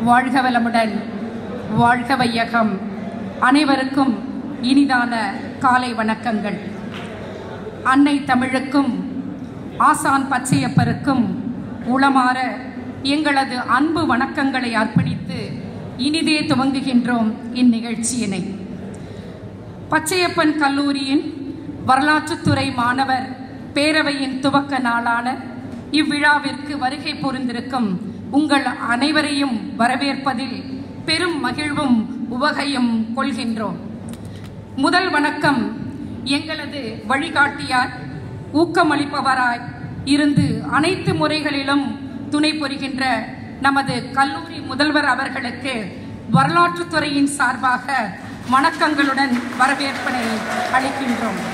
வாழ்க வளமுடன் வாழ்க வையகம் அனைவருக்கும் இனிதான காலை வணக்கங்கள் அன்னை தமிழுக்கும் ஆசான் பச்சையப்பருக்கும் உளமாற எங்களது அன்பு வணக்கங்களை அர்ப்பணித்து இனிதே துவங்குகின்றோம் இந்நிகழ்ச்சியினை பச்சையப்பன் கல்லூரியின் வரலாற்றுத்துறை மாணவர் பேரவையின் துவக்க நாளான இவ்விழாவிற்கு வருகை புரிந்திருக்கும் உங்கள் அனைவரையும் வரவேற்பதில் பெரும் மகிழ்வும் உவகையும் கொள்கின்றோம் முதல் வணக்கம் எங்களது வழிகாட்டியார் ஊக்கமளிப்பவராய் இருந்து அனைத்து முறைகளிலும் துணை புரிகின்ற நமது கல்லூரி முதல்வர் அவர்களுக்கு வரலாற்றுத்துறையின் சார்பாக வணக்கங்களுடன் வரவேற்பனை அளிக்கின்றோம்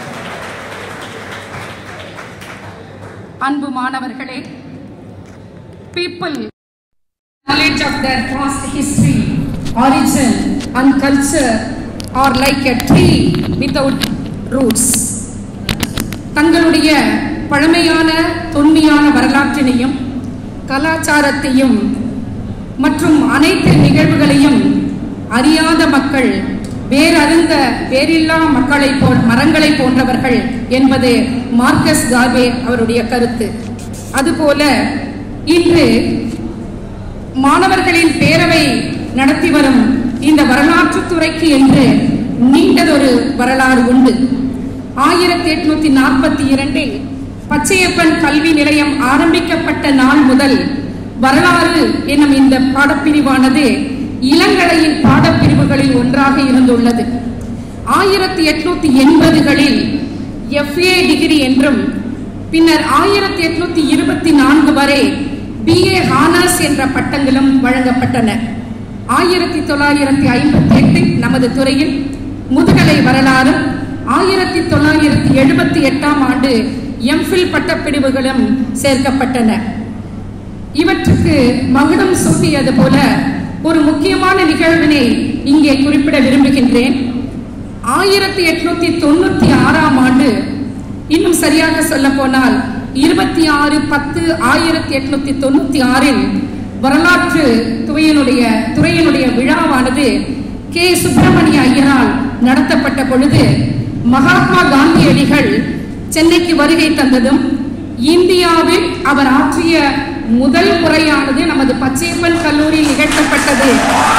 அன்பு மாணவர்களே people knowledge of their past history, origin and culture are like a tree without roots. தங்களுடைய பழமையான தொன்மையான வரலாற்றினையும் கலாச்சாரத்தையும் மற்றும் அனைத்து நிகழ்வுகளையும் அறியாத மக்கள் வேறறிந்த வேறில்லா மக்களை போல் மரங்களை போன்றவர்கள் என்பது மார்க்கஸ் கார்வே அவருடைய கருத்து அதுபோல இன்று மாணவர்களின் பேரவை நடத்தி வரும் இந்த வரலாற்று துறைக்கு என்று நீண்டதொரு வரலாறு உண்டு ஆயிரத்தி எட்நூத்தி நாற்பத்தி இரண்டில் பச்சையப்பன் கல்வி நிலையம் ஆரம்பிக்கப்பட்ட நாள் முதல் வரலாறு என்னும் இந்த பாடப்பிரிவானது இளங்கலையின் பாடப்பிரிவுகளில் ஒன்றாக இருந்துள்ளது ஆயிரத்தி எட்நூத்தி எண்பதுகளில் எஃப்ஏ டிகிரி என்றும் பின்னர் ஆயிரத்தி எட்நூத்தி இருபத்தி நான்கு வரை பிஏ ஹானர்ஸ் என்ற பட்டங்களும் வழங்கப்பட்டன ஆயிரத்தி தொள்ளாயிரத்தி ஐம்பத்தி எட்டில் நமது துறையில் முதுகலை வரலாறு ஆயிரத்தி தொள்ளாயிரத்தி எழுபத்தி எட்டாம் ஆண்டு எம்ஃபில் பட்டப்பிரிவுகளும் சேர்க்கப்பட்டன இவற்றுக்கு மகுடம் சூட்டியது போல ஒரு முக்கியமான நிகழ்வினை இங்கே குறிப்பிட விரும்புகின்றேன் ஆயிரத்தி எட்நூத்தி தொண்ணூத்தி ஆறாம் ஆண்டு இன்னும் சரியாக சொல்ல போனால் இருபத்தி ஆறு பத்து ஆயிரத்தி எட்நூத்தி தொண்ணூத்தி ஆறில் வரலாற்று துறையினுடைய துறையினுடைய விழாவானது கே சுப்பிரமணிய ஐயரால் நடத்தப்பட்ட பொழுது மகாத்மா காந்தியடிகள் சென்னைக்கு வருகை தந்ததும் இந்தியாவில் அவர் ஆற்றிய முதல் முறையானது நமது பச்சையப்பன் கல்லூரியில் நிகழ்த்தப்பட்டது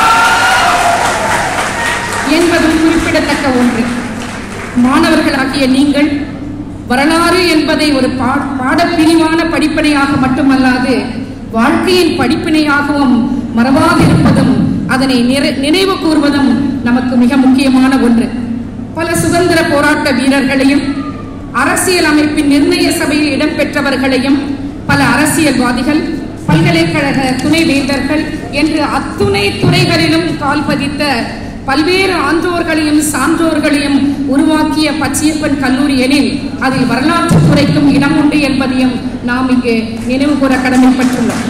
என்பதும் குறிப்பிடத்தக்க ஒன்று மாணவர்களாகிய நீங்கள் வரலாறு என்பதை ஒரு பாடப்பிரிவான படிப்பினையாக மட்டுமல்லாது வாழ்க்கையின் படிப்பினையாகவும் மறவாதிருப்பதும் அதனை நினைவு கூறுவதும் நமக்கு மிக முக்கியமான ஒன்று பல சுதந்திர போராட்ட வீரர்களையும் அரசியல் அமைப்பின் நிர்ணய சபையில் இடம்பெற்றவர்களையும் பல அரசியல்வாதிகள் பல்கலைக்கழக துணைவேந்தர்கள் என்று அத்துணை துறைகளிலும் கால் பதித்த பல்வேறு ஆன்றோர்களையும் சான்றோர்களையும் உருவாக்கிய பச்சையப்பன் கல்லூரி எனில் அதில் வரலாற்று துறைக்கும் இடம் உண்டு என்பதையும் நாம் இங்கு நினைவு கூற கடமைப்பட்டுள்ளோம்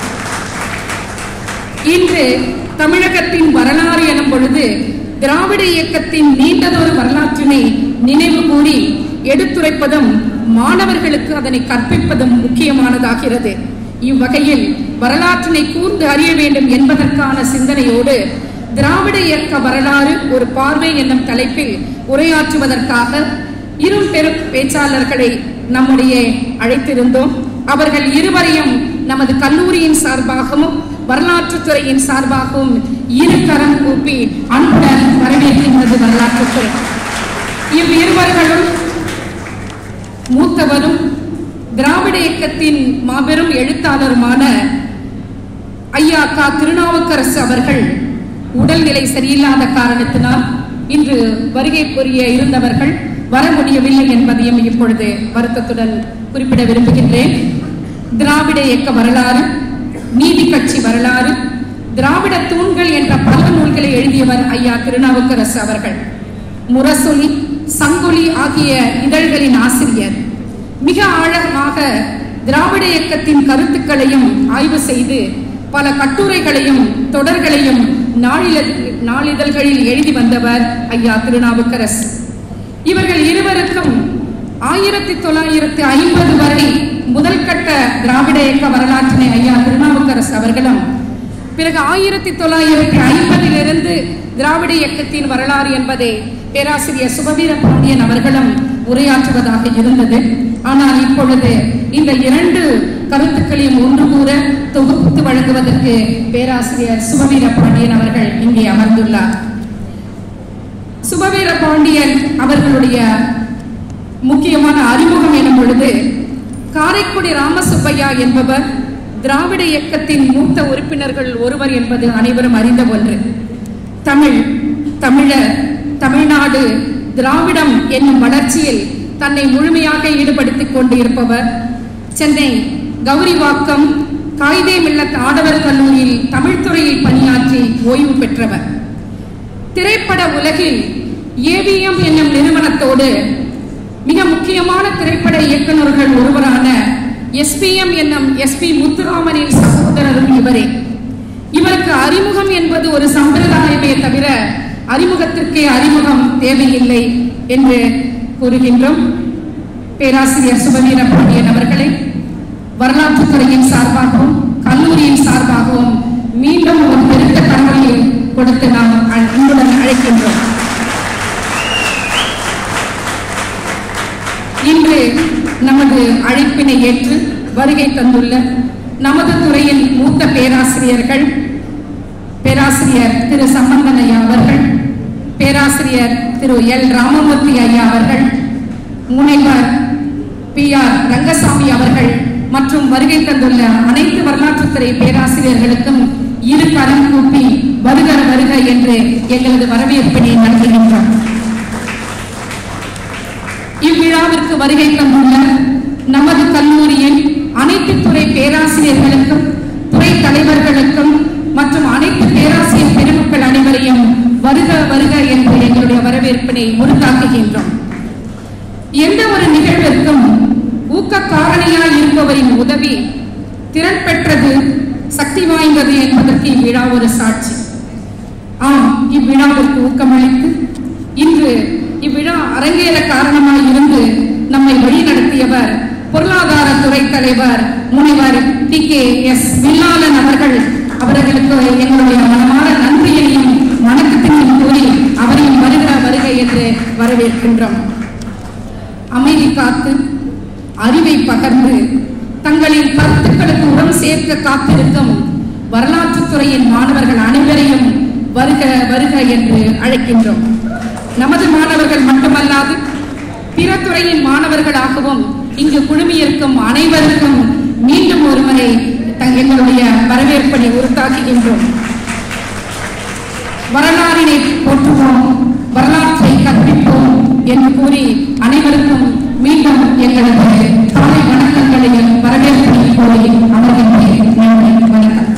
இன்று தமிழகத்தின் வரலாறு எனும் பொழுது திராவிட இயக்கத்தின் நீண்டதொரு வரலாற்றினை நினைவு கூறி எடுத்துரைப்பதும் மாணவர்களுக்கு அதனை கற்பிப்பதும் முக்கியமானதாகிறது இவ்வகையில் வரலாற்றினை கூர்ந்து அறிய வேண்டும் என்பதற்கான சிந்தனையோடு திராவிட இயக்க வரலாறு ஒரு பார்வை என்னும் தலைப்பில் உரையாற்றுவதற்காக இரு பெரும் பேச்சாளர்களை நம்முடைய அழைத்திருந்தோம் அவர்கள் இருவரையும் நமது கல்லூரியின் சார்பாகவும் வரலாற்றுத்துறையின் சார்பாகவும் இரு கரம் கூப்பி அன்புடன் வரவேற்கின்றது வரலாற்றுத்துறை இவ்விருவர்களும் மூத்தவரும் திராவிட இயக்கத்தின் மாபெரும் எழுத்தாளருமான ஐயா கா திருநாவுக்கரசு அவர்கள் உடல்நிலை சரியில்லாத காரணத்தினால் இன்று வருகை புரிய இருந்தவர்கள் வர முடியவில்லை என்பதையும் இப்பொழுது வருத்தத்துடன் குறிப்பிட விரும்புகின்றேன் திராவிட இயக்க வரலாறு நீதி கட்சி வரலாறு திராவிட தூண்கள் என்ற பல நூல்களை எழுதியவர் ஐயா திருநாவுக்கரசு அவர்கள் முரசொலி சங்கொலி ஆகிய இதழ்களின் ஆசிரியர் மிக ஆழமாக திராவிட இயக்கத்தின் கருத்துக்களையும் ஆய்வு செய்து பல கட்டுரைகளையும் தொடர்களையும் நாளில நாளிதழ்களில் எழுதி வந்தவர் ஐயா திருநாவுக்கரசு இவர்கள் இருவருக்கும் ஆயிரத்தி தொள்ளாயிரத்தி ஐம்பது வரை முதல் கட்ட திராவிட இயக்க வரலாற்றினை ஐயா திருநாவுக்கரசு அவர்களும் பிறகு ஆயிரத்தி தொள்ளாயிரத்தி ஐம்பதிலிருந்து திராவிட இயக்கத்தின் வரலாறு என்பதை பேராசிரியர் சுபவீர பாண்டியன் அவர்களும் உரையாற்றுவதாக இருந்தது ஆனால் இப்பொழுது இந்த இரண்டு கருத்துக்களையும் ஒன்று கூற தொகுத்து வழங்குவதற்கு பேராசிரியர் சுபவீர பாண்டியன் அவர்கள் இங்கே அமர்ந்துள்ளார் சுபவீர பாண்டியன் அவர்களுடைய முக்கியமான அறிமுகம் எனும் பொழுது காரைக்குடி ராமசுப்பையா என்பவர் திராவிட இயக்கத்தின் மூத்த உறுப்பினர்கள் ஒருவர் என்பது அனைவரும் அறிந்த ஒன்று தமிழ் தமிழர் தமிழ்நாடு திராவிடம் என்னும் வளர்ச்சியில் தன்னை முழுமையாக ஈடுபடுத்திக் கொண்டு இருப்பவர் சென்னை கௌரிவாக்கம் காயிதே மில்லத் ஆடவர் கல்லூரியில் தமிழ்துறையில் பணியாற்றி ஓய்வு பெற்றவர் திரைப்பட உலகில் ஏவிஎம் என்னும் நிறுவனத்தோடு மிக முக்கியமான திரைப்பட இயக்குநர்கள் ஒருவரான எஸ்பிஎம் என்னும் எஸ்பி முத்துராமனின் சகோதரரும் இவரே இவருக்கு அறிமுகம் என்பது ஒரு சம்பிரதாயமே தவிர அறிமுகத்திற்கே அறிமுகம் தேவையில்லை என்று கூறுகின்றோம் பேராசிரியர் சுபவீர பாண்டியன் அவர்களை வரலாற்றுத்துறையின் சார்பாகவும் கல்லூரியின் சார்பாகவும் மீண்டும் ஒரு பெருத்த தகவலை கொடுத்து நாம் அன்புடன் அழைக்கின்றோம் இன்று நமது அழைப்பினை ஏற்று வருகை தந்துள்ள நமது துறையின் மூத்த பேராசிரியர்கள் பேராசிரியர் திரு சம்பந்தன் ஐயா அவர்கள் பேராசிரியர் திரு எல் ராமமூர்த்தி ஐயா அவர்கள் முனைவர் பி ஆர் ரங்கசாமி அவர்கள் மற்றும் வருகை தந்துள்ள அனைத்து வரலாற்றுத்துறை பேராசிரியர்களுக்கும் இரு கரம் கூப்பி வருக வருக என்று எங்களது வரவேற்பினை நடத்துகின்றோம் இவ்விழாவிற்கு வருகை தந்துள்ள நமது கல்லூரியின் அனைத்து துறை பேராசிரியர்களுக்கும் துறை தலைவர்களுக்கும் மற்றும் அனைத்து பேராசிரியர் பெருமக்கள் அனைவரையும் வருக வருக என்று எங்களுடைய வரவேற்பினை உருத்தாக்குகின்றோம் எந்த ஒரு நிகழ்விற்கும் ஊக்க காரணியாய் இருப்பவரின் உதவி திறன் பெற்றது சக்தி வாய்ந்தது என்பதற்கு இவ்விழா ஒரு சாட்சி ஆம் இவ்விழாவிற்கு ஊக்கமளித்து இன்று இவ்விழா அரங்கேற காரணமாய் இருந்து நம்மை வழிநடத்தியவர் பொருளாதார துறை தலைவர் முனைவர் டி கே எஸ் வில்லாளன் அவர்கள் அவர்களுக்கு எங்களுடைய மனமான நன்றியையும் வணக்கத்தினையும் கூறி அவரையும் வருகிற வருகை என்று வரவேற்கின்றோம் அமைதி காத்து அறிவை பகர்ந்து தங்களின் கருத்துக்களுக்கு உரம் சேர்க்க காத்திருக்கும் வரலாற்றுத்துறையின் மாணவர்கள் அனைவரையும் வருக வருக என்று அழைக்கின்றோம் நமது மாணவர்கள் மட்டுமல்லாது பிற துறையின் மாணவர்களாகவும் இங்கு குழுமியிருக்கும் அனைவருக்கும் மீண்டும் ஒருமுறை தங் எங்களுடைய வரவேற்பனை உறுத்தாக்குகின்றோம் வரலாறினை போற்றுவோம் வரலாற்றை கற்பிப்போம் என்று கூறி அனைவருக்கும் மீண்டும் எங்களது காலை வணக்கங்களையும் வரவேற்பையும் கூறி அமர்கின்றேன் நன்றி வணக்கம்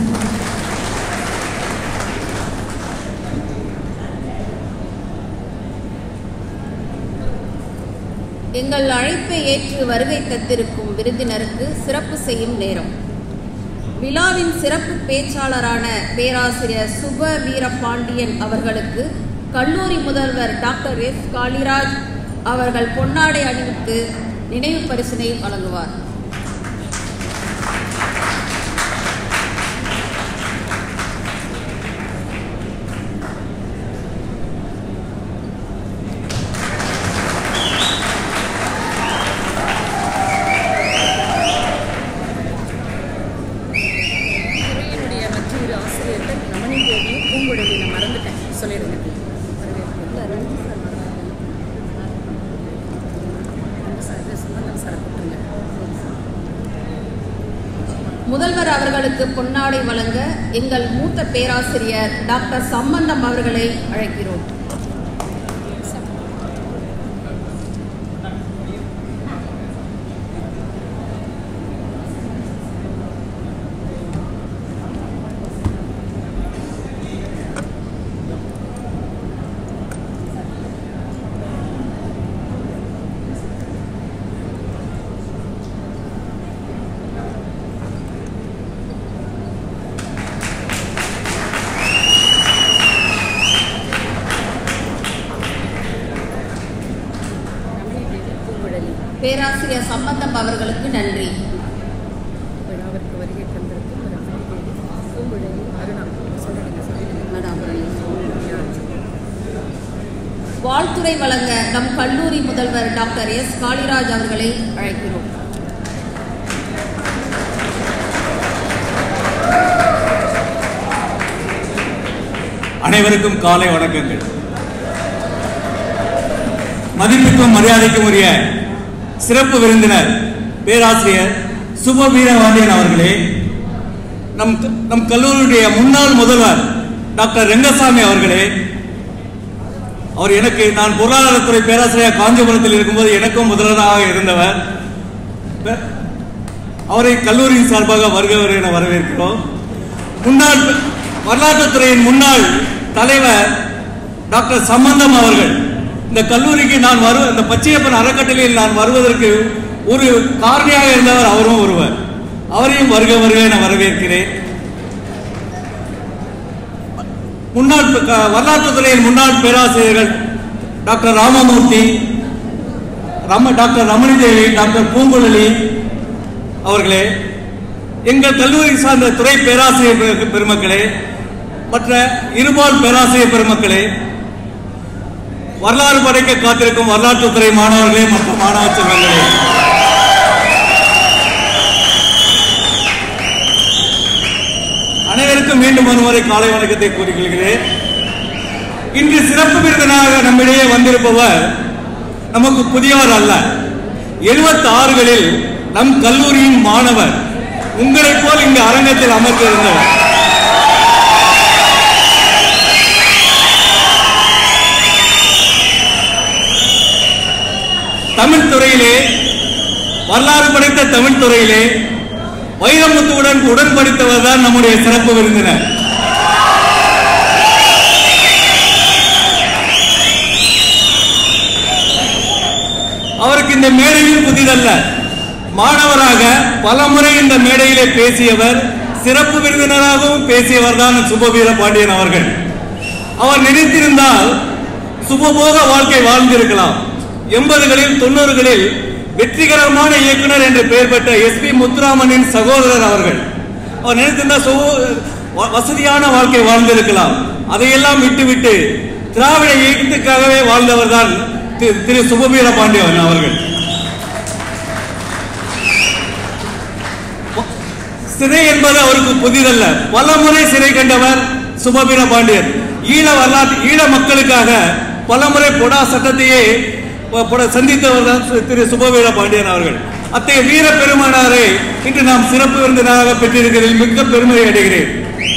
எங்கள் அழைப்பை ஏற்று வருகை தந்திருக்கும் விருந்தினருக்கு சிறப்பு செய்யும் நேரம் விழாவின் சிறப்பு பேச்சாளரான பேராசிரியர் சுப வீரபாண்டியன் அவர்களுக்கு கல்லூரி முதல்வர் டாக்டர் எஸ் காளிராஜ் அவர்கள் பொன்னாடை அணிவித்து நினைவு பரிசினை வழங்குவார் துறையினுடைய மற்றொரு ஆசிரியர்கள் ரமணி தேவியும் பூங்குழலி நான் மறந்துட்டேன் சொல்லிடுங்க முதல்வர் அவர்களுக்கு பொன்னாடை வழங்க எங்கள் மூத்த பேராசிரியர் டாக்டர் சம்பந்தம் அவர்களை அழைக்கிறோம் பூங்குழலி பேராசிரியர் சம்பந்தம் அவர்களுக்கு நன்றி விழாவிற்கு வருகை தந்திருக்கும் ரமணி தேவி பூங்குழலி அருணா வாழ்த்துரை வழங்க நம் கல்லூரி முதல்வர் டாக்டர் எஸ் காளிராஜ் அவர்களை அழைக்கிறோம் அனைவருக்கும் காலை வணக்கங்கள் மதிப்புக்கும் மரியாதைக்கும் உரிய சிறப்பு விருந்தினர் பேராசிரியர் சுப வீரவாண்டியன் அவர்களே நம் நம் கல்லூரியுடைய முன்னாள் முதல்வர் டாக்டர் ரெங்கசாமி அவர்களே அவர் எனக்கு நான் பொருளாதாரத்துறை பேராசிரியர் காஞ்சிபுரத்தில் இருக்கும்போது எனக்கும் முதல்வராக இருந்தவர் பெ- அவரை கல்லூரியின் சார்பாக வருக வருக என வரவேற்கிறோம் முன்னாள் வரலாற்றுத்துறையின் முன்னாள் தலைவர் டாக்டர் சம்பந்தம் அவர்கள் இந்த கல்லூரிக்கு நான் வரு இந்த பச்சையப்பன் அறக்கட்டளையில் நான் வருவதற்கு ஒரு காரணியாக இருந்தவர் அவரும் ஒருவர் அவரையும் வருக வருக என வரவேற்கிறேன் முன்னாள் ப- க- வரலாற்றுத்துறையின் முன்னாள் பேராசிரியர்கள் டாக்டர் ராமமூர்த்தி ரம டாக்டர் ரமணி தேவி டாக்டர் பூங்குழலி அவர்களே எங்கள் கல்லூரி சார்ந்த துறை பேராசிரியர் பெரு- பெருமக்களே மற்ற இருபால் பேராசிரியர் பெருமக்களே வரலாறு படைக்க காத்திருக்கும் வரலாற்றுத்துறை மாணவர்களே மற்றும் மாணவ செல்வங்களே அனைவருக்கும் மீண்டும் ஒருமுறை காலை வணக்கத்தை கூறிக்கொள்கிறேன் இன்று சிறப்பு விருந்தினராக நம்மிடையே வந்திருப்பவர் நமக்கு புதியவர் அல்ல 76 ஆறுகளில் நம் கல்லூரியின் மாணவர் உங்களைப் போல் இங்கு அரங்கத்தில் அமர்ந்திருந்தவர் தமிழ் துறையிலே வரலாறு படைத்த தமிழ் துறையிலே வைரமுத்துவுடன் உடன் படித்தவர் தான் நம்முடைய சிறப்பு விருந்தினர் அவருக்கு இந்த மேடையில் புதிதல்ல மாணவராக பலமுறை இந்த மேடையிலே பேசியவர் சிறப்பு விருந்தினராகவும் பேசியவர் தான் சுபவீர பாண்டியன் அவர்கள் அவர் நினைத்திருந்தால் சுபபோக வாழ்க்கை வாழ்ந்திருக்கலாம் எண்பதுகளில் தொண்ணூறுகளில் வெற்றிகரமான இயக்குனர் என்று பெயர் பெற்ற எஸ் பி முத்துராமனின் சகோதரர் அவர்கள் அவர் நினைத்திருந்தால் சுக- வ- வசதியான வாழ்க்கை வாழ்ந்திருக்கலாம் அதையெல்லாம் விட்டுவிட்டு திராவிட இயக்கத்துக்காகவே வாழ்ந்தவர் தான் திரு- திரு சுபவீர பாண்டியன் அவர்கள் சிறை என்பது அவருக்கு புதிதல்ல பல முறை சிறை கண்டவர் சுபவீர பாண்டியன் ஈழ வரலாற்று ஈழ மக்களுக்காக பலமுறை பொடா சட்டத்தையே ப- பொட- சந்தித்தவர் தான் சு- திரு சுபவீர பாண்டியன் அவர்கள் அத்தகைய வீர பெருமானாரை இன்று நாம் சிறப்பு விருந்தினராக பெற்றிருக்கிறதில் மிக்க பெருமை அடைகிறேன்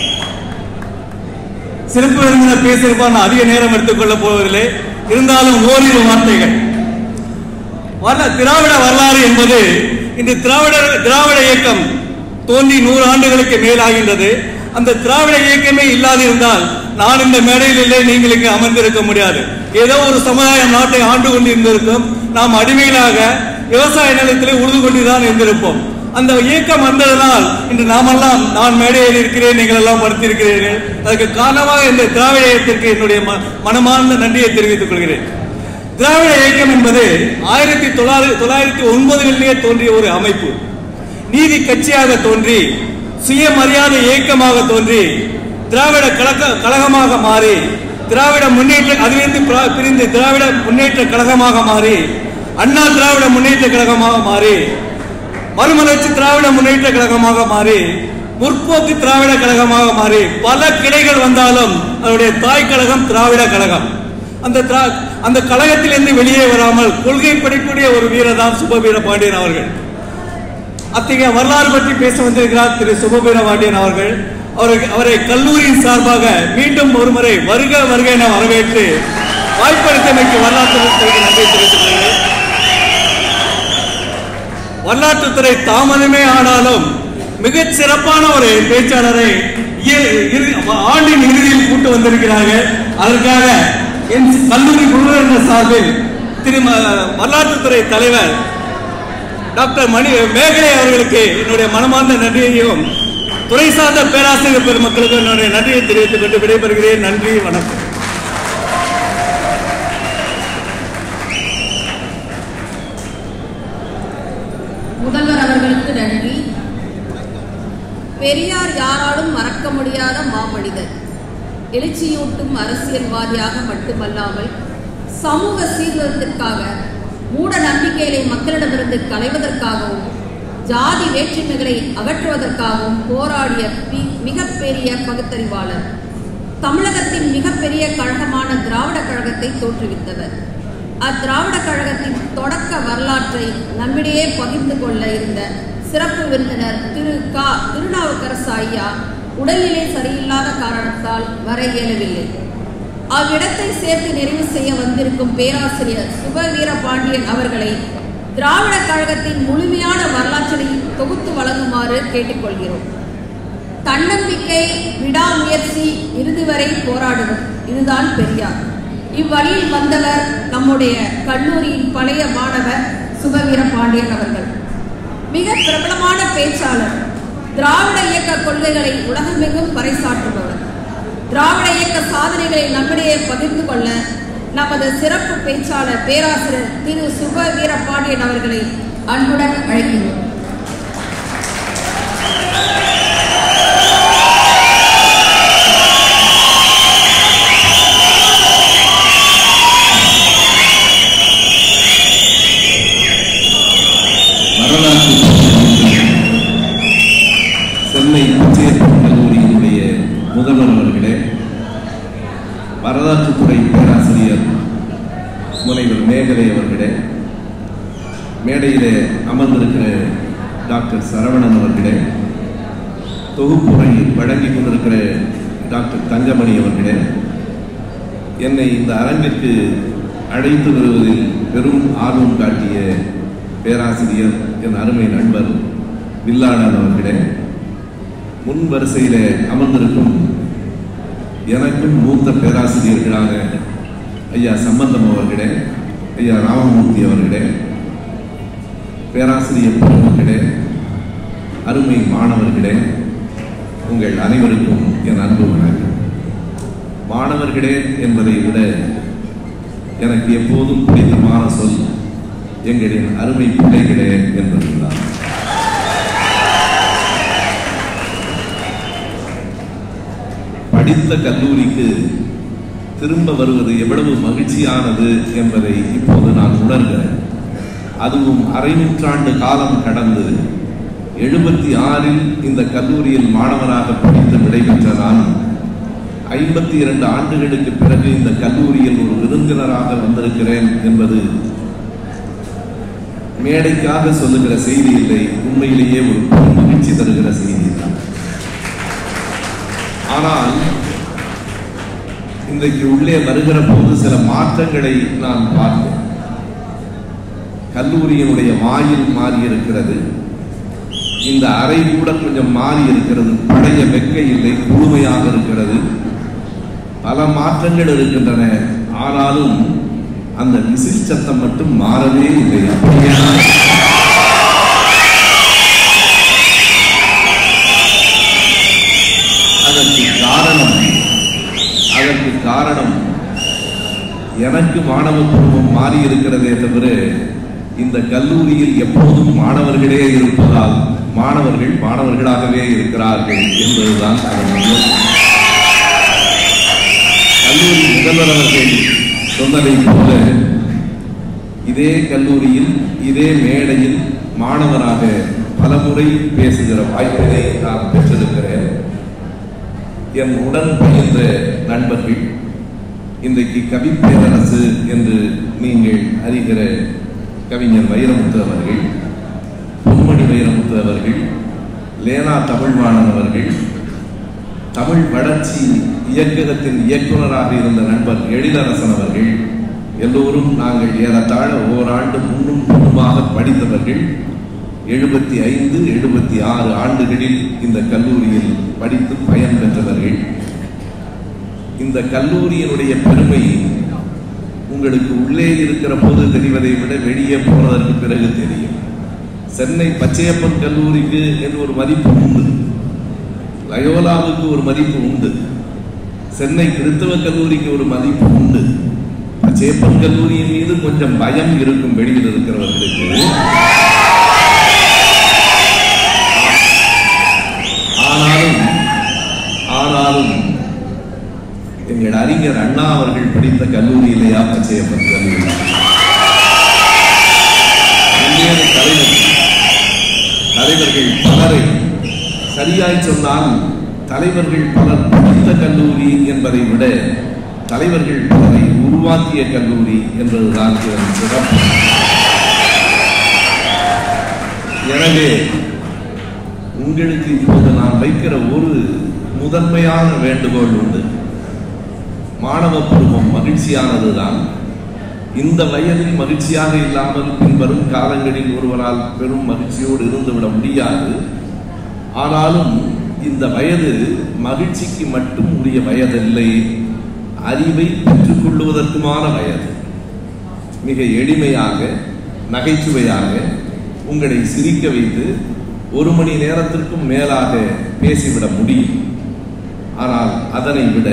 சிறப்பு விருந்தினர் பேசியிருப்பார் நான் அதிக நேரம் எடுத்துக்கொள்ளப் போவதில்லை இருந்தாலும் ஓரிரு வார்த்தைகள் வரல திராவிட வரலாறு என்பது இந்த திராவிட திராவிட இயக்கம் தோன்றி நூறு ஆண்டுகளுக்கு மேலாகின்றது அந்த திராவிட இயக்கமே இல்லாதிருந்தால் நான் இந்த மேடையில் இல்லை நீங்கள் இங்கு அமர்ந்திருக்க முடியாது ஏதோ ஒரு சமுதாயம் நாட்டை ஆண்டு கொண்டிருந்திருக்கும் நாம் அடிமைகளாக விவசாய நிலத்திலே உழுது கொண்டுதான் இருந்திருப்போம் அந்த இயக்கம் வந்ததனால் இன்று நாமெல்லாம் நான் மேடையில் இருக்கிறேன் நீங்கள் எல்லாம் படுத்திருக்கிறீர்கள் அதுக்கு காரணமாக இந்த திராவிட இயக்கத்திற்கு என்னுடைய ம- மனமார்ந்த நன்றியை தெரிவித்துக் கொள்கிறேன் திராவிட இயக்கம் என்பது ஆயிரத்தி தொள்ளாயிரத்தி தொள்ளாயிரத்தி ஒன்பதுகளிலேயே தோன்றிய ஒரு அமைப்பு நீதி கட்சியாக தோன்றி சுயமரியாதை இயக்கமாக தோன்றி திராவிட கழக கழகமாக மாறி திராவிட முன்னேற்ற அதிலிருந்து பிர- பிரிந்து திராவிட முன்னேற்ற கழகமாக மாறி அண்ணா திராவிட முன்னேற்ற கழகமாக மாறி மறுமலர்ச்சி திராவிட முன்னேற்ற கழகமாக மாறி முற்போக்கு திராவிட கழகமாக மாறி பல கிளைகள் வந்தாலும் அதனுடைய தாய் கழகம் திராவிட கழகம் அந்த திரா- அந்த கழகத்திலிருந்து வெளியே வராமல் கொள்கை படிக்கூடிய ஒரு வீரர் தான் சுபவீர பாண்டியன் அவர்கள் அத்தகைய வரலாறு பற்றி பேச வந்திருக்கிறார் திரு சுபவீர பாண்டியன் அவர்கள் அவருக்கு அவரை கல்லூரியின் சார்பாக மீண்டும் ஒருமுறை வருக வருக என வரவேற்று வாய்ப்பளித்தமைக்கு வரலாற்றுத்துறைக்கு நன்றி தெரிவித்துக் கொள்கிறேன் வரலாற்றுத்துறை தாமதமே ஆனாலும் மிகச் சிறப்பான ஒரு பேச்சாளரை இய- இறு- ஆண்டின் இறுதியில் கூட்டு வந்திருக்கிறார்கள் அதற்காக என் கல்லூரி முழுவதும் சார்பில் திரு ம- வரலாற்றுத்துறை தலைவர் டாக்டர் மணி மேகலை அவர்களுக்கு என்னுடைய மனமார்ந்த நன்றியையும் துறை சார்ந்த பேராசிரியர் பெருமக்களுக்கு என்னுடைய நன்றியை தெரிவித்துக் கொண்டு விடைபெறுகிறேன் நன்றி வணக்கம் முதல்வர் அவர்களுக்கு நன்றி பெரியார் யாராலும் மறக்க முடியாத மாமனிதர் எழுச்சியூட்டும் அரசியல்வாதியாக மட்டுமல்லாமல் சமூக சீர்திருத்தத்திற்காக மூட நம்பிக்கைகளை மக்களிடமிருந்து களைவதற்காகவும் ஜாதி வேற்றுமைகளை அகற்றுவதற்காகவும் போராடிய பி- மிகப்பெரிய பகுத்தறிவாளர் தமிழகத்தின் மிகப்பெரிய கழகமான திராவிட கழகத்தை தோற்றுவித்தவர் அத்திராவிட கழகத்தின் தொடக்க வரலாற்றை நம்மிடையே பகிர்ந்து கொள்ள இருந்த சிறப்பு விருந்தினர் திரு க திருநாவுக்கரசு ஐயா உடல்நிலை சரியில்லாத காரணத்தால் வர இயலவில்லை அவ்விடத்தை சேர்த்து நிறைவு செய்ய வந்திருக்கும் பேராசிரியர் சுப வீரபாண்டியன் அவர்களை திராவிட கழகத்தின் முழுமையான வரலாற்றை தொகுத்து வழங்குமாறு கேட்டுக்கொள்கிறோம் தன்னம்பிக்கை விடாமுயற்சி இறுதி வரை போராடுவது இதுதான் பெரியார் இவ்வழியில் வந்தவர் நம்முடைய கல்லூரியின் பழைய மாணவர் சுபவீர பாண்டியன் அவர்கள் மிக பிரபலமான பேச்சாளர் திராவிட இயக்க கொள்கைகளை உலகமெங்கும் பறைசாற்றுபவர் திராவிட இயக்க சாதனைகளை நம்மிடையே பகிர்ந்து கொள்ள நமது சிறப்பு பேச்சாளர் பேராசிரியர் திரு சுப வீரபாண்டியன் அவர்களை அன்புடன் அழைக்கிறோம் வரலாற்று சென்னை பச்சையப்பன் கல்லூரியினுடைய முதல்வர் அவர்களே வரலாற்றுத்துறை பேராசிரியர் முனைவர் மேகலை அவர்களே மேடையிலே அமர்ந்திருக்கிற டாக்டர் சரவணன் அவர்களே தொகுப்புரை வழங்கி கொண்டிருக்கிற டாக்டர் தங்கமணி அவர்களே என்னை இந்த அரங்கிற்கு அழைத்து வருவதில் பெரும் ஆர்வம் காட்டிய பேராசிரியர் என் அருமை நண்பர் வில்லாளன் அவர்களே முன் வரிசையிலே அமர்ந்திருக்கும் எனக்கும் மூத்த பேராசிரியர்களான ஐயா சம்பந்தம் அவர்களே ஐயா ராமமூர்த்தி அவர்களே பேராசிரியர் பெருமக்களே அருமை மாணவர்களே உங்கள் அனைவருக்கும் என் அன்பு வணக்கம் மாணவர்களே என்பதை விட எனக்கு எப்போதும் பிடித்தமான சொல் எங்களின் அருமை பிள்ளைகளே என்பதுதான் படித்த கல்லூரிக்கு திரும்ப வருவது எவ்வளவு மகிழ்ச்சியானது என்பதை இப்போது நான் உணர்கிறேன் அதுவும் அரை நூற்றாண்டு காலம் கடந்து எழுபத்தி ஆறில் இந்த கல்லூரியில் மாணவனாக படித்து விடைபெற்ற நான் ஐம்பத்தி இரண்டு ஆண்டுகளுக்கு பிறகு இந்த கல்லூரியில் ஒரு விருந்தினராக வந்திருக்கிறேன் என்பது மேடைக்காக சொல்லுகிற செய்தி இல்லை உண்மையிலேயே ஒரு பெரும் மகிழ்ச்சி தருகிற செய்தி தான் ஆனால் இன்றைக்கு உள்ளே வருகிற போது சில மாற்றங்களை நான் பார்த்தேன் கல்லூரியினுடைய வாயில் மாறி இருக்கிறது இந்த அறை கூட கொஞ்சம் மாறி இருக்கிறது பழைய வெக்கை இல்லை குழுமையாக இருக்கிறது பல மாற்றங்கள் இருக்கின்றன ஆனாலும் அந்த விசில் சத்தம் மட்டும் மாறவே இல்லை அப்படியே தான் அதற்கு காரணம் அதற்கு காரணம் எனக்கு மாணவ குடும்பம் மாறி இருக்கிறதே தவிர இந்த கல்லூரியில் எப்போதும் மாணவர்களே இருப்பதால் மாணவர்கள் மாணவர்களாகவே இருக்கிறார்கள் என்பதுதான் அதன் உண்மை. கல்லூரி முதல்வர் அவர்கள் சொன்னதை போல இதே கல்லூரியில் இதே மேடையில் மாணவராக பலமுறை பேசுகிற வாய்ப்பினை நான் பெற்றிருக்கிறேன் என் உடன் பயின்ற நண்பர்கள் இன்றைக்கு கவி பேரரசு என்று நீங்கள் அறிகிற கவிஞர் வைரமுத்து அவர்கள் பொன்மணி வைரமுத்து அவர்கள் லேனா தமிழ்வாணன் அவர்கள் தமிழ் வளர்ச்சி இயக்ககத்தின் இயக்குனராக இருந்த நண்பர் எழிலரசன் அவர்கள் எல்லோரும் நாங்கள் ஏறத்தாழ ஓராண்டு முன்னும் பின்னுமாக படித்தவர்கள் எழுபத்தி ஐந்து எழுபத்தி ஆறு ஆண்டுகளில் இந்த கல்லூரியில் படித்து பயன் பெற்றவர்கள் இந்த கல்லூரியினுடைய பெருமை உங்களுக்கு உள்ளே இருக்கிற போது தெரிவதை விட வெளியே போனதற்கு பிறகு தெரியும் சென்னை பச்சையப்பன் கல்லூரிக்கு என்று ஒரு மதிப்பு உண்டு லயோலாவுக்கு ஒரு மதிப்பு உண்டு சென்னை கிறிஸ்தவ கல்லூரிக்கு ஒரு மதிப்பு உண்டு பச்சையப்பன் கல்லூரியின் மீது கொஞ்சம் பயம் இருக்கும் வெளியில் இருக்கிறவர்களுக்கு ஆனாலும் ஆனாலும் எங்கள் அறிஞர் அறிஞர் அண்ணா அவர்கள் படித்த கல்லூரியிலேயா பச்சையப்பன் கல்லூரி வெவ்வேறு தலைவர்கள் தலைவர்கள் பலரை சரியாய் சொன்னால் தலைவர்கள் பலர் படித்த கல்லூரி என்பதை விட தலைவர்கள் பலரை உருவாக்கிய கல்லூரி என்பதுதான் இதன் சிறப்பு எனவே உங்களுக்கு இப்போது நான் வைக்கிற ஒரு முதன்மையான வேண்டுகோள் உண்டு மாணவ பருவம் மகிழ்ச்சியானதுதான் இந்த வயதில் மகிழ்ச்சியாக இல்லாமல் பின்வரும் காலங்களில் ஒருவரால் பெரும் மகிழ்ச்சியோடு இருந்துவிட முடியாது ஆனாலும் இந்த வயது மகிழ்ச்சிக்கு மட்டும் உரிய வயதில்லை அறிவை பெற்றுக்கொள்வதற்குமான வயது மிக எளிமையாக நகைச்சுவையாக உங்களை சிரிக்க வைத்து ஒரு மணி நேரத்திற்கும் மேலாக பேசிவிட முடியும் ஆனால் அதனை விட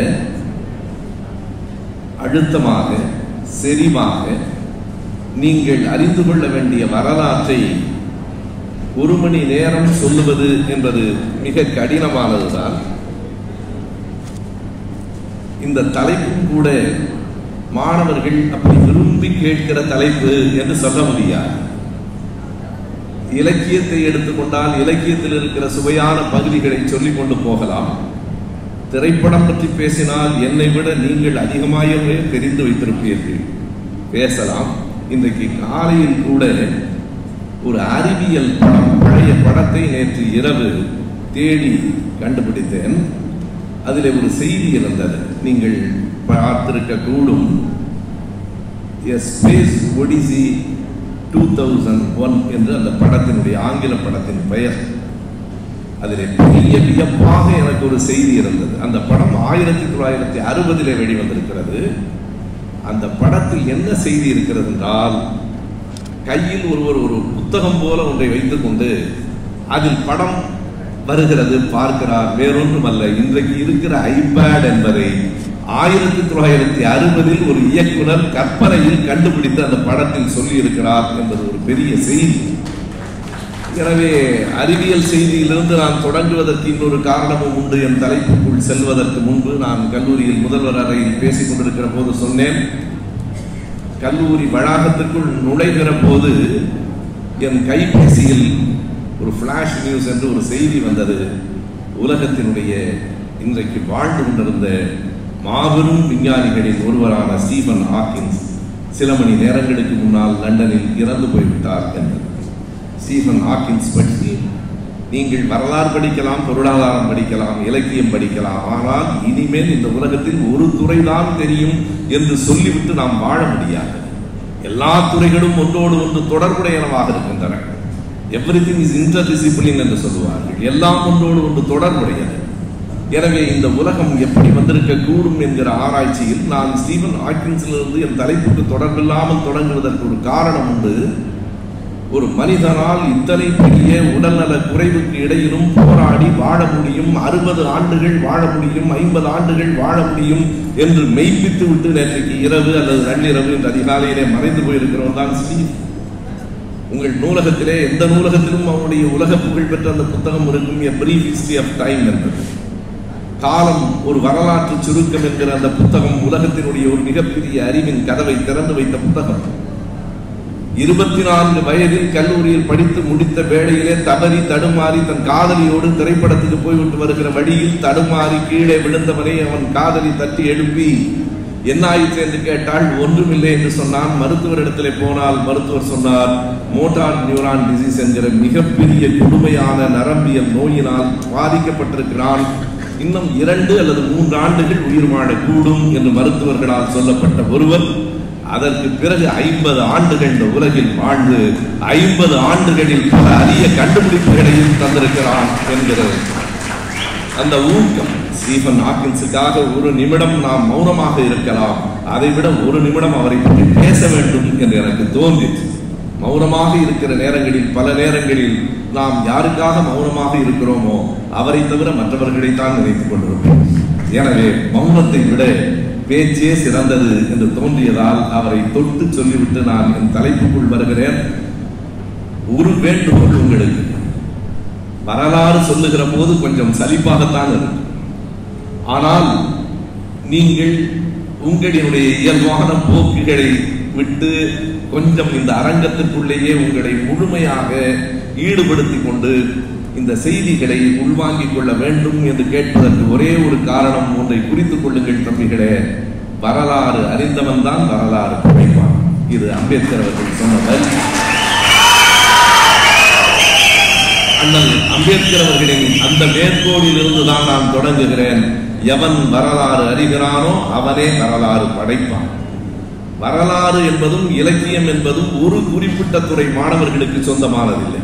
அழுத்தமாக செறிவாக நீங்கள் அறிந்து கொள்ள வேண்டிய வரலாற்றை ஒரு மணி நேரம் சொல்லுவது என்பது மிக கடினமானதுதான் இந்த தலைப்பும் கூட மாணவர்கள் அப்படி விரும்பி கேட்கிற தலைப்பு என்று சொல்ல முடியாது இலக்கியத்தை எடுத்துக்கொண்டால் இலக்கியத்தில் இருக்கிற சுவையான பகுதிகளை சொல்லிக் கொண்டு போகலாம் திரைப்படம் பற்றி பேசினால் என்னை விட நீங்கள் அதிகமாகவே தெரிந்து வைத்திருப்பீர்கள் பேசலாம் இன்றைக்கு காலையில் கூட ஒரு அறிவியல் படம் பழைய படத்தை நேற்று இரவு தேடி கண்டுபிடித்தேன் அதில் ஒரு செய்தி இருந்தது நீங்கள் பார்த்திருக்க கூடும் space odyssey two thousand one என்று அந்த படத்தினுடைய ஆங்கில படத்தின் பெயர் அதில் பெரிய வியப்பாக எனக்கு ஒரு செய்தி இருந்தது அந்த படம் ஆயிரத்தி தொள்ளாயிரத்தி அறுபதிலே வெளிவந்திருக்கிறது அந்த படத்தில் என்ன செய்தி இருக்கிறது என்றால் கையில் ஒருவர் ஒரு புத்தகம் போல ஒன்றை வைத்துக்கொண்டு அதில் படம் வருகிறது பார்க்கிறார் வேறொன்றுமல்ல இன்றைக்கு இருக்கிற ஐபேட் என்பதை ஆயிரத்தி தொள்ளாயிரத்தி அறுபதில் ஒரு இயக்குனர் கற்பனையில் கண்டுபிடித்து அந்த படத்தில் சொல்லி இருக்கிறார் என்பது ஒரு பெரிய செய்தி எனவே அறிவியல் செய்தியிலிருந்து நான் தொடங்குவதற்கு இன்னொரு காரணமும் உண்டு என் தலைப்புக்குள் செல்வதற்கு முன்பு நான் கல்லூரியில் முதல்வர் அறையில் பேசிக் கொண்டிருக்கிற போது சொன்னேன் கல்லூரி வளாகத்திற்குள் நுழைகிற போது என் கைபேசியில் ஒரு ஃபிளாஷ் நியூஸ் என்று ஒரு செய்தி வந்தது உலகத்தினுடைய இன்றைக்கு வாழ்ந்து கொண்டிருந்த மாபெரும் விஞ்ஞானிகளில் ஒருவரான ஸ்டீபன் ஹாக்கின்ஸ் சில மணி நேரங்களுக்கு முன்னால் லண்டனில் இறந்து போய்விட்டார் என்றது ஸ்டீபன் ஹாக்கின்ஸ் பற்றி நீங்கள் வரலாறு படிக்கலாம் பொருளாதாரம் படிக்கலாம் இலக்கியம் படிக்கலாம் ஆனால் இனிமேல் இந்த உலகத்தில் ஒரு துறைதான் தெரியும் என்று சொல்லிவிட்டு நாம் வாழ முடியாது எல்லா துறைகளும் ஒன்றோடு ஒன்று தொடர்புடையனவாக இருக்கின்றன everything is inter discipline என்று சொல்லுவார்கள் எல்லாம் ஒன்றோடு ஒன்று தொடர்புடையது எனவே இந்த உலகம் எப்படி வந்திருக்க கூடும் என்கிற ஆராய்ச்சியில் நான் ஸ்டீவன் ஹாக்கின்ஸிலிருந்து என் தலைப்புக்கு தொடர்பில்லாமல் தொடங்குவதற்கு ஒரு காரணம் உண்டு ஒரு மனிதனால் இத்தனை பெரிய உடல்நல குறைவுக்கு இடையிலும் போராடி வாழ முடியும் அறுபது ஆண்டுகள் வாழ முடியும் ஐம்பது ஆண்டுகள் வாழ முடியும் என்று மெய்ப்பித்து விட்டு நேற்றைக்கு இரவு அல்லது நள்ளிரவு இந்த அதிகாலையிலே மறைந்து போயிருக்கிறவன் தான் ஸ்டீவ் உங்கள் நூலகத்திலே எந்த நூலகத்திலும் அவருடைய உலக புகழ் பெற்ற அந்த புத்தகம் இருக்கும் a brief history of time என்பது காலம் ஒரு வரலாற்று சுருக்கம் என்கிற அந்த புத்தகம் உலகத்தினுடைய ஒரு மிகப்பெரிய அறிவின் கதவை திறந்து வைத்த புத்தகம் இருபத்தி நான்கு வயதில் கல்லூரியில் படித்து முடித்த வேளையிலே தவறி தடுமாறி தன் காதலியோடு திரைப்படத்துக்கு போய்விட்டு வருகிற வழியில் தடுமாறி கீழே விழுந்தவனை அவன் காதலி தட்டி எழுப்பி என்ன ஆயிற்று என்று கேட்டால் ஒன்றுமில்லை என்று சொன்னான் மருத்துவரிடத்திலே போனால் மருத்துவர் சொன்னார் மோட்டார் நியூரான் டிசீஸ் என்கிற மிகப்பெரிய கொடுமையான நரம்பியல் நோயினால் பாதிக்கப்பட்டிருக்கிறான் இன்னும் இரண்டு அல்லது மூன்று ஆண்டுகள் உயிர் வாழக்கூடும் என்று மருத்துவர்களால் சொல்லப்பட்ட ஒருவர் அதற்கு பிறகு ஐம்பது ஆண்டுகள் இந்த உலகில் வாழ்ந்து ஐம்பது ஆண்டுகளில் பல அரிய கண்டுபிடிப்புகளையும் தந்திருக்கிறான் என்கிறது அந்த ஊக்கம் ஸ்டீஃபன் ஹாக்கின்ஸுக்காக ஒரு நிமிடம் நாம் மௌனமாக இருக்கலாம் அதை விட ஒரு நிமிடம் அவரை பற்றி பேச வேண்டும் என்று எனக்கு தோன்றிற்று மௌனமாக இருக்கிற நேரங்களில் பல நேரங்களில் நாம் யாருக்காக மௌனமாக இருக்கிறோமோ அவரை தவிர மற்றவர்களைத்தான் நினைத்துக் கொண்டிருப்போம் எனவே மௌனத்தை விட பேச்சே சிறந்தது என்று தோன்றியதால் அவரை தொட்டு சொல்லிவிட்டு நான் என் தலைப்புக்குள் வருகிறேன் ஒரு வேண்டுகோள் உங்களுக்கு வரலாறு சொல்லுகிற போது கொஞ்சம் சலிப்பாகத்தான் இருக்கும் ஆனால் நீங்கள் உங்களினுடைய இயல்பான போக்குகளை விட்டு கொஞ்சம் இந்த அரங்கத்திற்குள்ளேயே உங்களை முழுமையாக ஈடுபடுத்திக் கொண்டு இந்த செய்திகளை உள்வாங்கிக் கொள்ள வேண்டும் என்று கேட்பதற்கு ஒரே ஒரு காரணம் ஒன்றை குறித்துக் கொள்ளுங்கள் தம்பிகளே வரலாறு அறிந்தவன் தான் வரலாறு படைப்பான் இது அம்பேத்கர் அவர்கள் சொன்னவர் அண்ணல் அம்பேத்கர் அவர்களின் அந்த மேற்கோளில் இருந்து தான் நான் தொடங்குகிறேன் எவன் வரலாறு அறிகிறானோ அவனே வரலாறு படைப்பான் வரலாறு என்பதும் இலக்கியம் என்பதும் ஒரு குறிப்பிட்ட துறை மாணவர்களுக்கு சொந்தமானதில்லை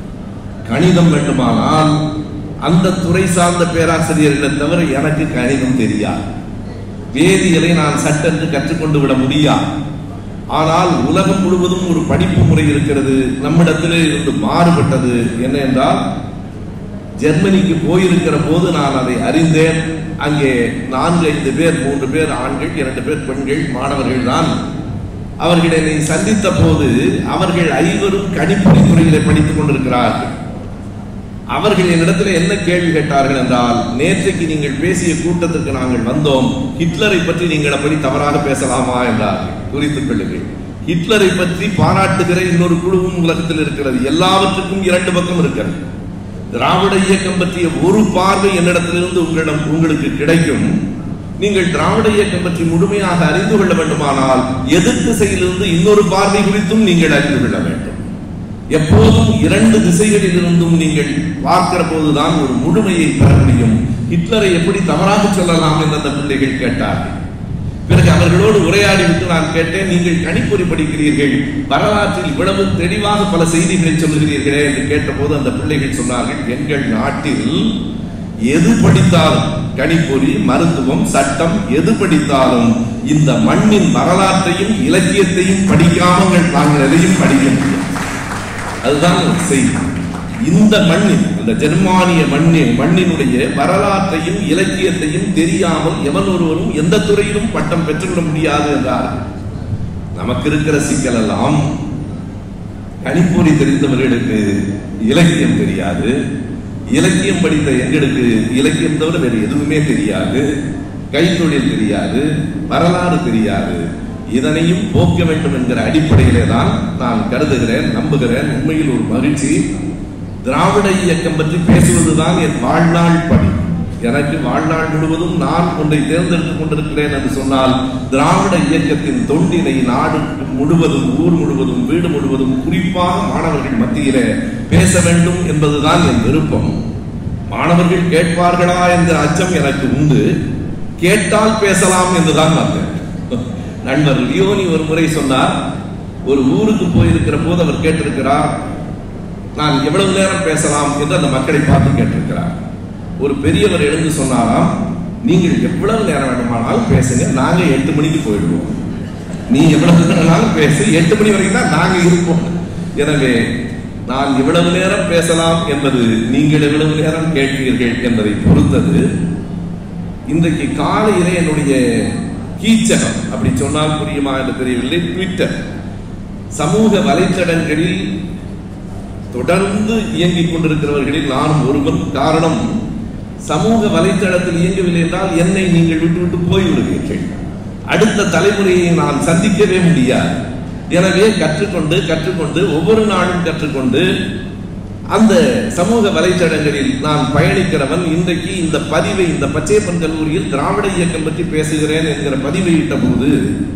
கணிதம் வேண்டுமானால் அந்த துறை சார்ந்த பேராசிரியர்களை தவிர எனக்கு கணிதம் தெரியாது வேதியியலை நான் சட்டென்று கற்றுக்கொண்டு விட முடியாது ஆனால் உலகம் முழுவதும் ஒரு படிப்பு முறை இருக்கிறது நம்மிடத்திலே இருந்து மாறுபட்டது என்ன என்றால் ஜெர்மனிக்கு போயிருக்கிற போது நான் அதை அறிந்தேன் அங்கே நான்கு ஐந்து பேர் மூன்று பேர் ஆண்கள் இரண்டு பேர் பெண்கள் மாணவர்கள் தான் அவர்களை நீ சந்தித்த போது அவர்கள் ஐவரும் கணிப்பொறி துறையிலே படித்துக் கொண்டிருக்கிறார்கள் அவர்கள் என்னிடத்தில் என்ன கேள்வி கேட்டார்கள் என்றால் நேற்றைக்கு நீங்கள் பேசிய கூட்டத்திற்கு நாங்கள் வந்தோம் ஹிட்லரை பற்றி நீங்கள் அப்படி தவறாக பேசலாமா என்றார்கள் குறித்துக் கொள்ளுங்கள் ஹிட்லரை பற்றி பாராட்டுகிற இன்னொரு குழுவும் உலகத்தில் இருக்கிறது எல்லாவற்றுக்கும் இரண்டு பக்கம் இருக்கிறது திராவிட இயக்கம் பற்றிய ஒரு பார்வை என்னிடத்திலிருந்து உங்களிடம் உங்களுக்கு கிடைக்கும் நீங்கள் திராவிட இயக்கம் பற்றி முழுமையாக அறிந்து கொள்ள வேண்டுமானால் எதிர் திசையிலிருந்து இன்னொரு பார்வை குறித்தும் நீங்கள் அறிந்து கொள்ள வேண்டும் எப்போதும் இரண்டு திசைகளில் இருந்தும் நீங்கள் பார்க்கிற போதுதான் ஒரு முழுமையை பெற முடியும் ஹிட்லரை எப்படி தவறாக சொல்லலாம் என்று அந்த பிள்ளைகள் கேட்டார்கள் பிறகு அவர்களோடு உரையாடி விட்டு நான் கேட்டேன் நீங்கள் கணிப்பொறி படிக்கிறீர்கள் வரலாற்றில் இவ்வளவு தெளிவாக பல செய்திகளை சொல்லுகிறீர்களே என்று கேட்டபோது அந்த பிள்ளைகள் சொன்னார்கள் எங்கள் நாட்டில் எது படித்தாலும் கணிப்பொறி மருத்துவம் சட்டம் எது படித்தாலும் இந்த மண்ணின் வரலாற்றையும் இலக்கியத்தையும் படிக்காமல் நாங்கள் எதையும் படிக்க முடியும் அதுதான் ஒரு செய்தி இந்த மண்ணின் இந்த ஜெர்மானிய மண்ணின் மண்ணினுடைய வரலாற்றையும் இலக்கியத்தையும் தெரியாமல் எவன் ஒருவரும் எந்த துறையிலும் பட்டம் பெற்றுவிட முடியாது என்றார் நமக்கு இருக்கிற சிக்கல் எல்லாம் கணிப்பொறி தெரிந்தவர்களுக்கு இலக்கியம் தெரியாது இலக்கியம் படித்த எங்களுக்கு இலக்கியம் தவிர வேறு எதுவுமே தெரியாது கைத்தொழில் தெரியாது வரலாறு தெரியாது இதனையும் போக்க வேண்டும் என்கிற அடிப்படையிலே தான் நான் கருதுகிறேன் நம்புகிறேன் உண்மையில் ஒரு மகிழ்ச்சி திராவிட இயக்கம் பற்றி பேசுவதுதான் என் வாழ்நாள் பணி எனக்கு வாழ்நாள் முழுவதும் நான் ஒன்றை தேர்ந்தெடுத்துக் கொண்டிருக்கிறேன் என்று சொன்னால் திராவிட இயக்கத்தின் தொண்டினை நாடு முழுவதும் ஊர் முழுவதும் வீடு முழுவதும் குறிப்பாக மாணவர்கள் மத்தியிலே பேச வேண்டும் என்பதுதான் என் விருப்பம் மாணவர்கள் கேட்பார்களா என்ற அச்சம் எனக்கு உண்டு கேட்டால் பேசலாம் என்றுதான் வந்தேன் நண்பர் லியோனி ஒரு முறை சொன்னார் ஒரு ஊருக்கு போயிருக்கிற போது அவர் கேட்டிருக்கிறார் நான் எவ்வளவு நேரம் பேசலாம் என்று அந்த மக்களை பார்த்து கேட்டிருக்கிறார் ஒரு பெரியவர் எழுந்து சொன்னாராம் நீங்கள் எவ்வளவு நேரம் வேண்டுமானாலும் பேசுங்க நாங்க எட்டு மணிக்கு போயிடுவோம் நீ எவ்வளவு நேரம் பேசு எட்டு மணி வரைக்கும் தான் நாங்க இருப்போம் எனவே நான் இவ்வளவு நேரம் பேசலாம் என்பது நீங்கள் எவ்வளவு நேரம் கேட்பீர்கள் என்பதை பொறுத்தது இன்றைக்கு காலையிலே என்னுடைய கீச்சகம் அப்படி சொன்னால் புரியுமா என்று தெரியவில்லை ட்விட்டர் சமூக வலைத்தடங்களில் தொடர்ந்து இயங்கிக் கொண்டிருக்கிறவர்களில் நானும் ஒருவன் காரணம் சமூக வலைத்தளத்தில் இயங்கவில்லை என்றால் என்னை நீங்கள் விட்டுவிட்டு போய்விடுவீர்கள் அடுத்த தலைமுறையை நான் சந்திக்கவே முடியாது எனவே கற்றுக்கொண்டு கற்றுக்கொண்டு ஒவ்வொரு நாளும் கற்றுக்கொண்டு அந்த சமூக வலைத்தடங்களில் நான் பயணிக்கிறவன் இன்றைக்கு இந்த பதிவை இந்த பச்சையப்பன் கல்லூரியில் திராவிட இயக்கம் பற்றி பேசுகிறேன் என்கிற பதிவை இட்ட போது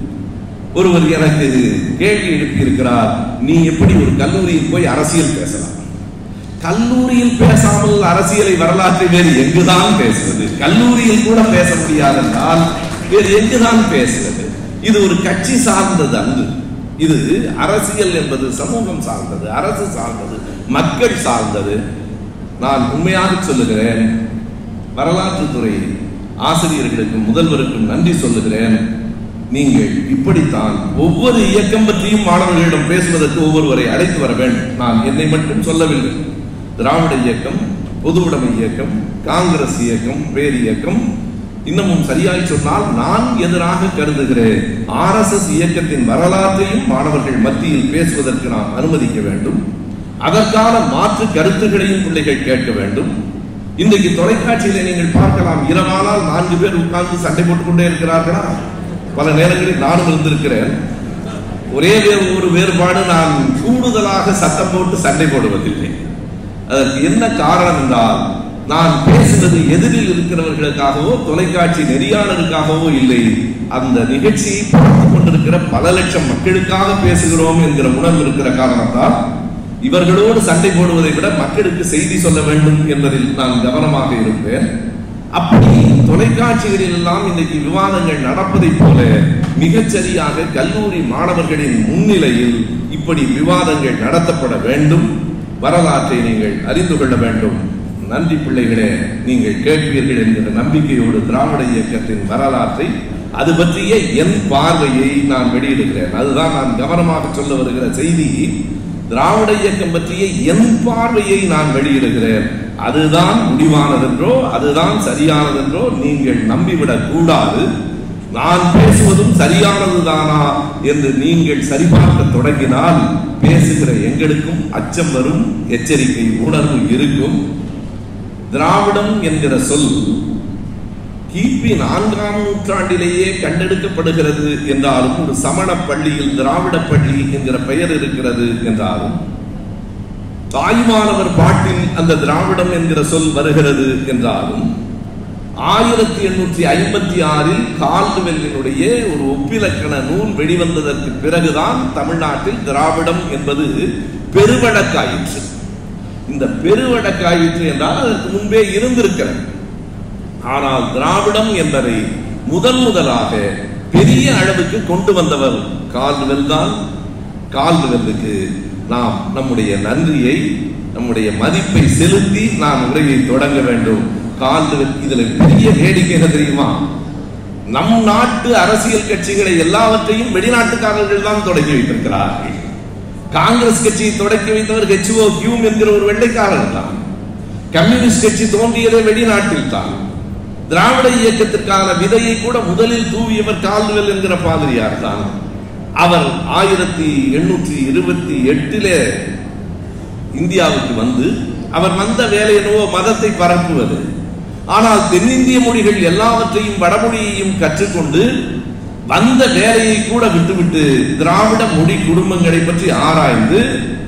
ஒருவர் எனக்கு கேள்வி எழுப்பியிருக்கிறார் நீ எப்படி ஒரு கல்லூரியில் போய் அரசியல் பேசலாம் கல்லூரியில் பேசாமல் அரசியலை வரலாற்றை வேறு எங்குதான் பேசுவது கல்லூரியில் கூட பேச முடியாதென்றால் வேறு எங்குதான் பேசுவது இது ஒரு கட்சி சார்ந்தது அன்று இது அரசியல் என்பது சமூகம் சார்ந்தது அரசு சார்ந்தது மக்கள் சார்ந்தது நான் உண்மையாக சொல்லுகிறேன் வரலாற்றுத்துறை ஆசிரியர்களுக்கும் முதல்வருக்கும் நன்றி சொல்லுகிறேன் நீங்கள் இப்படித்தான் ஒவ்வொரு இயக்கம் பற்றியும் மாணவர்களிடம் பேசுவதற்கு ஒவ்வொருவரை அழைத்து வர வேண்டும் நான் என்னை மட்டும் சொல்லவில்லை திராவிட இயக்கம் பொதுவுடைமை இயக்கம் காங்கிரஸ் இயக்கம் பேர் இயக்கம் இன்னமும் சரியாய் சொன்னால் நான் எதிராக கருதுகிறேன் ஆர் எஸ் எஸ் இயக்கத்தின் வரலாற்றையும் மாணவர்கள் மத்தியில் பேசுவதற்கு நாம் அனுமதிக்க வேண்டும் அதற்கான மாற்று கருத்துக்களையும் பிள்ளைகள் கேட்க வேண்டும் இன்றைக்கு தொலைக்காட்சியில நீங்கள் பார்க்கலாம் இரவானால் நான்கு பேர் உட்கார்ந்து சண்டை போட்டுக் கொண்டே இருக்கிறார்களா பல நேரங்களில் நானும் இருந்திருக்கிறேன் ஒரே வே- ஒரு வேறுபாடு நான் கூடுதலாக சத்தம் போட்டு சண்டை போடுவதில்லை அதற்கு என்ன காரணம் என்றால் நான் பேசுவது எதிரில் இருக்கிறவர்களுக்காகவோ தொலைக்காட்சி நெறியாளருக்காகவோ இல்லை அந்த நிகழ்ச்சியை பார்த்து கொண்டிருக்கிற பல லட்சம் மக்களுக்காக பேசுகிறோம் என்கிற உணர்வு இருக்கிற காரணத்தால் இவர்களோடு சண்டை போடுவதை விட மக்களுக்கு செய்தி சொல்ல வேண்டும் என்பதில் நான் கவனமாக இருப்பேன் அப்படி தொலைக்காட்சிகளில் எல்லாம் இன்னைக்கு விவாதங்கள் நடப்பதைப் போல மிகச்சரியாக கல்லூரி மாணவர்களின் முன்னிலையில் இப்படி விவாதங்கள் நடத்தப்பட வேண்டும் வரலாற்றை நீங்கள் அறிந்து கொள்ள வேண்டும் நன்றி பிள்ளைகளே நீங்கள் கேட்பீர்கள் என்கிற நம்பிக்கையோடு திராவிட இயக்கத்தின் வரலாற்றை அது பற்றிய என் பார்வையை நான் வெளியிடுகிறேன் அதுதான் நான் கவனமாக சொல்ல வருகிற செய்தி திராவிட இயக்கம் பற்றிய என் பார்வையை நான் வெளியிடுகிறேன் அதுதான் முடிவானதென்றோ அதுதான் சரியானதென்றோ நீங்கள் நம்பிவிடக் கூடாது நான் பேசுவதும் சரியானதுதானா என்று நீங்கள் சரிபார்க்க தொடங்கினால் பேசுகிற எங்களுக்கும் அச்சம் வரும் எச்சரிக்கை உணர்வு இருக்கும் திராவிடம் என்கிற சொல் கிபி நான்காம் நூற்றாண்டிலேயே கண்டெடுக்கப்படுகிறது என்றாலும் ஒரு சமண பள்ளியில் திராவிட பள்ளி என்கிற பெயர் இருக்கிறது என்றாலும் தாய்மானவர் பாட்டில் அந்த திராவிடம் என்கிற சொல் வருகிறது என்றாலும் ஆயிரத்தி எண்ணூற்றி ஐம்பத்தி ஆறில் கால்டுவெல்லினுடைய ஒரு ஒப்பிலக்கண நூல் வெளிவந்ததற்கு பிறகுதான் தமிழ்நாட்டில் திராவிடம் என்பது பெருவழக்காயிற்று இந்த பெருவழக்காயிற்று என்றால் அதற்கு முன்பே இருந்திருக்கிறது ஆனால் திராவிடம் என்பதை முதன் முதலாக பெரிய அளவுக்கு கொண்டு வந்தவர் கால்டுவெல் தான் கால்டுவெல்லுக்கு நாம் நம்முடைய நன்றியை நம்முடைய மதிப்பை செலுத்தி நாம் உரையை தொடங்க வேண்டும் கால்டுவெல் இதுல பெரிய வேடிக்கை என்ன தெரியுமா நம் நாட்டு அரசியல் கட்சிகளை எல்லாவற்றையும் வெளிநாட்டுக்காரர்கள் தான் தொடங்கி வைத்திருக்கிறார்கள் காங்கிரஸ் கட்சியை தொடக்கி வைத்தவர் ஹெச்ஓ ஹியூம் என்கிற ஒரு வெள்ளைக்காரர் தான் கம்யூனிஸ்ட் கட்சி தோன்றியதே வெளிநாட்டில் தான் திராவிட இயக்கத்திற்கான விதையை கூட முதலில் தூவியவர் கால்டுவெல் என்கிற பாதிரியார் தான் அவர் ஆயிரத்தி எண்ணூற்றி இருபத்தி எட்டிலே இந்தியாவுக்கு வந்து அவர் வந்த வேலை என்னவோ மதத்தை பரப்புவது ஆனால் தென்னிந்திய மொழிகள் எல்லாவற்றையும் வடமொழியையும் கற்றுக்கொண்டு வந்த வேலையை கூட விட்டுவிட்டு திராவிட மொழி குடும்பங்களை பற்றி ஆராய்ந்து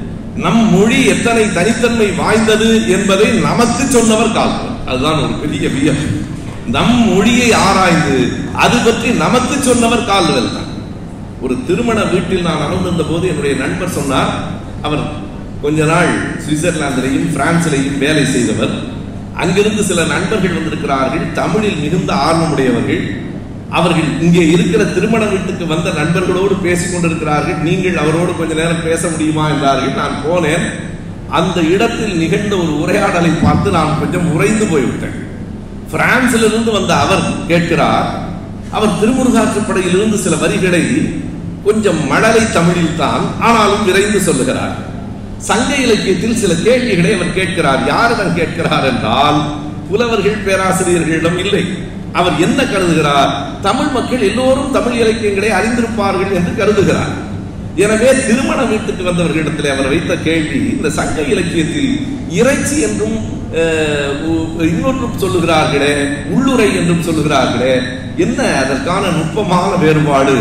நம் மொழி எத்தனை தனித்தன்மை வாய்ந்தது என்பதை நமக்கு சொன்னவர் கால்வர் அதுதான் ஒரு பெரிய வியம் நம் மொழியை ஆராய்ந்து அது பற்றி நமக்கு சொன்னவர் கால்வெல் தான் ஒரு திருமண வீட்டில் நான் அமர்ந்திருந்த போது என்னுடைய நண்பர் சொன்னார் அவர் கொஞ்ச நாள் சுவிட்சர்லாந்திலையும் பிரான்சிலையும் வேலை செய்தவர் அங்கிருந்து சில நண்பர்கள் வந்திருக்கிறார்கள் தமிழில் மிகுந்த ஆர்வமுடையவர்கள் அவர்கள் இங்கே இருக்கிற திருமண வீட்டுக்கு வந்த நண்பர்களோடு பேசிக் கொண்டிருக்கிறார்கள் நீங்கள் அவரோடு கொஞ்ச நேரம் பேச முடியுமா என்றார்கள் நான் போனேன் அந்த இடத்தில் நிகழ்ந்த ஒரு உரையாடலை பார்த்து நான் கொஞ்சம் உறைந்து போய்விட்டேன் பிரான்சிலிருந்து வந்த அவர் கேட்கிறார் அவர் திருமுருகாற்றுப்படையிலிருந்து சில வரிகளை கொஞ்சம் மழலை தமிழில் தான் ஆனாலும் விரைந்து சொல்லுகிறார் சங்க இலக்கியத்தில் சில கேள்விகளை அவர் கேட்கிறார் யாரிடம் கேட்கிறார் என்றால் புலவர்கள் பேராசிரியர்களிடம் இல்லை அவர் என்ன கருதுகிறார் தமிழ் மக்கள் எல்லோரும் தமிழ் இலக்கியங்களை அறிந்திருப்பார்கள் என்று கருதுகிறார் எனவே திருமண வீட்டுக்கு வந்தவர்களிடத்தில் அவர் வைத்த கேள்வி இந்த சங்க இலக்கியத்தில் இறைச்சி என்றும் அஹ், உ- இன்னொன்றும் சொல்லுகிறார்களே உள்ளுரை என்றும் சொல்லுகிறார்களே என்ன அதற்கான நுட்பமான வேறுபாடு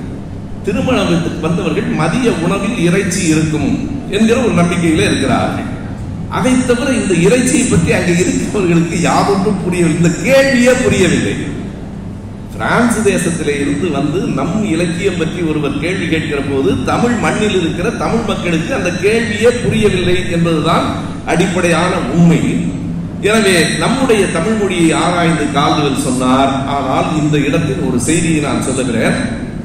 திருமண வீட்டுக்கு வந்தவர்கள் மதிய உணவில் இறைச்சி இருக்கும் என்கிற ஒரு நம்பிக்கையில இருக்கிறார்கள் அதை தவிர இந்த இறைச்சியை பற்றி அங்கே இருக்கிறவர்களுக்கு யாதொன்றும் புரியவில்லை இந்த கேள்வியே புரியவில்லை பிரான்ஸ் தேசத்திலே இருந்து வந்து நம் இலக்கியம் பற்றி ஒருவர் கேள்வி கேட்கிற போது தமிழ் மண்ணில் இருக்கிற தமிழ் மக்களுக்கு அந்த கேள்வியே புரியவில்லை என்பதுதான் அடிப்படையான உண்மை எனவே நம்முடைய தமிழ் மொழியை ஆராய்ந்து கால்டுவெல் சொன்னார் ஆனால் இந்த இடத்தில் ஒரு செய்தியை நான் சொல்லுகிறேன்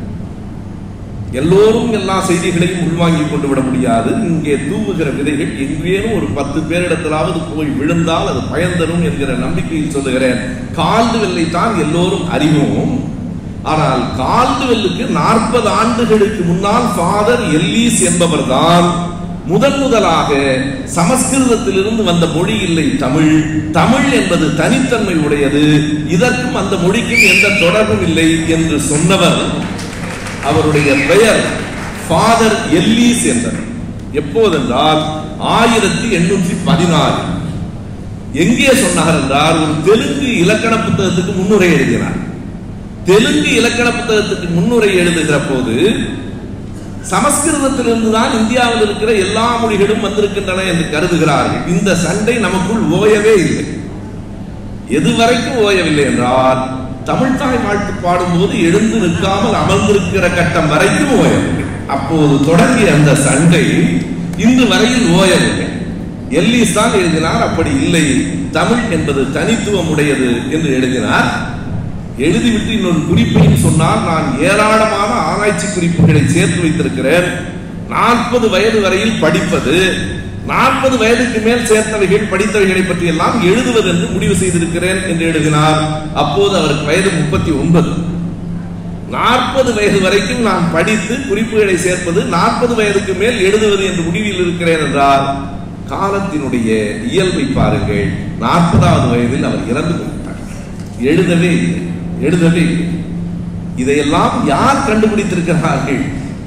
எல்லோரும் எல்லா செய்திகளையும் உள்வாங்கிக் கொண்டு விட முடியாது இங்கே தூவுகிற விதைகள் எங்கேனும் ஒரு பத்து பேரிடத்திலாவது போய் விழுந்தால் அது பயன் தரும் என்கிற நம்பிக்கையில் சொல்லுகிறேன் கால்டுவெல்லை தான் எல்லோரும் அறிவோம் ஆனால் கால்டுவெல்லுக்கு நாற்பது ஆண்டுகளுக்கு முன்னால் ஃபாதர் எல்லீஸ் என்பவர் தான் முதன் முதலாக சமஸ்கிருதத்திலிருந்து வந்த மொழி இல்லை தமிழ் தமிழ் என்பது தனித்தன்மை உடையது இதற்கும் அந்த மொழிக்கும் எந்த தொடர்பும் இல்லை என்று சொன்னவர் அவருடைய பெயர் ஃபாதர் எல்லீஸ் என்றவர் எப்போதென்றால் ஆயிரத்தி எண்ணூற்றி பதினாறு எங்கே சொன்னார் என்றால் ஒரு தெலுங்கு இலக்கண புத்தகத்துக்கு முன்னுரை எழுதினார் தெலுங்கு இலக்கண புத்தகத்துக்கு முன்னுரை எழுதுகிற போது சமஸ்கிருதத்திலிருந்து தான் இந்தியாவில் இருக்கிற எல்லா மொழிகளும் வந்திருக்கின்றன என்று கருதுகிறார்கள் இந்த சண்டை நமக்குள் ஓயவே இல்லை எதுவரைக்கும் ஓயவில்லை என்றால் தமிழ் தாய் வாழ்த்து பாடும்போது எழுந்து நிற்காமல் அமர்ந்திருக்கிற கட்டம் வரைக்கும் ஓயவில்லை அப்போது தொடங்கிய அந்த சண்டை இன்று வரையில் ஓயவில்லை எல்லிஸ் தான் எழுதினார் அப்படி இல்லை தமிழ் என்பது தனித்துவம் உடையது என்று எழுதினார் எழுதிவிட்டு இன்னொரு குறிப்பையும் சொன்னால் நான் ஏராளமான ஆராய்ச்சி குறிப்புகளை சேர்த்து வைத்திருக்கிறேன் நாற்பது வயது வரையில் படிப்பது நாற்பது வயதுக்கு மேல் சேர்த்தவைகள் படித்தவைகளை பற்றி எல்லாம் எழுதுவது என்று முடிவு செய்திருக்கிறேன் என்று எழுதினார் அப்போது அவருக்கு வயது முப்பத்தி ஒன்பது நாற்பது வயது வரைக்கும் நான் படித்து குறிப்புகளை சேர்ப்பது நாற்பது வயதுக்கு மேல் எழுதுவது என்று முடிவில் இருக்கிறேன் என்றால் காலத்தினுடைய இயல்பை பாருங்கள் நாற்பதாவது வயதில் அவர் இறந்து போய்விட்டார் எழுதவே இல்லை எழுதவே இல்லை இதையெல்லாம் யார் கண்டுபிடித்திருக்கிறார்கள்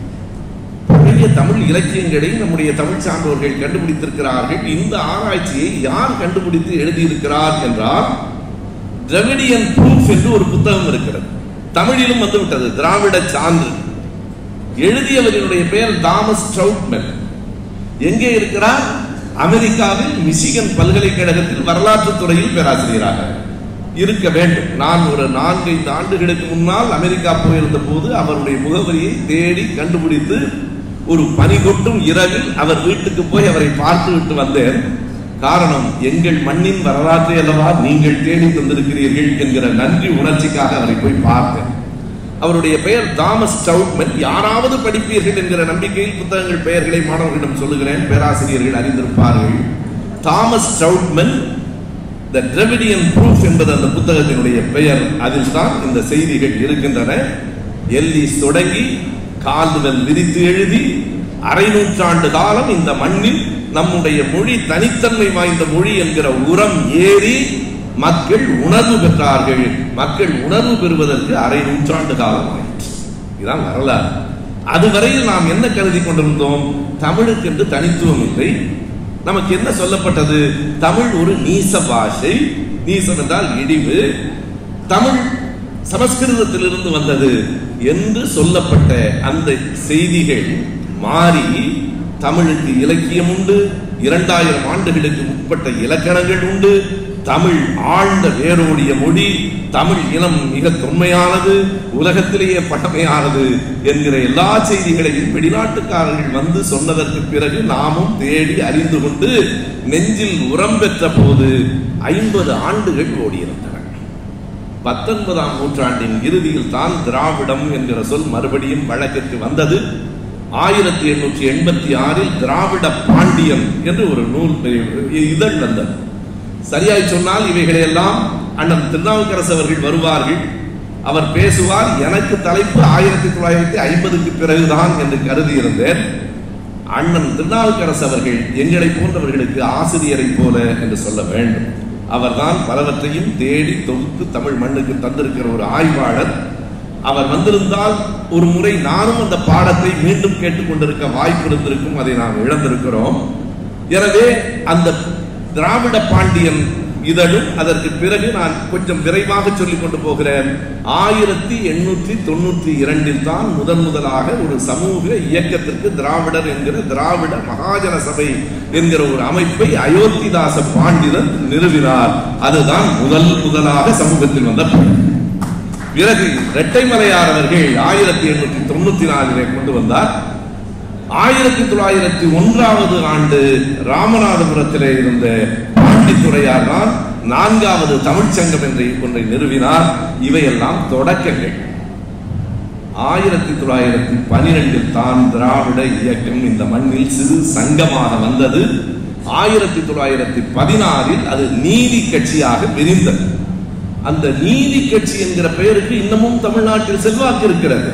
பழைய தமிழ் இலக்கியங்களை நம்முடைய தமிழ் சான்றோர்கள் கண்டுபிடித்திருக்கிறார்கள் இந்த ஆராய்ச்சியை யார் கண்டுபிடித்து எழுதியிருக்கிறார் என்றால் திரவிடியன் ப்ரூஃப் என்று ஒரு புத்தகம் இருக்கிறது தமிழிலும் வந்துவிட்டது திராவிட சான்று எழுதியவரினுடைய பெயர் தாமஸ் ட்ரவுட்மென் எங்கே இருக்கிறார் அமெரிக்காவில் மிசிகன் பல்கலைக்கழகத்தில் வரலாற்று துறையில் பேராசிரியராக இருக்க வேண்டும் நான் ஒரு நான்கைந்து ஆண்டுகளுக்கு முன்னால் அமெரிக்கா போயிருந்த போது அவருடைய முகவரியை தேடி கண்டுபிடித்து ஒரு பனி கொட்டும் இரவில் அவர் வீட்டுக்கு போய் அவரை பார்த்து விட்டு வந்தேன் காரணம் எங்கள் மண்ணின் வரலாற்றை அல்லவா நீங்கள் தேடி தந்திருக்கிறீர்கள் என்கிற நன்றி உணர்ச்சிக்காக அவரை போய் பார்த்தேன் அவருடைய பெயர் தாமஸ் ஸ்டவுட்மன் யாராவது படிப்பீர்கள் என்கிற நம்பிக்கையில் புத்தகங்கள் பெயர்களை மாணவர்களிடம் சொல்லுகிறேன் பேராசிரியர்கள் அறிந்திருப்பார்கள் Thomas Trautmann the Dravidian proof என்பது அந்த புத்தகத்தினுடைய பெயர் அதில் தான் இந்த செய்திகள் இருக்கின்றன எல்லிஸ் தொடங்கி கால்டுவெல் விரித்து எழுதி அரை நூற்றாண்டு காலம் இந்த மண்ணில் நம்முடைய மொழி தனித்தன்மை வாய்ந்த மொழி என்கிற உரம் ஏறி மக்கள் உணர்வு பெற்றார்கள் மக்கள் உணர்வு பெறுவதற்கு அரை நூற்றாண்டு காலம் ஆயிற்று இதுதான் வரலாறு அதுவரையில் நாம் என்ன கருதி கொண்டிருந்தோம் தமிழுக்கு என்று தனித்துவம் இல்லை நமக்கு என்ன சொல்லப்பட்டது தமிழ் ஒரு நீச பாஷை நீசம் என்றால் இடிவு தமிழ் சமஸ்கிருதத்திலிருந்து வந்தது என்று சொல்லப்பட்ட அந்த செய்திகள் மாறி தமிழுக்கு இலக்கியம் உண்டு இரண்டாயிரம் ஆண்டுகளுக்கு முற்பட்ட இலக்கணங்கள் உண்டு தமிழ் ஆழ்ந்த வேரோடிய மொழி தமிழ் இனம் மிக தொன்மையானது உலகத்திலேயே பழமையானது என்கிற எல்லா செய்திகளையும் வெளிநாட்டுக்காரர்கள் வந்து சொன்னதற்கு பிறகு நாமும் தேடி அறிந்து கொண்டு நெஞ்சில் உரம் பெற்ற போது ஐம்பது ஆண்டுகள் ஓடியிருந்தன பத்தொன்பதாம் நூற்றாண்டின் இறுதியில் தான் திராவிடம் என்கிற சொல் மறுபடியும் வழக்கிற்கு வந்தது ஆயிரத்தி எண்ணூற்றி எண்பத்தி ஆறில் திராவிட பாண்டியன் என்று ஒரு நூல் இதழ் வந்தது சரியாய் சொன்னால் இவைகளை எல்லாம் அண்ணன் திருநாவுக்கரசு அவர்கள் வருவார்கள் அவர் பேசுவார் எனக்கு தலைப்பு ஆயிரத்தி தொள்ளாயிரத்தி ஐம்பதுக்கு பிறகுதான் என்று கருதி இருந்தேன் அண்ணன் திருநாவுக்கரசு அவர்கள் எங்களை போன்றவர்களுக்கு ஆசிரியரை போல என்று சொல்ல வேண்டும் அவர்தான் பலவற்றையும் தேடி தொகுத்து தமிழ் மண்ணுக்கு தந்திருக்கிற ஒரு ஆய்வாளர் அவர் வந்திருந்தால் ஒரு முறை நானும் அந்த பாடத்தை மீண்டும் கேட்டுக்கொண்டிருக்க வாய்ப்பு இருந்திருக்கும் அதை நாம் இழந்திருக்கிறோம் எனவே அந்த திராவிட பாண்டியன் இதழும் அதற்கு பிறகு நான் கொஞ்சம் விரைவாக சொல்லிக் கொண்டு போகிறேன் ஆயிரத்தி எண்ணூற்றி தொண்ணூற்றி இரண்டில் தான் முதன் முதலாக ஒரு சமூக இயக்கத்திற்கு திராவிடர் என்கிற திராவிட மகாஜன சபை என்கிற ஒரு அமைப்பை அயோத்திதாச பாண்டிதன் நிறுவினார் அதுதான் முதல் முதலாக சமூகத்தில் வந்த பணி. பிறகு இரட்டைமலையார் அவர்கள் ஆயிரத்தி எண்ணூற்றி தொண்ணூத்தி நாலிலே கொண்டு வந்தார் ஆயிரத்தி தொள்ளாயிரத்தி ஒன்றாவது ஆண்டு ராமநாதபுரத்திலே இருந்த பாண்டித்துறையார் தான் நான்காவது தமிழ்ச்சங்கம் என்ற ஒன்றை நிறுவினார் இவையெல்லாம் தொடக்கங்கள் ஆயிரத்தி தொள்ளாயிரத்தி பனிரெண்டில் தான் திராவிட இயக்கம் இந்த மண்ணில் சிறு சங்கமாக வந்தது ஆயிரத்தி தொள்ளாயிரத்தி பதினாறில் அது நீதி கட்சியாக விரிந்தது அந்த நீதி கட்சி என்கிற பெயருக்கு இன்னமும் தமிழ்நாட்டில் செல்வாக்கு இருக்கிறது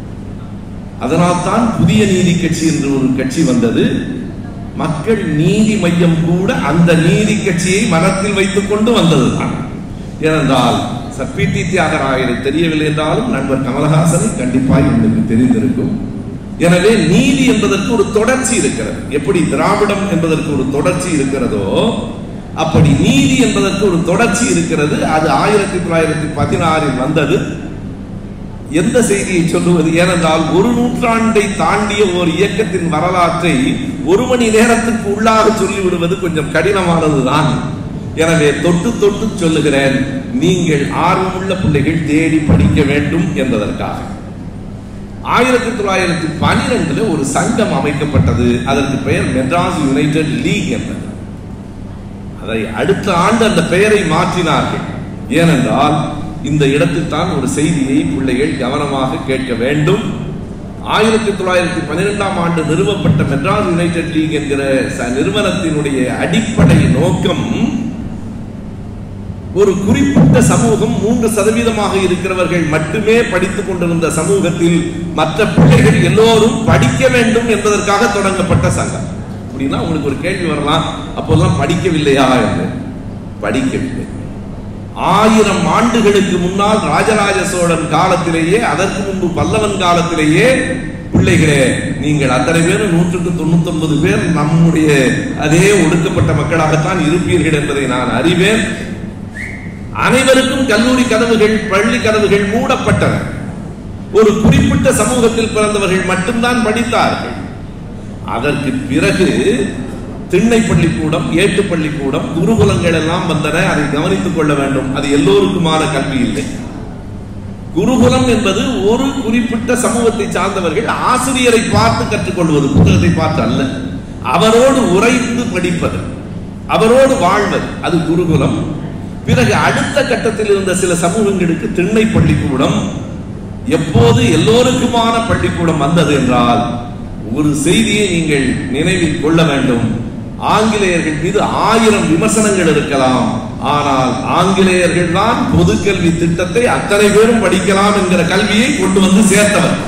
அதனால் தான் புதிய நீதி கட்சி என்று ஒரு கட்சி வந்தது மக்கள் நீதி மையம் கூட அந்த நீதி கட்சியை மனத்தில் வைத்துக் கொண்டு வந்ததுதான் ஏனென்றால் சப்பிட்டி தியாகராயரை தெரியவில்லை என்றாலும் நண்பர் கமலஹாசனை கண்டிப்பாக உங்களுக்கு தெரிந்திருக்கும் எனவே நீதி என்பதற்கு ஒரு தொடர்ச்சி இருக்கிறது எப்படி திராவிடம் என்பதற்கு ஒரு தொடர்ச்சி இருக்கிறதோ அப்படி நீதி என்பதற்கு ஒரு தொடர்ச்சி இருக்கிறது அது ஆயிரத்தி தொள்ளாயிரத்தி பதினாறில் வந்தது எந்த செய்தியை சொல்லுவது ஏனென்றால் ஒரு நூற்றாண்டை தாண்டிய ஒரு இயக்கத்தின் வரலாற்றை ஒரு மணி நேரத்துக்கு உள்ளாக சொல்லிவிடுவது கொஞ்சம் கடினமானதுதான் எனவே தொட்டு தொட்டு சொல்லுகிறேன் நீங்கள் ஆர்வமுள்ள பிள்ளைகள் தேடி படிக்க வேண்டும் என்பதற்காக ஆயிரத்தி தொள்ளாயிரத்தி பனிரெண்டுல ஒரு சங்கம் அமைக்கப்பட்டது அதற்கு பெயர் மெட்ராஸ் யுனைடெட் லீக் என்பது அதை அடுத்த ஆண்டு அந்த பெயரை மாற்றினார்கள் ஏனென்றால் இந்த இடத்தில் தான் ஒரு செய்தியை பிள்ளைகள் கவனமாக கேட்க வேண்டும் ஆயிரத்தி தொள்ளாயிரத்தி பன்னிரெண்டாம் ஆண்டு நிறுவப்பட்ட மெட்ராஸ் யுனைடெட் லீக் என்கிற ச- நிறுவனத்தினுடைய அடிப்படை நோக்கம் ஒரு குறிப்பிட்ட சமூகம் மூன்று சதவீதமாக இருக்கிறவர்கள் மட்டுமே படித்துக் கொண்டிருந்த சமூகத்தில் மற்ற பிள்ளைகள் எல்லோரும் படிக்க வேண்டும் என்பதற்காக தொடங்கப்பட்ட சங்கம் அப்படின்னா உங்களுக்கு ஒரு கேள்வி வரலாம் அப்போதெல்லாம் படிக்கவில்லையா என்று படிக்கவில்லை ஆயிரம் ஆண்டுகளுக்கு முன்னால் ராஜராஜ சோழன் காலத்திலேயே அதற்கு முன்பு பல்லவன் காலத்திலேயே பிள்ளைகளே நீங்கள் அத்தனை பேரும் நூற்றுக்கு தொண்ணூத்தி ஒன்பது பேர் நம்முடைய அதே ஒடுக்கப்பட்ட மக்களாகத்தான் இருப்பீர்கள் என்பதை நான் அறிவேன் அனைவருக்கும் கல்லூரி கதவுகள் பள்ளி கதவுகள் மூடப்பட்டன ஒரு குறிப்பிட்ட சமூகத்தில் பிறந்தவர்கள் மட்டும்தான் படித்தார்கள் அதற்கு பிறகு திண்ணை பள்ளிக்கூடம் ஏட்டு பள்ளிக்கூடம் குருகுலங்கள் எல்லாம் வந்தன அதை கவனித்துக் கொள்ள வேண்டும் அது எல்லோருக்குமான கல்வி இல்லை குருகுலம் என்பது ஒரு குறிப்பிட்ட சமூகத்தை சார்ந்தவர்கள் ஆசிரியரை பார்த்து கற்றுக்கொள்வது புத்தகத்தை பார்த்து அல்ல அவரோடு உரைத்து படிப்பது அவரோடு வாழ்வது அது குருகுலம் பிறகு அடுத்த கட்டத்தில் இருந்த சில சமூகங்களுக்கு திண்ணை பள்ளிக்கூடம் எப்போது எல்லோருக்குமான பள்ளிக்கூடம் வந்தது என்றால் ஒரு செய்தியை நீங்கள் நினைவில் கொள்ள வேண்டும் ஆங்கிலேயர்கள் மீது ஆயிரம் விமர்சனங்கள் இருக்கலாம் ஆனால் ஆங்கிலேயர்கள் தான் பொதுக்கல்வி திட்டத்தை அத்தனை பேரும் படிக்கலாம் என்கிற கல்வியை கொண்டு வந்து சேர்த்தவர்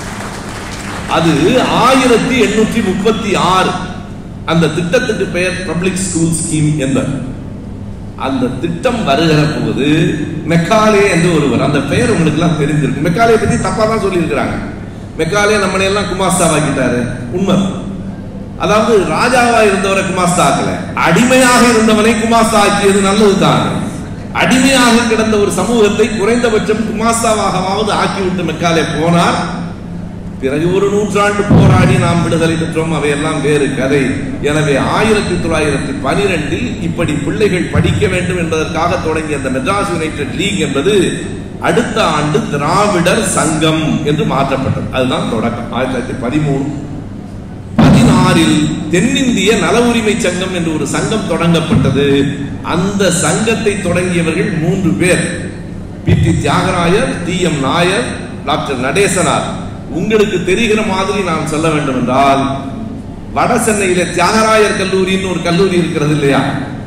அது ஆயிரத்தி எண்ணூற்றி முப்பத்தி ஆறு அந்த திட்டத்துக்கு பெயர் பப்ளிக் ஸ்கூல் ஸ்கீம் என்பது அந்த திட்டம் வருகிற போது மெக்காலே என்று ஒருவர் அந்த பெயர் உங்களுக்கு எல்லாம் தெரிஞ்சிருக்கு மெக்காலே பத்தி தப்பா தான் சொல்லி இருக்கிறாங்க மெக்காலே நம்மளை எல்லாம் குமாஸ்தாவாக்கிட்டாரு உண்மை அதாவது ராஜாவா இருந்தவரை குமாஸ்தா ஆக்கல அடிமையாக இருந்தவனை குமாஸ்தா ஆக்கியது நல்லதுதான் அடிமையாக கிடந்த ஒரு சமூகத்தை குறைந்தபட்சம் குமாஸ்தாவாகவாவது ஆக்கிவிட்டு மெக்காலே போனார் பிறகு ஒரு நூற்றாண்டு போராடி நாம் விடுதலை பெற்றோம் அவையெல்லாம் வேறு கதை எனவே ஆயிரத்தி தொள்ளாயிரத்தி பனிரெண்டில் இப்படி பிள்ளைகள் படிக்க வேண்டும் என்பதற்காக தொடங்கிய அந்த மெட்ராஸ் யுனைடெட் லீக் என்பது அடுத்த ஆண்டு திராவிடர் சங்கம் என்று மாற்றப்பட்டது அதுதான் தொடக்கம் ஆயிரத்தி தொள்ளாயிரத்தி பதிமூணு பதினாறில் தென்னிந்திய நல உரிமை சங்கம் என்று ஒரு சங்கம் தொடங்கப்பட்டது அந்த சங்கத்தை தொடங்கியவர்கள் மூன்று பேர் P T Thiyagarayar T M Nair doctor Natesanar உங்களுக்கு தெரிகிற மாதிரி நான் சொல்ல வேண்டும் என்றால் வட சென்னையில தியாகராயர் கல்லூரின்னு ஒரு கல்லூரி இருக்கிறது இல்லையா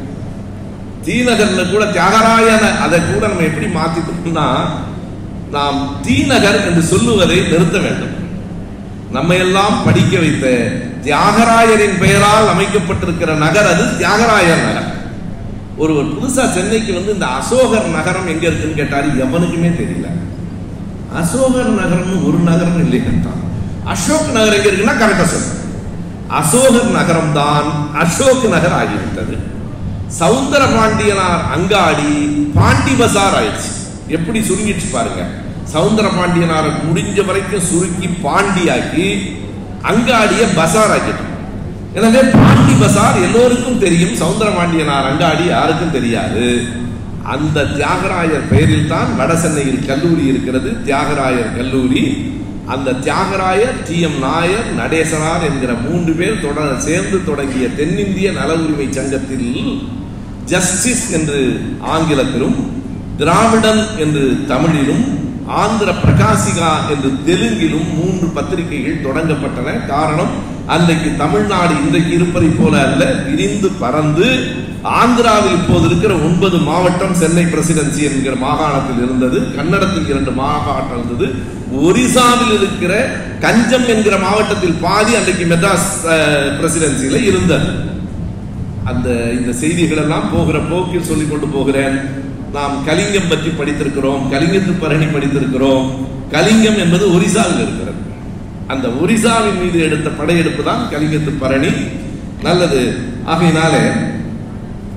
தீநகர்ல கூட தியாகராயன அதை கூட நம்ம எப்படி மாத்திட்டோம்னா நாம் தீநகர் என்று சொல்லுவதை நிறுத்த வேண்டும் நம்ம எல்லாம் படிக்க வைத்த தியாகராயரின் பெயரால் அமைக்கப்பட்டிருக்கிற நகர் அது தியாகராயர் நகர் ஒருவர் புதுசா சென்னைக்கு வந்து இந்த அசோகர் நகரம் எங்க இருக்குன்னு கேட்டாரு எவனுக்குமே தெரியல அசோகர் நகரம்னு ஒரு நகரம் இல்லை கேட்டான் அசோக் நகர் எங்க இருக்குன்னா கரெக்டா சொல்லு அசோகர் நகரம் தான் அசோக் நகர் ஆகிவிட்டது சவுந்தர பாண்டியனார் அங்காடி பாண்டி பசார் ஆயிடுச்சு எப்படி சுருங்கிடுச்சு பாருங்க சவுந்தர பாண்டியனார் முடிஞ்ச வரைக்கும் சுருக்கி பாண்டியாக்கி அங்காடிய பசார் ஆக்கிட்டோம் எனவே பாண்டி பசார் எல்லோருக்கும் தெரியும் சவுந்தர பாண்டியனார் அங்காடி யாருக்கும் தெரியாது அந்த தியாகராயர் பெயரில் தான் வட சென்னையில் கல்லூரி இருக்கிறது தியாகராயர் கல்லூரி அந்த தியாகராயர் டி எம் நாயர் நடேசனார் என்கிற மூன்று பேர் தொடர் சேர்ந்து தொடங்கிய தென்னிந்திய நல உரிமை சங்கத்தில் ஜஸ்டிஸ் என்று ஆங்கிலத்திலும் திராவிடன் என்று தமிழிலும் ஆந்திர பிரகாசிகா என்று தெலுங்கிலும் மூன்று பத்திரிகைகள் தொடங்கப்பட்டன காரணம் அன்றைக்கு தமிழ்நாடு இன்றைக்கு இருப்பதை போல அல்ல விரிந்து பறந்து ஆந்திராவில் இப்போது இருக்கிற ஒன்பது மாவட்டம் சென்னை பிரசிடென்சி என்கிற மாகாணத்தில் இருந்தது கன்னடத்தில் இரண்டு மாகாணம் இருந்தது ஒரிசாவில் இருக்கிற கஞ்சம் என்கிற மாவட்டத்தில் பாதி அன்றைக்கு மெட்ராஸ் பிரசிடென்சியில இருந்தது அந்த இந்த செய்திகள் எல்லாம் போகிற போக்கில் சொல்லிக் கொண்டு போகிறேன் நாம் கலிங்கம் பற்றி படித்திருக்கிறோம் கலிங்கத்து பரணி படித்திருக்கிறோம் கலிங்கம் என்பது ஒரிசாவில் இருக்கிறது அந்த ஒரிசாவின் மீது எடுத்த படையெடுப்பு தான் கலிங்கத்து பரணி நல்லது ஆகையினாலே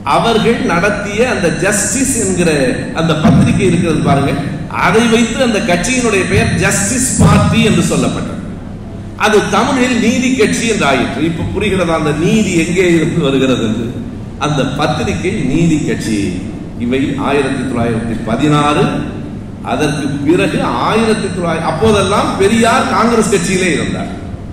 அவர்கள் நடத்திய அந்த ஜஸ்டிஸ் என்கிற அந்த பத்திரிகை இருக்கிறது பாருங்க அதை வைத்து அந்த கட்சியினுடைய பெயர் ஜஸ்டிஸ் பார்ட்டி என்று சொல்லப்பட்டது அது தமிழில் நீதி கட்சி என்று ஆயிற்று இப்ப புரிகிறதா அந்த நீதி எங்கே இருந்து வருகிறது என்று அந்த பத்திரிகை நீதி கட்சி இவை ஆயிரத்தி தொள்ளாயிரத்தி பதினாறு அதற்கு பிறகு ஆயிரத்தி தொள்ளாயிரத்தி அப்போதெல்லாம் பெரியார் காங்கிரஸ் கட்சியிலே இருந்தார்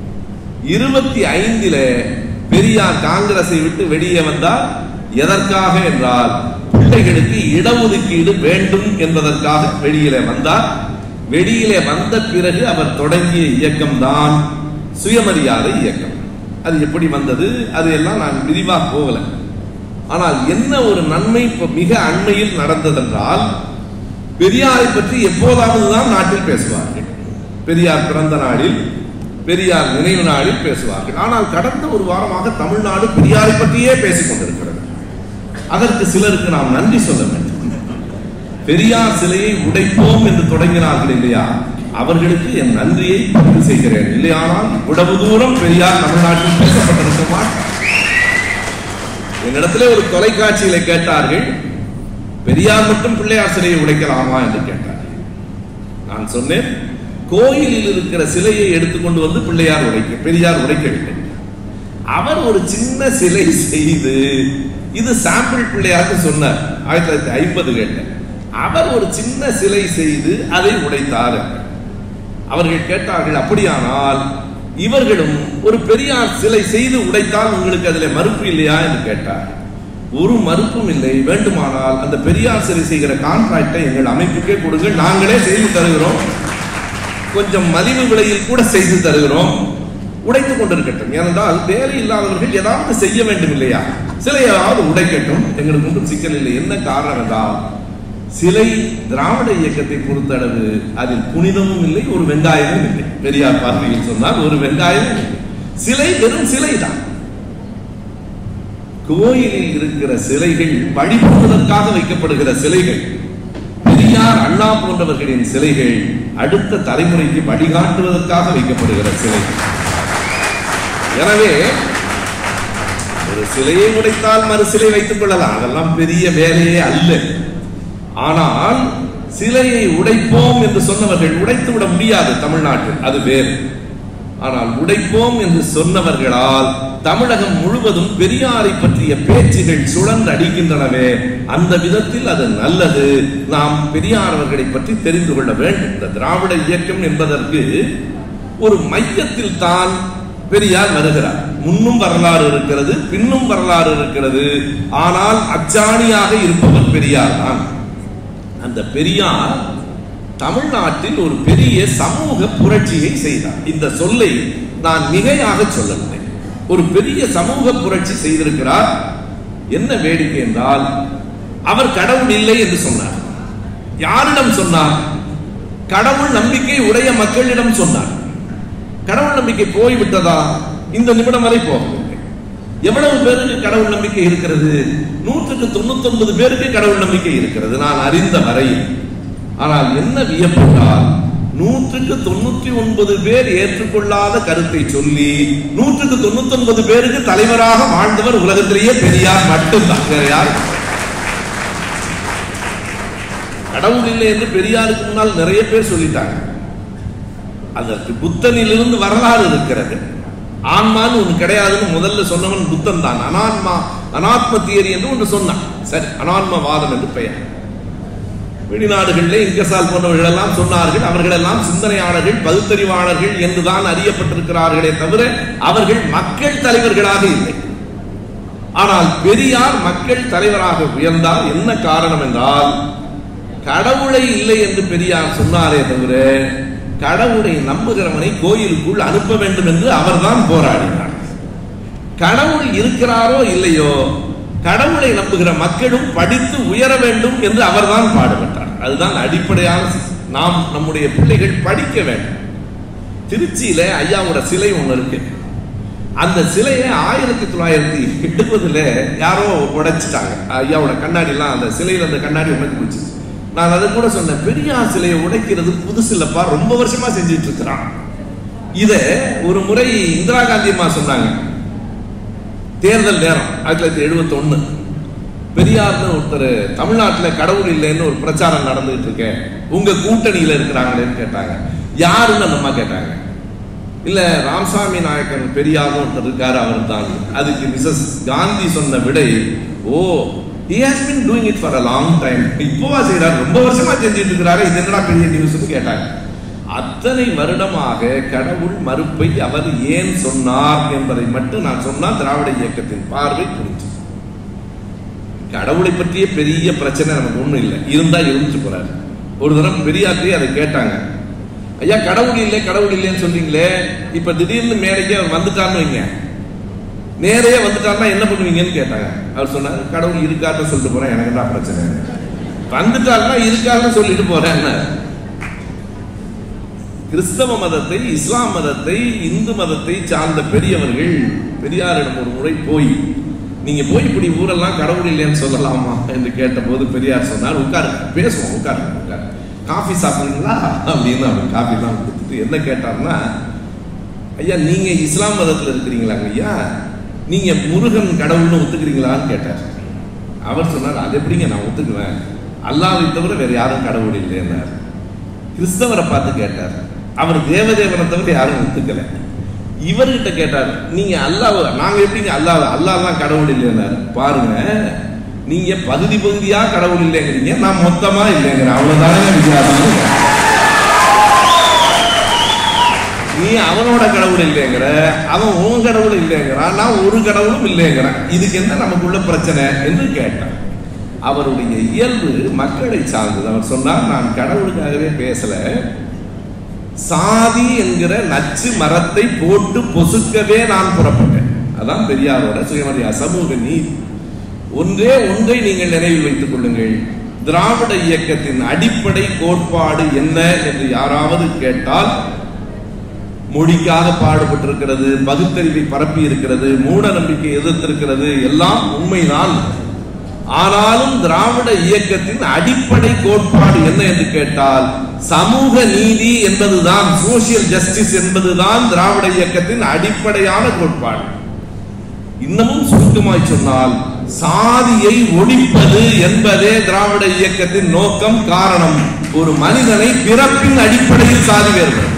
இருபத்தி ஐந்தில பெரியார் காங்கிரஸை விட்டு வெளியே வந்தார் எதற்காக என்றால் பிள்ளைகளுக்கு இடஒதுக்கீடு வேண்டும் என்பதற்காக வெளியிலே வந்தார் வெளியிலே வந்த பிறகு அவர் தொடங்கிய இயக்கம் தான் சுயமரியாதை இயக்கம் அது எப்படி வந்தது அது எல்லாம் நான் விரிவாக போகல ஆனால் என்ன ஒரு நன்மை இப்ப மிக அண்மையில் நடந்ததென்றால் பெரியாரை பற்றி எப்போதாவது தான் நாட்டில் பேசுவார்கள் பெரியார் பிறந்த நாளில் பெரியார் நினைவு நாளில் பேசுவார்கள் ஆனால் கடந்த ஒரு வாரமாக தமிழ்நாடு பெரியாரை பற்றியே பேசிக் கொண்டிருக்கிறது அதற்கு சிலருக்கு நாம் நன்றி சொல்ல வேண்டும் பெரியார் சிலையை உடைப்போம் என்று தொடங்கினார்கள் இல்லையா அவர்களுக்கு என் நன்றியை பதிவு செய்கிறேன் இல்லையானால் இவ்வளவு தூரம் பெரியார் தமிழ்நாட்டில் பேசப்பட்டிருக்க மாட்டார் என்னிடத்திலே ஒரு தொலைக்காட்சியில கேட்டார்கள் பெரியார் மட்டும் பிள்ளையார் சிலையை உடைக்கலாமா என்று கேட்டார்கள் நான் சொன்னேன் கோயிலில் இருக்கிற சிலையை எடுத்துக்கொண்டு வந்து பிள்ளையார் உடைக்க பெரியார் உடைக்கவில்லை அவர் ஒரு சின்ன சிலை செய்து இது சாம்பிள் பிள்ளையார்னு சொன்னார் ஆயிரத்தி தொள்ளாயிரத்தி ஐம்பது கேட்ட அவர் ஒரு சின்ன சிலை செய்து அதை உடைத்தார் அவர்கள் கேட்டார்கள் அப்படியானால் இவர்களும் ஒரு பெரியார் சிலை செய்து உடைத்தால் உங்களுக்கு அதில் மறுப்பு இல்லையா என்று கேட்டார் ஒரு மறுப்பும் இல்லை வேண்டுமானால் அந்த பெரியார் சிலை செய்கிற கான்ட்ராக்டை எங்கள் அமைப்புக்கே கொடுங்கள் நாங்களே செய்து தருகிறோம் கொஞ்சம் மலிவு விலையில் கூட செய்து தருகிறோம் உடைத்துக் கொண்டிருக்கட்டும் ஏனென்றால் வேலை இல்லாதவர்கள் ஏதாவது செய்ய வேண்டும் இல்லையா சிலையாவது உடைக்கட்டும் எங்களுக்கு ஒன்றும் சிக்கல் இல்லை என்ன காரணம் என்றால் சிலை திராவிட இயக்கத்தை பொறுத்தளவு அதில் புனிதமும் இல்லை ஒரு வெங்காயமும் இல்லை பெரியார் பார்வையில் சொன்னால் ஒரு வெங்காயமும் இல்லை சிலை வெறும் சிலை தான் கோயிலில் இருக்கிற சிலைகள் வழிபடுவதற்காக வைக்கப்படுகிற சிலைகள் பெரியார் அண்ணா போன்றவர்களின் சிலைகள் அடுத்த தலைமுறைக்கு வழிகாட்டுவதற்காக வைக்கப்படுகிற சிலைகள் எனவே ஒரு சிலையை உடைத்தால் மறு சிலை வைத்துக் கொள்ளலாம் அதெல்லாம் பெரிய வேலையே அல்ல ஆனால் சிலையை உடைப்போம் என்று சொன்னவர்கள் உடைத்து விட முடியாது தமிழ்நாட்டில் அது வேறு ஆனால் உடைப்போம் என்று சொன்னவர்களால் தமிழகம் முழுவதும் பெரியாரை பற்றிய பேச்சுகள் சுழன்று அடிக்கின்றனவே அந்த விதத்தில் அது நல்லது நாம் பெரியார் அவர்களை பற்றி தெரிந்து கொள்ள வேண்டும் இந்த திராவிட இயக்கம் என்பதற்கு ஒரு மையத்தில் தான் பெரியார் வருகிறார் முன்னும் வரலாறு இருக்கிறது பின்னும் வரலாறு இருக்கிறது ஆனால் அச்சாணியாக இருப்பவர் பெரியார் தான் அந்த பெரியார் தமிழ்நாட்டில் ஒரு பெரிய சமூக புரட்சியை செய்தார் இந்த சொல்லை நான் மிகையாக சொல்லவில்லை ஒரு பெரிய சமூக புரட்சி செய்திருக்கிறார் என்ன வேடிக்கை என்றால் அவர் கடவுள் இல்லை என்று சொன்னார் யாரிடம் சொன்னார் கடவுள் நம்பிக்கை உடைய மக்களிடம் சொன்னார் கடவுள் நம்பிக்கை போய்விட்டதா இந்த நிமிடம் வரை போகவில்லை எவ்வளவு பேருக்கு கடவுள் நம்பிக்கை இருக்கிறது நூற்றுக்கு தொண்ணூத்தி ஒன்பது பேருக்கு கடவுள் நம்பிக்கை இருக்கிறது நான் அறிந்த வரையில் ஆனால் என்ன வியப்பென்றால் நூற்றுக்கு தொண்ணூற்றி ஒன்பது பேர் ஏற்றுக்கொள்ளாத கருத்தை சொல்லி நூற்றுக்கு தொண்ணூத்தி ஒன்பது பேருக்கு தலைவராக வாழ்ந்தவர் உலகத்திலேயே பெரியார் மட்டும்தான் வேற யார் கடவுள் இல்லை என்று பெரியாருக்கு முன்னால் நிறைய பேர் சொல்லிட்டாங்க அதற்கு புத்தனிலிருந்து வரலாறு இருக்கிறது ஆன்மான்னு ஒண்ணு கிடையாதுன்னு முதல்ல சொன்னவன் புத்தன் தான் அனான்மா அனாத்ம தியரி என்று ஒன்று சொன்னான் சரி அனான்மவாதம் என்று பெயர் வெளிநாடுகளில் இங்கசால் போன்றவர்கள் எல்லாம் சொன்னார்கள் அவர்கள் எல்லாம் சிந்தனையாளர்கள் பகுத்தறிவாளர்கள் என்றுதான் அறியப்பட்டிருக்கிறார்களே தவிர அவர்கள் மக்கள் தலைவர்களாக இல்லை ஆனால் பெரியார் மக்கள் தலைவராக உயர்ந்தார் என்ன காரணம் என்றால் கடவுளை இல்லை என்று பெரியார் சொன்னாரே தவிர கடவுளை நம்புகிறவனை கோயிலுக்குள் அனுப்ப வேண்டும் என்று அவர்தான் போராடினார் கடவுள் இருக்கிறாரோ இல்லையோ கடவுளை நம்புகிற மக்களும் படித்து உயர வேண்டும் என்று அவர்தான் பாடுபட்டார் அதுதான் அடிப்படையான சி- நாம் நம்முடைய பிள்ளைகள் படிக்க வேண்டும் திருச்சியில ஐயாவோட சிலை ஒண்ணு இருக்கு அந்த சிலையை ஆயிரத்தி தொள்ளாயிரத்தி எழுபதுல யாரோ உடைச்சிட்டாங்க ஐயாவோட கண்ணாடி எல்லாம் அந்த சிலையில அந்த கண்ணாடி உடைச்சு போச்சு நான் அதை கூட சொன்னேன் பெரியார் சிலையை உடைக்கிறது புதுசு இல்லப்பா ரொம்ப வருஷமா செஞ்சிட்டு இருக்கிறான் இத ஒரு முறை இந்திரா காந்தி அம்மா சொன்னாங்க தேர்தல் நேரம் ஆயிரத்தி தொள்ளாயிரத்தி எழுபத்தி ஒண்ணு பெரியார்னு ஒருத்தர் தமிழ்நாட்டுல கடவுள் இல்லைன்னு ஒரு பிரச்சாரம் நடந்துகிட்டு இருக்கேன் உங்க கூட்டணியில இருக்கிறாங்களேன்னு கேட்டாங்க யாருன்னு அந்த அம்மா கேட்டாங்க இல்ல ராமசாமி நாயக்கன் பெரியார்னு ஒருத்தர் இருக்காரு அவர் தான் அதுக்கு மிசஸ் காந்தி சொன்ன விடை ஓ he has been doing it for a long time இப்போவா செய்யறாரு ரொம்ப வருஷமா செஞ்சுட்டு இருக்கிறாரு இது என்னடா பெரிய நியூஸ்னு கேட்டாங்க அத்தனை வருடமாக கடவுள் மறுப்பை அவர் ஏன் சொன்னார் என்பதை மட்டும் நான் சொன்னால் திராவிட இயக்கத்தின் பார்வை புரிஞ்சு கடவுளை பற்றிய பெரிய பிரச்சனை நமக்கு ஒண்ணும் இல்லை இருந்தா இருந்துட்டு போறாரு ஒரு தரம் பெரியார்ட்டே அதை கேட்டாங்க ஐயா கடவுள் இல்லை கடவுள் இல்லைன்னு சொல்றீங்களே இப்ப திடீர்னு மேடைக்கு அவர் வந்துட்டார்னு வைங்க நேரே வந்துட்டாருன்னா என்ன பண்ணுவீங்கன்னு கேட்டாங்க அவர் சொன்னார் கடவுள் இருக்காருன்னு சொல்லிட்டு போறேன் எனக்கு என்ன பிரச்சனை வந்துட்டாருன்னா இருக்காருன்னு சொல்லிட்டு போறேன் கிறிஸ்தவ மதத்தை இஸ்லாம் மதத்தை இந்து மதத்தை சார்ந்த பெரியவர்கள் பெரியாரிடம் ஒரு முறை போய் நீங்க போய் இப்படி ஊரெல்லாம் கடவுள் இல்லைன்னு சொல்லலாமா என்று கேட்டபோது பெரியார் சொன்னார் உட்காருங்க பேசுவோம் உட்காருங்க உட்காரு காஃபி சாப்பிடுறீங்களா அப்படின்னு அவர் காஃபி எல்லாம் கொடுத்துட்டு என்ன கேட்டார்னா ஐயா நீங்க இஸ்லாம் மதத்துல இருக்கிறீங்களாங்க ஐயா நீங்க முருகன் கடவுள்னு ஒத்துக்கிறீங்களான்னு கேட்டார் அவர் சொன்னார் அது எப்படிங்க நான் ஒத்துக்குவேன் அல்லாவை தவிர வேற யாரும் கடவுள் இல்லைன்னார் கிறிஸ்தவரை பார்த்து கேட்டார் அவர் தேவதேவனை தவிர யாரும் ஒத்துக்கல இவர்கிட்ட கேட்டார் நீங்க அல்லாஹ் நாங்க எப்படிங்க அல்லாஹ் அல்லாஹ் தான் கடவுள் இல்லைன்னாரு பாருங்க நீங்க பகுதி பகுதியா கடவுள் இல்லைங்கிறீங்க நான் மொத்தமா இல்லைங்கிறேன் அவ்வளவுதானே வித்தியாசம் நீ அவனோட கடவுள் இல்லைங்கிற அவன் உன் கடவுள் இல்லைங்கிறான் நான் ஒரு கடவுளும் இல்லைங்கிறேன் இதுக்கு என்ன நமக்குள்ள பிரச்சனை என்று கேட்டான் அவருடைய இயல்பு மக்களை சார்ந்தது அவர் சொன்னார் நான் கடவுளுக்காகவே பேசல சாதி என்கிற நச்சு மரத்தை போட்டு பொசுக்கவே நான் புறப்பட்டேன் அதான் பெரியாரோட சுயமரியா சமூக நீதி ஒன்றே ஒன்றை நீங்கள் நினைவில் வைத்துக் கொள்ளுங்கள் திராவிட இயக்கத்தின் அடிப்படை கோட்பாடு என்ன என்று யாராவது கேட்டால் மொழிக்காக பாடுபட்டிருக்கிறது பகுத்தறிவை பரப்பி இருக்கிறது மூட நம்பிக்கை எதிர்த்திருக்கிறது எல்லாம் உண்மைதான் ஆனாலும் திராவிட இயக்கத்தின் அடிப்படை கோட்பாடு என்ன என்று கேட்டால் சமூக நீதி என்பதுதான் சோசியல் ஜஸ்டிஸ் என்பதுதான் திராவிட இயக்கத்தின் அடிப்படையான கோட்பாடு இன்னமும் சுருக்கமாய் சொன்னால் சாதியை ஒழிப்பது என்பதே திராவிட இயக்கத்தின் நோக்கம் காரணம் ஒரு மனிதனை பிறப்பின் அடிப்படையில் சாதி வேறுபடுது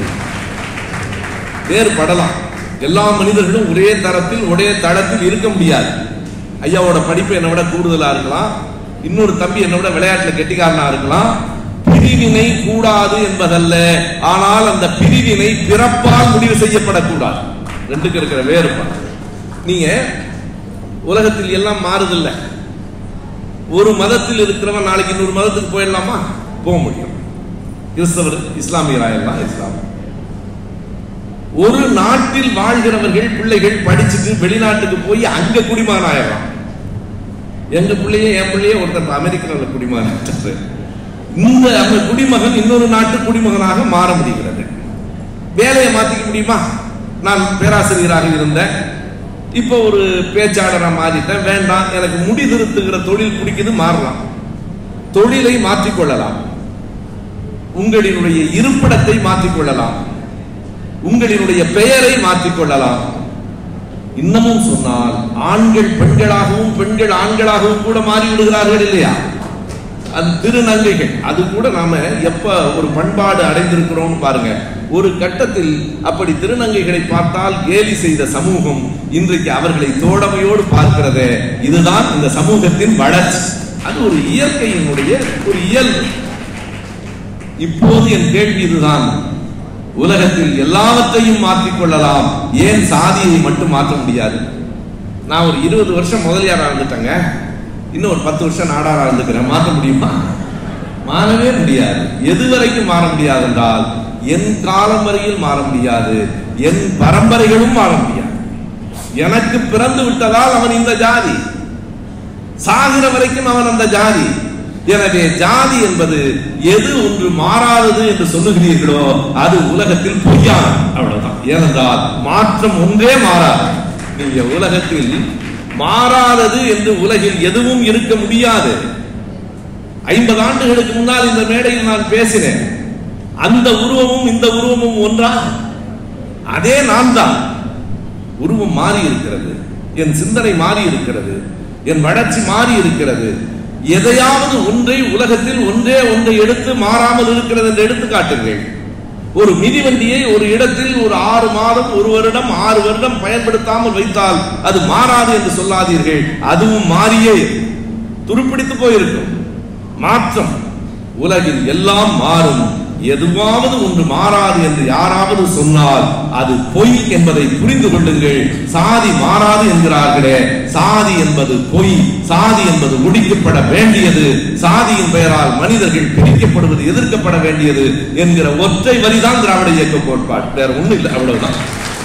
வேறுபடலாம் எல்லா மனிதர்களும் ஒரே தரத்தில் ஒரே தளத்தில் இருக்க முடியாது ஐயாவோட படிப்பு என்னை விட கூடுதலா இருக்கலாம் இன்னொரு தம்பி என்னை விட விளையாட்டுல கெட்டிக்காரனா இருக்கலாம் பிரிவினை கூடாது என்பதல்ல ஆனால் அந்த பிரிவினை பிறப்பால் முடிவு செய்யப்படக்கூடாது ரெண்டுக்கு இருக்கிற வேறுபாடு நீங்க உலகத்தில் எல்லாம் மாறுதில்ல ஒரு மதத்தில் இருக்கிறவன் நாளைக்கு இன்னொரு மதத்துக்கு போயிடலாமா போக முடியும் கிறிஸ்தவர் இஸ்லாமியராயெல்லாம் இஸ்லாம் ஒரு நாட்டில் வாழ்கிறவர்கள் பிள்ளைகள் படிச்சுட்டு வெளிநாட்டுக்கு போய் அங்க குடிமகன் ஆயிடலாம் எங்க பிள்ளைய என் பிள்ளைய ஒருத்தர் அமெரிக்காவில் குடிமகன் ஆயிட்டாரு. இந்த அந்த குடிமகன் இன்னொரு நாட்டு குடிமகனாக மாற முடிகிறது வேலையை மாத்திக்க முடியுமா நான் பேராசிரியராக இருந்தேன் இப்போ ஒரு பேச்சாளரா மாறிட்டேன் வேண்டாம் எனக்கு முடி திருத்துகிற தொழில் பிடிக்குது மாறலாம் தொழிலை மாற்றிக்கொள்ளலாம் உங்களினுடைய இருப்பிடத்தை மாற்றிக்கொள்ளலாம் உங்களினுடைய பெயரை மாற்றிக்கொள்ளலாம் இன்னமும் சொன்னால் ஆண்கள் பெண்களாகவும் பெண்கள் ஆண்களாகவும் கூட மாறி விடுகிறார்கள் இல்லையா அது திருநங்கைகள் அது கூட நாம எப்ப ஒரு பண்பாடு அடைந்திருக்கிறோம் பாருங்க ஒரு கட்டத்தில் அப்படி திருநங்கைகளை பார்த்தால் கேலி செய்த சமூகம் இன்றைக்கு அவர்களை தோழமையோடு பார்க்கிறதே இதுதான் இந்த சமூகத்தின் வளர்ச்சி அது ஒரு இயற்கையினுடைய ஒரு இயல்பு இப்போது என் கேள்வி இதுதான் உலகத்தில் எல்லாவற்றையும் மாற்றிக் கொள்ளலாம் ஏன் சாதியை மட்டும் மாற்ற முடியாது நான் ஒரு இருபது வருஷம் முதலியாரா இருந்துட்டேங்க இன்னும் ஒரு பத்து வருஷம் நாடாரா இருந்துக்கிறேன் மாற்ற முடியுமா மாறவே முடியாது எது வரைக்கும் மாற முடியாது என்றால் என் காலம் வரையில் மாற முடியாது என் பரம்பரைகளும் மாற முடியாது எனக்கு பிறந்து விட்டதால் அவன் இந்த ஜாதி சாகிற வரைக்கும் அவன் அந்த ஜாதி எனவே ஜாதி என்பது எது ஒன்று மாறாதது என்று சொல்லுகிறீர்களோ அது உலகத்தில் பொய்யானது அவ்வளவுதான் ஏனென்றால் மாற்றம் ஒன்றே மாறாது நீங்க உலகத்தில் மாறாதது என்று உலகில் எதுவும் இருக்க முடியாது ஐம்பது ஆண்டுகளுக்கு முன்னால் இந்த மேடையில் நான் பேசினேன் அந்த உருவமும் இந்த உருவமும் ஒன்றா அதே நான் தான் உருவம் மாறி இருக்கிறது என் சிந்தனை மாறி இருக்கிறது என் வளர்ச்சி மாறி இருக்கிறது எதையாவது ஒன்றை உலகத்தில் ஒன்றே ஒன்றை எடுத்து மாறாமல் இருக்கிறது என்று எடுத்து காட்டுங்கள் ஒரு மிதிவண்டியை ஒரு இடத்தில் ஒரு ஆறு மாதம் ஒரு வருடம் ஆறு வருடம் பயன்படுத்தாமல் வைத்தால் அது மாறாது என்று சொல்லாதீர்கள் அதுவும் மாறியே துருப்பிடித்து போயிருக்கும் மாற்றம் உலகில் எல்லாம் மாறும் எதுவாவது ஒன்று மாறாது என்று யாராவது சொன்னால் அது பொய் என்பதை புரிந்து கொள்ளுங்கள் சாதி மாறாது என்கிறார்களே சாதி என்பது பொய் சாதி என்பது ஒழிக்கப்பட வேண்டியது சாதியின் பெயரால் மனிதர்கள் பிரிக்கப்படுவது எதிர்க்கப்பட வேண்டியது என்கிற ஒற்றை வரிதான் திராவிட இயக்க கோட்பாடு வேற ஒண்ணும் இல்லை அவ்வளவுதான்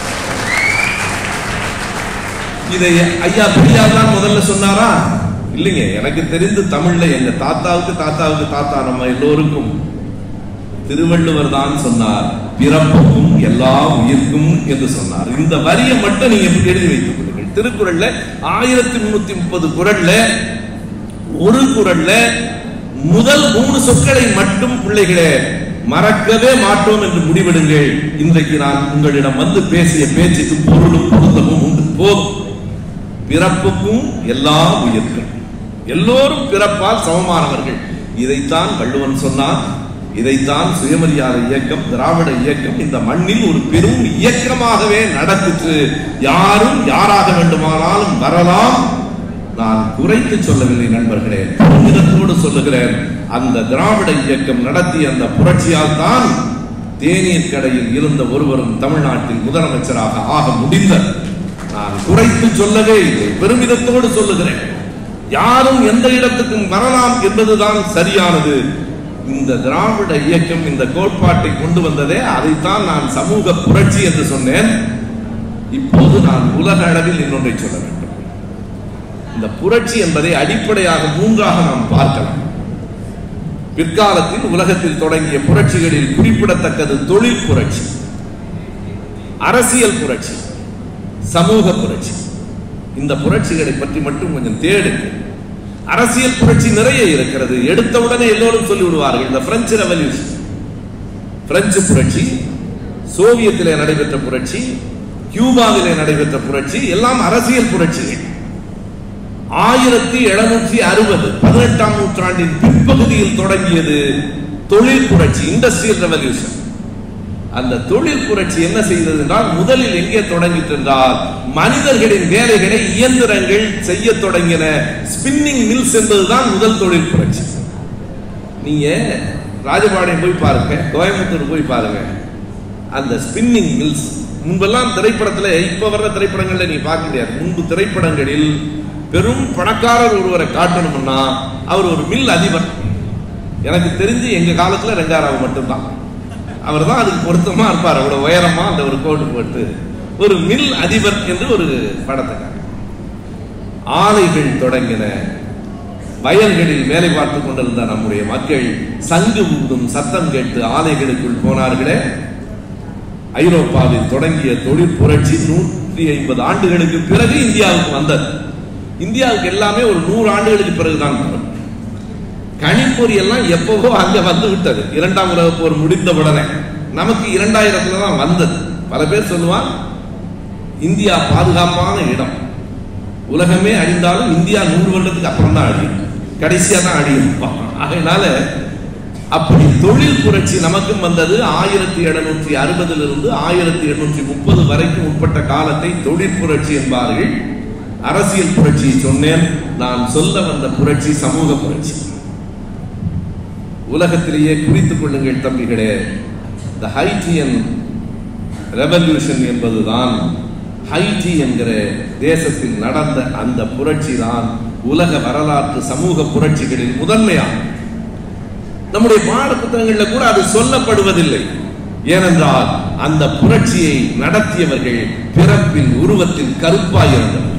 இதை ஐயா பெரியார் தான் முதல்ல சொன்னாரா இல்லைங்க எனக்கு தெரிந்து தமிழ்ல எங்க தாத்தாவுக்கு தாத்தாவுக்கு தாத்தா நம்ம எல்லோருக்கும் திருவள்ளுவர் தான் சொன்னார் பிறப்புக்கும் எல்லா உயிர்க்கும் என்று சொன்னார் இந்த வரியை மட்டும் நீங்க எப்படி எழுதி வைத்துக் கொள்ளுங்கள் திருக்குறள்ல ஆயிரத்தி முன்னூத்தி முப்பது குரல்ல ஒரு குரல்ல முதல் மூணு சொற்களை மட்டும் பிள்ளைகளே மறக்கவே மாட்டோம் என்று முடிவெடுங்கள் இன்றைக்கு நான் உங்களிடம் வந்து பேசிய பேச்சுக்கு பொருளும் பொருத்தமும் உண்டு போதும் பிறப்புக்கும் எல்லா உயிர்க்கும் எல்லோரும் பிறப்பால் சமமானவர்கள் இதைத்தான் வள்ளுவன் சொன்னான் இதைத்தான் சுயமரியாதை இயக்கம் திராவிட இயக்கம் இந்த மண்ணில் ஒரு பெரும் இயக்கமாகவே நடத்திற்று யாரும் யாராக வேண்டுமானாலும் வரலாம் நான் குறைத்து சொல்லவில்லை நண்பர்களே பெருமிதத்தோடு சொல்லுகிறேன் அந்த திராவிட இயக்கம் நடத்திய அந்த புரட்சியால் தான் தேநீர் கடையில் இருந்த ஒருவரும் தமிழ்நாட்டில் முதலமைச்சராக ஆக முடிந்தது நான் குறைத்து சொல்லவே இல்லை பெருமிதத்தோடு சொல்லுகிறேன் யாரும் எந்த இடத்துக்கும் வரலாம் என்பதுதான் சரியானது இந்த திராவிட இயக்கம் இந்த கோட்பாட்டை கொண்டு வந்ததே அதைத்தான் நான் சமூக புரட்சி என்று சொன்னேன் இப்போது நான் உலக அளவில் இன்னொன்றை சொல்ல வேண்டும் இந்த புரட்சி என்பதை அடிப்படையாக மூன்றாக நாம் பார்க்கலாம் பிற்காலத்தில் உலகத்தில் தொடங்கிய புரட்சிகளில் குறிப்பிடத்தக்கது தொழில் புரட்சி அரசியல் புரட்சி சமூக புரட்சி இந்த புரட்சிகளை பற்றி மட்டும் கொஞ்சம் தேடுங்க அரசியல் புரட்சி நிறைய இருக்கிறது எடுத்த உடனே எல்லோரும் சொல்லி விடுவார்கள் இந்த பிரெஞ்சு ரெவல்யூஷன் பிரெஞ்சு புரட்சி சோவியத்திலே நடைபெற்ற புரட்சி கியூபாவிலே நடைபெற்ற புரட்சி எல்லாம் அரசியல் புரட்சிகள் ஆயிரத்தி எழுநூற்றி அறுபது பதினெட்டாம் நூற்றாண்டின் பிற்பகுதியில் தொடங்கியது தொழில் புரட்சி இண்டஸ்ட்ரியல் ரெவல்யூஷன் அந்த தொழில் புரட்சி என்ன செய்தது என்றால் முதலில் எங்கே தொடங்கிட்டு என்றால் மனிதர்களின் வேலைகளை இயந்திரங்கள் செய்ய தொடங்கின ஸ்பின்னிங் மில்ஸ் என்பதுதான் முதல் தொழில் புரட்சி நீங்க ராஜபாளையம் போய் பாருங்க கோயம்புத்தூர் போய் பாருங்க அந்த ஸ்பின்னிங் மில்ஸ் முன்பெல்லாம் திரைப்படத்துல இப்ப வர்ற திரைப்படங்கள்ல நீ பார்க்க முடியாது முன்பு திரைப்படங்களில் பெரும் பணக்காரர் ஒருவரை காட்டணும்னா அவர் ஒரு மில் அதிபர் எனக்கு தெரிஞ்சு எங்க காலத்துல ரெண்டாயிரம் மட்டும்தான் அவர் தான் அதுக்கு பொருத்தமா இருப்பார் அவ்வளவு உயரமா அந்த ஒரு கோட்டு போட்டு ஒரு மில் அதிபர் என்று ஒரு படத்தை ஆலைகள் தொடங்கின வயல்களில் வேலை பார்த்துக் கொண்டிருந்த நம்முடைய மக்கள் சங்கு ஊதும் சத்தம் கேட்டு ஆலைகளுக்குள் போனார்களே ஐரோப்பாவில் தொடங்கிய தொழில் புரட்சி நூற்றி ஐம்பது ஆண்டுகளுக்கு பிறகு இந்தியாவுக்கு வந்தது இந்தியாவுக்கு எல்லாமே ஒரு நூறு ஆண்டுகளுக்கு பிறகுதான் வரும் கணிப்பொறி எல்லாம் எப்பவோ அங்க வந்து விட்டது இரண்டாம் உலக போர் முடிந்த உடனே நமக்கு இரண்டாயிரத்துல தான் வந்தது பல பேர் சொல்லுவான் இந்தியா பாதுகாப்பான இடம் உலகமே அழிந்தாலும் இந்தியா நூறு வருடத்துக்கு அப்புறம் தான் அழியும் கடைசியா தான் அழியும் அதனால அப்படி தொழில் புரட்சி நமக்கும் வந்தது ஆயிரத்தி எழுநூற்றி அறுபதுல இருந்து ஆயிரத்தி எண்ணூற்றி முப்பது வரைக்கும் உட்பட்ட காலத்தை தொழில் புரட்சி என்பார்கள் அரசியல் புரட்சி சொன்னேன் நான் சொல்ல வந்த புரட்சி சமூக புரட்சி உலகத்திலேயே குறித்துக் கொள்ளுங்கள் தம்பிகளே த ஹைட்டியன் ரெவல்யூஷன் என்பதுதான் ஹைட்டி என்கிற தேசத்தில் நடந்த அந்த புரட்சி தான் உலக வரலாற்று சமூக புரட்சிகளில் முதன்மையாகும் நம்முடைய பாட புத்தகங்கள்ல கூட அது சொல்லப்படுவதில்லை ஏனென்றால் அந்த புரட்சியை நடத்தியவர்கள் பிறப்பில் உருவத்தில் கருப்பாயிருந்தவர்கள்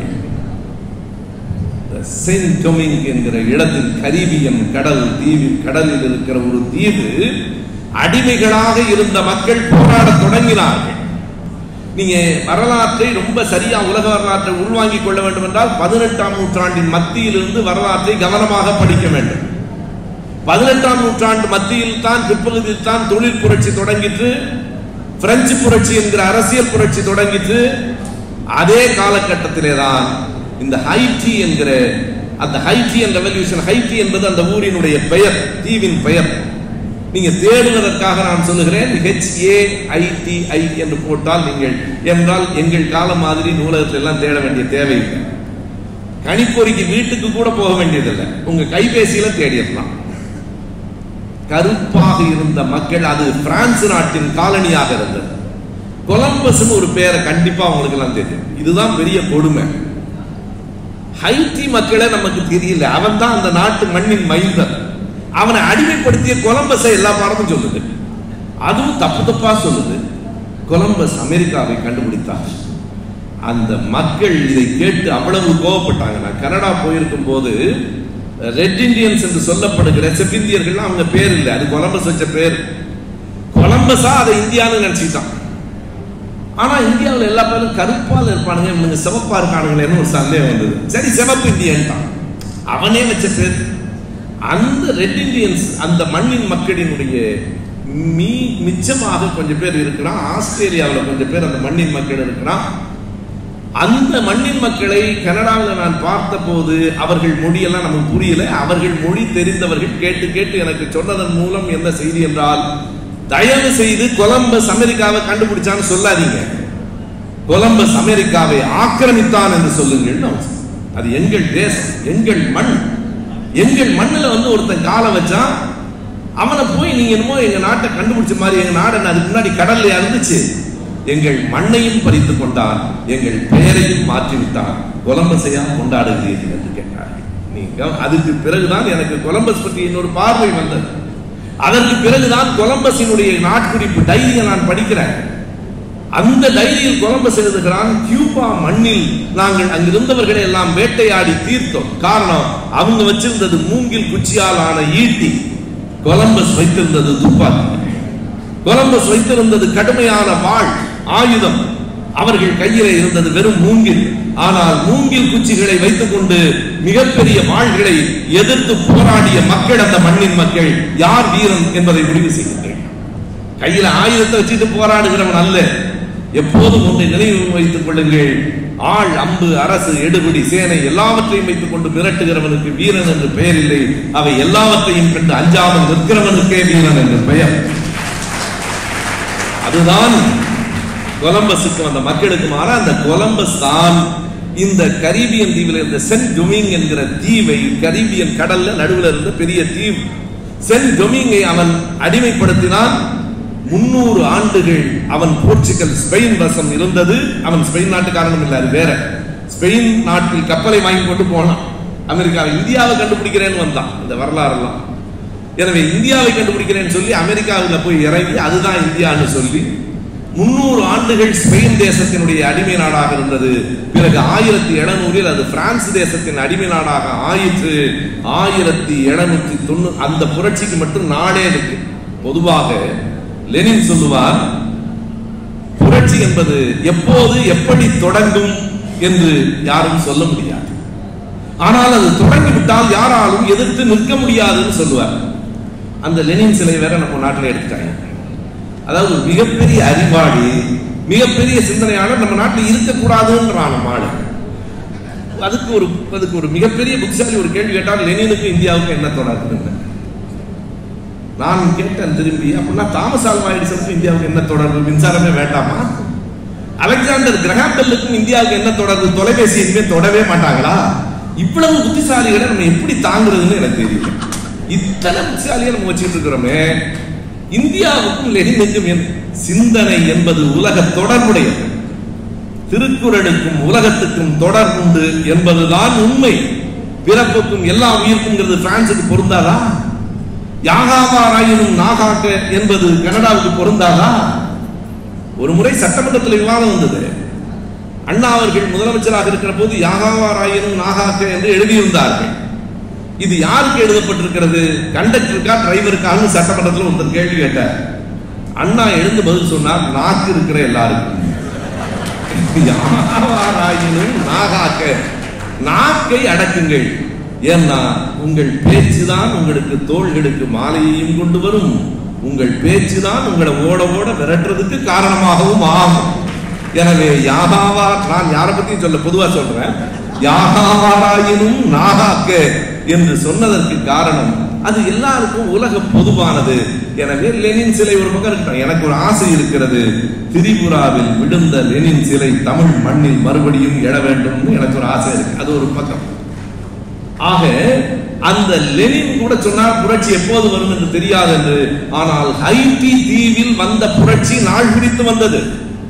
செயின்ட் டொமிங் என்கிற இடத்தில் கரீபியன் கடல் தீவில் கடலில் இருக்கிற ஒரு தீவு அடிமைகளாக இருந்த மக்கள் போராட தொடங்கினார்கள் நீங்க வரலாற்றை ரொம்ப சரியா உலக வரலாற்றை உள்வாங்கிக் கொள்ள வேண்டும் என்றால் பதினெட்டாம் நூற்றாண்டின் மத்தியிலிருந்து வரலாற்றை கவனமாக படிக்க வேண்டும் பதினெட்டாம் நூற்றாண்டு மத்தியில் தான் பிற்பகுதியில் தான் தொழில் புரட்சி தொடங்கிற்று பிரெஞ்சு புரட்சி என்கிற அரசியல் புரட்சி தொடங்கிற்று அதே காலகட்டத்திலே தான் இந்த ஹைட்டி என்கிற அந்த ஹைட்டியன் ரெவல்யூஷன் ஹைட்டி என்பது அந்த ஊரினுடைய பெயர் தீவின் பெயர் நீங்க தேடுவதற்காக நான் சொல்லுகிறேன் ஹெச் ஏ ஐ டி ஐ என்று போட்டால் நீங்கள் என்றால் எங்கள் காலம் மாதிரி நூலகத்தில் எல்லாம் தேட வேண்டிய தேவையில்லை கணிப்பொறிக்கு வீட்டுக்கு கூட போக வேண்டியதில்லை உங்க கைபேசியில தேடிடலாம் கருப்பாக இருந்த மக்கள் அது பிரான்ஸ் நாட்டின் காலனியாக இருந்தது கொலம்பஸ் ஒரு பேரை கண்டிப்பா உங்களுக்கு எல்லாம் தெரியும் இதுதான் பெரிய கொடுமை ஹைட்டி மக்களை நமக்கு தெரியல அவன் தான் அந்த நாட்டு மண்ணின் மைந்தன் அவனை அடிமைப்படுத்திய கொலம்பஸை எல்லா பாடமும் சொல்லுது அதுவும் தப்பு தப்பா சொல்லுது கொலம்பஸ் அமெரிக்காவை கண்டுபிடித்தார் அந்த மக்கள் இதை கேட்டு அவ்வளவு கோவப்பட்டாங்க நான் கனடா போயிருக்கும் போது ரெட் இண்டியன்ஸ் என்று சொல்லப்படுகிற செப்பிந்தியர்கள் அவங்க பேர் இல்லை அது கொலம்பஸ் வச்ச பேர் கொலம்பஸா அதை இந்தியான்னு நினைச்சுக்கிட்டான் ஆனா இந்தியாவில் எல்லா பேரும் கருப்பால் இருப்பானுங்க இவனுங்க சிவப்பா இருக்கானுங்களேன்னு ஒரு சந்தேகம் வந்தது சரி சிவப்பு இந்தியன்ட்டான் அவனே வச்ச பேர் அந்த ரெட் இண்டியன்ஸ் அந்த மண்ணின் மக்களினுடைய மீ மிச்சமாக கொஞ்சம் பேர் இருக்கிறான் ஆஸ்திரேலியாவில் கொஞ்சம் பேர் அந்த மண்ணின் மக்கள் இருக்கிறான் அந்த மண்ணின் மக்களை கனடாவில் நான் பார்த்த போது அவர்கள் மொழியெல்லாம் நமக்கு புரியல அவர்கள் மொழி தெரிந்தவர்கள் கேட்டு கேட்டு எனக்கு சொன்னதன் மூலம் என்ன செய்தி என்றால் தயவு செய்து கொலம்பஸ் அமெரிக்காவை கண்டுபிடிச்சான்னு சொல்லாதீங்க கொலம்பஸ் அமெரிக்காவை ஆக்கிரமித்தான் என்று சொல்லுங்கள் அது எங்கள் தேசம் எங்கள் மண் எங்கள் மண்ணில் வந்து ஒருத்தன் காலை வச்சான் அவனை போய் நீங்க என்னமோ எங்க நாட்டை கண்டுபிடிச்ச மாதிரி எங்க நாடு என்ன அதுக்கு முன்னாடி கடல்ல இருந்துச்சு எங்கள் மண்ணையும் பறித்து கொண்டார் எங்கள் பெயரையும் மாற்றிவிட்டார் கொலம்பஸையா கொண்டாடுகிறீர்கள் என்று கேட்டார்கள் நீங்க அதுக்கு பிறகுதான் எனக்கு கொலம்பஸ் பற்றி இன்னொரு பார்வை வந்தது அதற்கு பிறகுதான் கொலம்பஸினுடைய நாட்குறிப்பு டைரியை நான் படிக்கிறேன் அந்த டைரியில் கொலம்பஸ் எழுதுகிறான் கியூபா மண்ணில் நாங்கள் அங்கிருந்தவர்களை எல்லாம் வேட்டையாடி தீர்த்தோம் காரணம் அவங்க வச்சிருந்தது மூங்கில் குச்சியால் ஆன ஈட்டி கொலம்பஸ் வைத்திருந்தது துப்பாக்கி கொலம்பஸ் வைத்திருந்தது கடுமையான வாழ் ஆயுதம் அவர்கள் கையிலே இருந்தது வெறும் மூங்கில் ஆனால் மூங்கில் குச்சிகளை வைத்துக் கொண்டு மிகப்பெரிய வாள்களை எதிர்த்து போராடிய மக்கள் அந்த மண்ணின் மக்கள் யார் வீரன் என்பதை முடிவு செய்கின்றேன் கையில ஆயுதத்தை வச்சுட்டு போராடுகிறவன் அல்ல எப்போதும் ஒன்றை நினைவு வைத்துக் கொள்ளுங்கள் ஆள் அம்பு அரசு எடுபிடி சேனை எல்லாவற்றையும் வைத்துக் கொண்டு மிரட்டுகிறவனுக்கு வீரன் என்று பெயர் இல்லை அவை எல்லாவற்றையும் கண்டு அஞ்சாமல் நிற்கிறவனுக்கே வீரன் என்று பெயர் அதுதான் கொலம்பஸுக்கு அந்த மக்களுக்கு மாற அந்த கொலம்பஸ் தான் இந்த கரீபியன் தீவில் இருந்த சென்ட் டொமிங் என்கிற தீவை கரீபியன் கடல்ல நடுவில் இருந்த பெரிய தீவு சென்ட் டொமிங்கை அவன் அடிமைப்படுத்தினான் முன்னூறு ஆண்டுகள் அவன் போர்ச்சுகல் ஸ்பெயின் வசம் இருந்தது அவன் ஸ்பெயின் நாட்டுக்காரனும் இல்லை அது வேற ஸ்பெயின் நாட்டில் கப்பலை வாங்கி கொண்டு போனான் அமெரிக்கா இந்தியாவை கண்டுபிடிக்கிறேன்னு வந்தான் இந்த வரலாறு எல்லாம் எனவே இந்தியாவை கண்டுபிடிக்கிறேன்னு சொல்லி அமெரிக்காவில் போய் இறங்கி அதுதான் இந்தியான்னு சொல்லி முன்னூறு ஆண்டுகள் ஸ்பெயின் தேசத்தினுடைய அடிமை நாடாக இருந்தது பிறகு ஆயிரத்தி எழுநூறில் அது பிரான்ஸ் தேசத்தின் அடிமை நாடாக ஆயிற்று ஆயிரத்தி எழுநூத்தி தொண்ணூ அந்த புரட்சிக்கு மட்டும் நாடே இருக்கு பொதுவாக லெனின் சொல்லுவார் புரட்சி என்பது எப்போது எப்படி தொடங்கும் என்று யாரும் சொல்ல முடியாது ஆனால் அது தொடங்கிவிட்டால் யாராலும் எதிர்த்து நிற்க முடியாதுன்னு சொல்லுவார் அந்த லெனின் சிலை வேற நம்ம நாட்டில் எடுத்துட்டாங்க அதாவது ஒரு மிகப்பெரிய அறிவாளி மிகப்பெரிய சிந்தனையாளர் நம்ம நாட்டில் இருக்கக்கூடாதுன்றான் நம்ம ஆளு அதுக்கு ஒரு அதுக்கு ஒரு மிகப்பெரிய புத்திசாலி ஒரு கேள்வி கேட்டால் லெனினுக்கும் இந்தியாவுக்கும் என்ன தொடர்பு நான் கேட்டேன் திரும்பி அப்படின்னா தாமஸ் ஆல்வா எடிசனுக்கும் இந்தியாவுக்கு என்ன தொடர்பு மின்சாரமே வேண்டாமா அலெக்சாண்டர் கிரகாம்பெல்லுக்கும் இந்தியாவுக்கு என்ன தொடர்பு தொலைபேசி இனிமே தொடவே மாட்டாங்களா இவ்வளவு புத்திசாலிகளை நம்ம எப்படி தாங்குறதுன்னு எனக்கு தெரியல இத்தனை புத்திசாலியை நம்ம வச்சுட்டு இருக்கிறோமே இந்தியாவுக்கும் லெனினுக்கும் என் சிந்தனை என்பது உலக தொடர்புடையது திருக்குறளுக்கும் உலகத்துக்கும் தொடர்புண்டு என்பதுதான் உண்மை பிறப்புக்கும் எல்லா உயிருக்கும்ங்கிறது பிரான்சுக்கு பொருந்தாதா யாகாவாராயினும் நாகாக்க என்பது கனடாவுக்கு பொருந்தாதா ஒரு முறை சட்டமன்றத்தில் விவாதம் வந்தது அண்ணா அவர்கள் முதலமைச்சராக இருக்கிற போது யாகாவாராயினும் நாகாக்க என்று எழுதியிருந்தார்கள் இது யாருக்கு எழுதப்பட்டிருக்கிறது கண்டக்டருக்கா டிரைவருக்கான்னு சட்டமன்றத்தில் ஒருத்தர் கேள்வி கேட்டார் அண்ணா எழுந்து பதில் சொன்னார் நாக்கு இருக்கிற எல்லாருக்கும் யாராயினும் நாகாக்க நாக்கை அடக்குங்கள் ஏன்னா உங்கள் பேச்சுதான் உங்களுக்கு தோள்களுக்கு மாலையையும் கொண்டு வரும் உங்கள் பேச்சுதான் உங்களை ஓட ஓட விரட்டுறதுக்கு காரணமாகவும் ஆகும் எனவே யாகாவா நான் யாரை பத்தியும் சொல்ல பொதுவா சொல்றேன் யாகாராயினும் நாகாக்க என்று சொன்னதற்கு காரணம் அது எல்லாருக்கும் உலக பொதுவானது எனவே லெனின் சிலை ஒரு பக்கம் இருக்கட்டும் எனக்கு ஒரு ஆசை இருக்கிறது திரிபுராவில் விழுந்த லெனின் சிலை தமிழ் மண்ணில் மறுபடியும் எழ வேண்டும் எனக்கு ஒரு ஆசை இருக்கு அது ஒரு பக்கம் ஆக அந்த லெனின் கூட சொன்னார் புரட்சி எப்போது வரும் என்று தெரியாது என்று ஆனால் ஹைட்டி தீவில் வந்த புரட்சி நாள் குறித்து வந்தது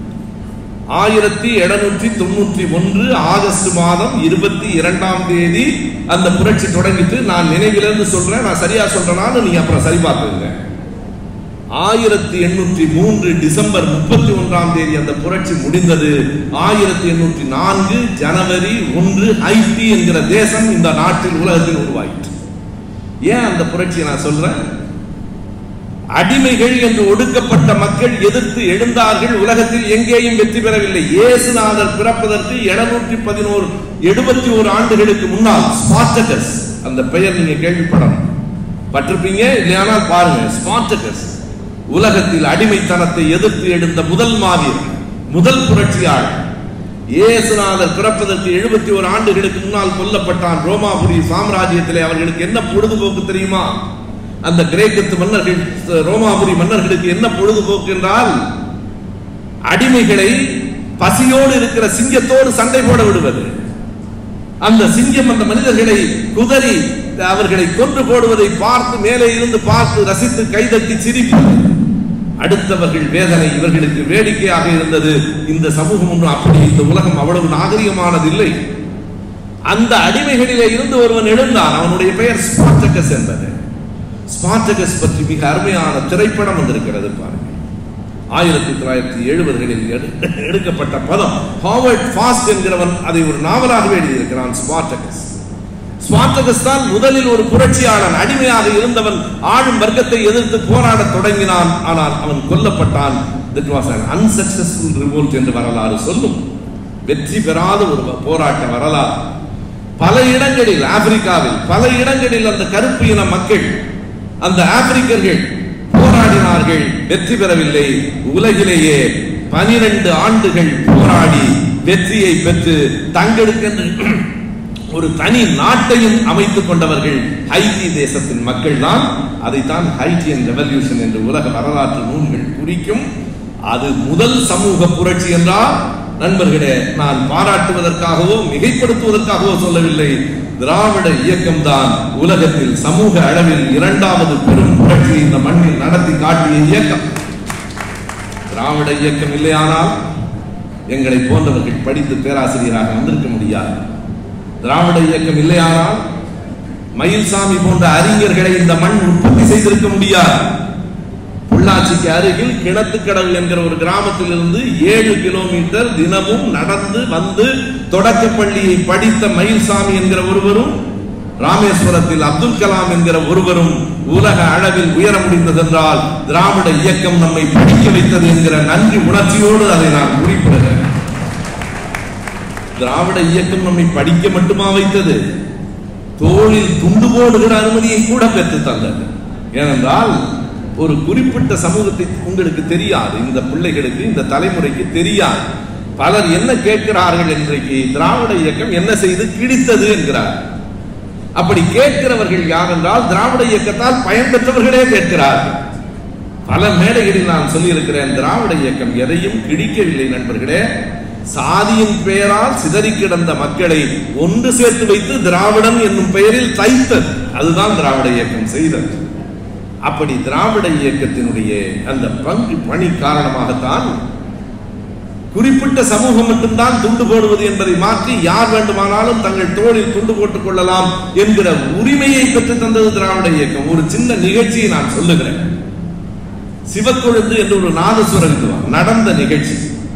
ஆயிரத்தி எழுநூற்றி தொண்ணூற்றி ஒன்று ஆகஸ்ட் மாதம் இருபத்தி இரண்டாம் தேதி அந்த புரட்சி தொடங்கிட்டு நான் நினைவிலிருந்து சொல்றேன் நான் சரியா சொல்றேனான்னு நீங்க அப்புறம் சரி பார்த்துங்க ஆயிரத்தி எண்ணூற்றி மூன்று டிசம்பர் முப்பத்தி ஒன்றாம் தேதி அந்த புரட்சி முடிந்தது ஆயிரத்தி எண்ணூற்றி நான்கு ஜனவரி ஒன்று ஹைட்டி என்கிற தேசம் இந்த நாட்டில் உலகத்தில் உருவாயிற்று ஏன் அந்த புரட்சியை நான் சொல்றேன் அடிமைகள் என்று ஒடுக்கப்பட்ட மக்கள் எதிர்த்து எழுந்தார்கள் உலகத்தில் எங்கேயும் வெற்றி பெறவில்லை இயேசுநாதர் பிறப்பதற்கு எழுநூற்றி பதினோரு எழுபத்தி ஒரு ஆண்டுகளுக்கு முன்னால் ஸ்பார்டகஸ் அந்த பெயர் நீங்க கேள்விப்படணும் பட்டிருப்பீங்க இல்லையானால் பாருங்க ஸ்பார்டகஸ் உலகத்தில் அடிமைத்தனத்தை எதிர்த்து எழுந்த முதல் மாவீரர் முதல் புரட்சியாளர் இயேசுநாதர் பிறப்பதற்கு எழுபத்தி ஒரு ஆண்டுகளுக்கு முன்னால் கொல்லப்பட்டான் ரோமாபுரி சாம்ராஜ்யத்திலே அவர்களுக்கு என்ன பொழுதுபோக்கு தெரியுமா அந்த கிரேக்கத்து மன்னர்கள் ரோமாபுரி மன்னர்களுக்கு என்ன பொழுதுபோக்கு என்றால் அடிமைகளை பசியோடு இருக்கிற சிங்கத்தோடு சண்டை போட விடுவது அந்த சிங்கம் அந்த மனிதர்களை குதறி அவர்களை கொன்று போடுவதை பார்த்து மேலே இருந்து பார்த்து ரசித்து கைதட்டி சிரிப்பது அடுத்தவர்கள் வேதனை இவர்களுக்கு வேடிக்கையாக இருந்தது இந்த சமூகம் ஒன்றும் அப்படி இந்த உலகம் அவ்வளவு நாகரிகமானது இல்லை அந்த அடிமைகளிலே இருந்து ஒருவன் எழுந்தான் அவனுடைய பெயர் ஸ்பார்டகஸ் என்பது ஸ்பார்டகஸ் பற்றி மிக அருமையான திரைப்படம் வந்திருக்கிறது பாருங்க ஆயிரத்தி தொள்ளாயிரத்தி எழுபதுகளில் எடு- எடுக்கப்பட்ட பதம் ஹாவர்ட் ஃபாஸ்ட் என்கிறவன் அதை ஒரு நாவலாகவே எழுதியிருக்கிறான் ஸ்பார்டகஸ் ஸ்பார்டகஸ் தான் முதலில் ஒரு புரட்சியாளன் அடிமையாக இருந்தவன் ஆளும் வர்க்கத்தை எதிர்த்து போராடத் தொடங்கினான் ஆனால் அவன் கொல்லப்பட்டான் that was an unsuccessful revolt என்று வரலாறு சொல்லும் வெற்றி பெறாத ஒரு போராட்ட வரலாறு பல இடங்களில் ஆப்பிரிக்காவில் பல இடங்களில் அந்த கருப்பு இன மக்கள் அந்த ஆப்பிரிக்கர்கள் போராடினார்கள் வெற்றி பெறவில்லை உலகிலேயே பனிரெண்டு ஆண்டுகள் போராடி வெற்றியை பெற்று தங்களுக்கென்று ஒரு தனி நாட்டையும் அமைத்துக் கொண்டவர்கள் ஹைட்டி தேசத்தின் மக்கள் தான் அதைத்தான் ஹைட்டியன் ரெவல்யூஷன் என்று உலக வரலாற்று நூல்கள் குறிக்கும் அது முதல் சமூக புரட்சி என்றால் நண்பர்களே நான் பாராட்டுவதற்காகவோ மிகைப்படுத்துவதற்காகவோ சொல்லவில்லை திராவிட இயக்கம் தான் உலகத்தில் சமூக அளவில் இரண்டாவது பெரும் புரட்சியை இந்த மண்ணில் நடத்தி காட்டிய இயக்கம் திராவிட இயக்கம் இல்லையானால் எங்களை போன்றவர்கள் படித்து பேராசிரியராக வந்திருக்க முடியாது திராவிட இயக்கம் இல்லையானால் மயில்சாமி போன்ற அறிஞர்களை இந்த மண் உற்பத்தி செய்திருக்க முடியாது பொள்ளாச்சிக்கு அருகில் கிணத்துக்கடல் என்கிற ஒரு கிராமத்தில் இருந்து ஏழு கிலோமீட்டர் தினமும் நடந்து வந்து தொடக்கப் பள்ளியை படித்த மயில்சாமி என்கிற ஒருவரும் ராமேஸ்வரத்தில் அப்துல் கலாம் என்கிற ஒருவரும் உலக அளவில் உயர முடிந்ததென்றால் திராவிட இயக்கம் நம்மை படிக்க வைத்தது என்கிற நன்றி உணர்ச்சியோடு அதை நான் குறிப்பிடுகிறேன் திராவிட இயக்கம் நம்மை படிக்க மட்டுமா வைத்தது தோளில் துண்டு போடுகிற அனுமதியை கூட பெற்று தந்தது ஏனென்றால் ஒரு குறிப்பிட்ட சமூகத்தை உங்களுக்கு தெரியாது இந்த பிள்ளைகளுக்கு இந்த தலைமுறைக்கு தெரியாது பலர் என்ன கேட்கிறார்கள் இன்றைக்கு திராவிட இயக்கம் என்ன செய்து கிழித்தது என்கிறார் அப்படி கேட்கிறவர்கள் யார் என்றால் திராவிட இயக்கத்தால் பயன் பெற்றவர்களே கேட்கிறார்கள் பல மேடைகளில் நான் சொல்லியிருக்கிறேன் திராவிட இயக்கம் எதையும் கிழிக்கவில்லை நண்பர்களே சாதியின் பெயரால் சிதறி கிடந்த மக்களை ஒன்று சேர்த்து வைத்து திராவிடம் என்னும் பெயரில் தைத்தது அதுதான் திராவிட இயக்கம் செய்தது அப்படி திராவிட இயக்கத்தினுடைய அந்த பங்கு பணி காரணமாகத்தான் குறிப்பிட்ட சமூகம் மட்டும்தான் துண்டு போடுவது என்பதை மாற்றி யார் வேண்டுமானாலும் தங்கள் தோளில் துண்டு போட்டுக் கொள்ளலாம் என்கிற உரிமையை பெற்று தந்தது திராவிட இயக்கம் ஒரு சின்ன நிகழ்ச்சியை நான் சொல்லுகிறேன் சிவக்கொழுந்து என்று ஒரு நாதசுர வித்துவான் நடந்த நிகழ்ச்சி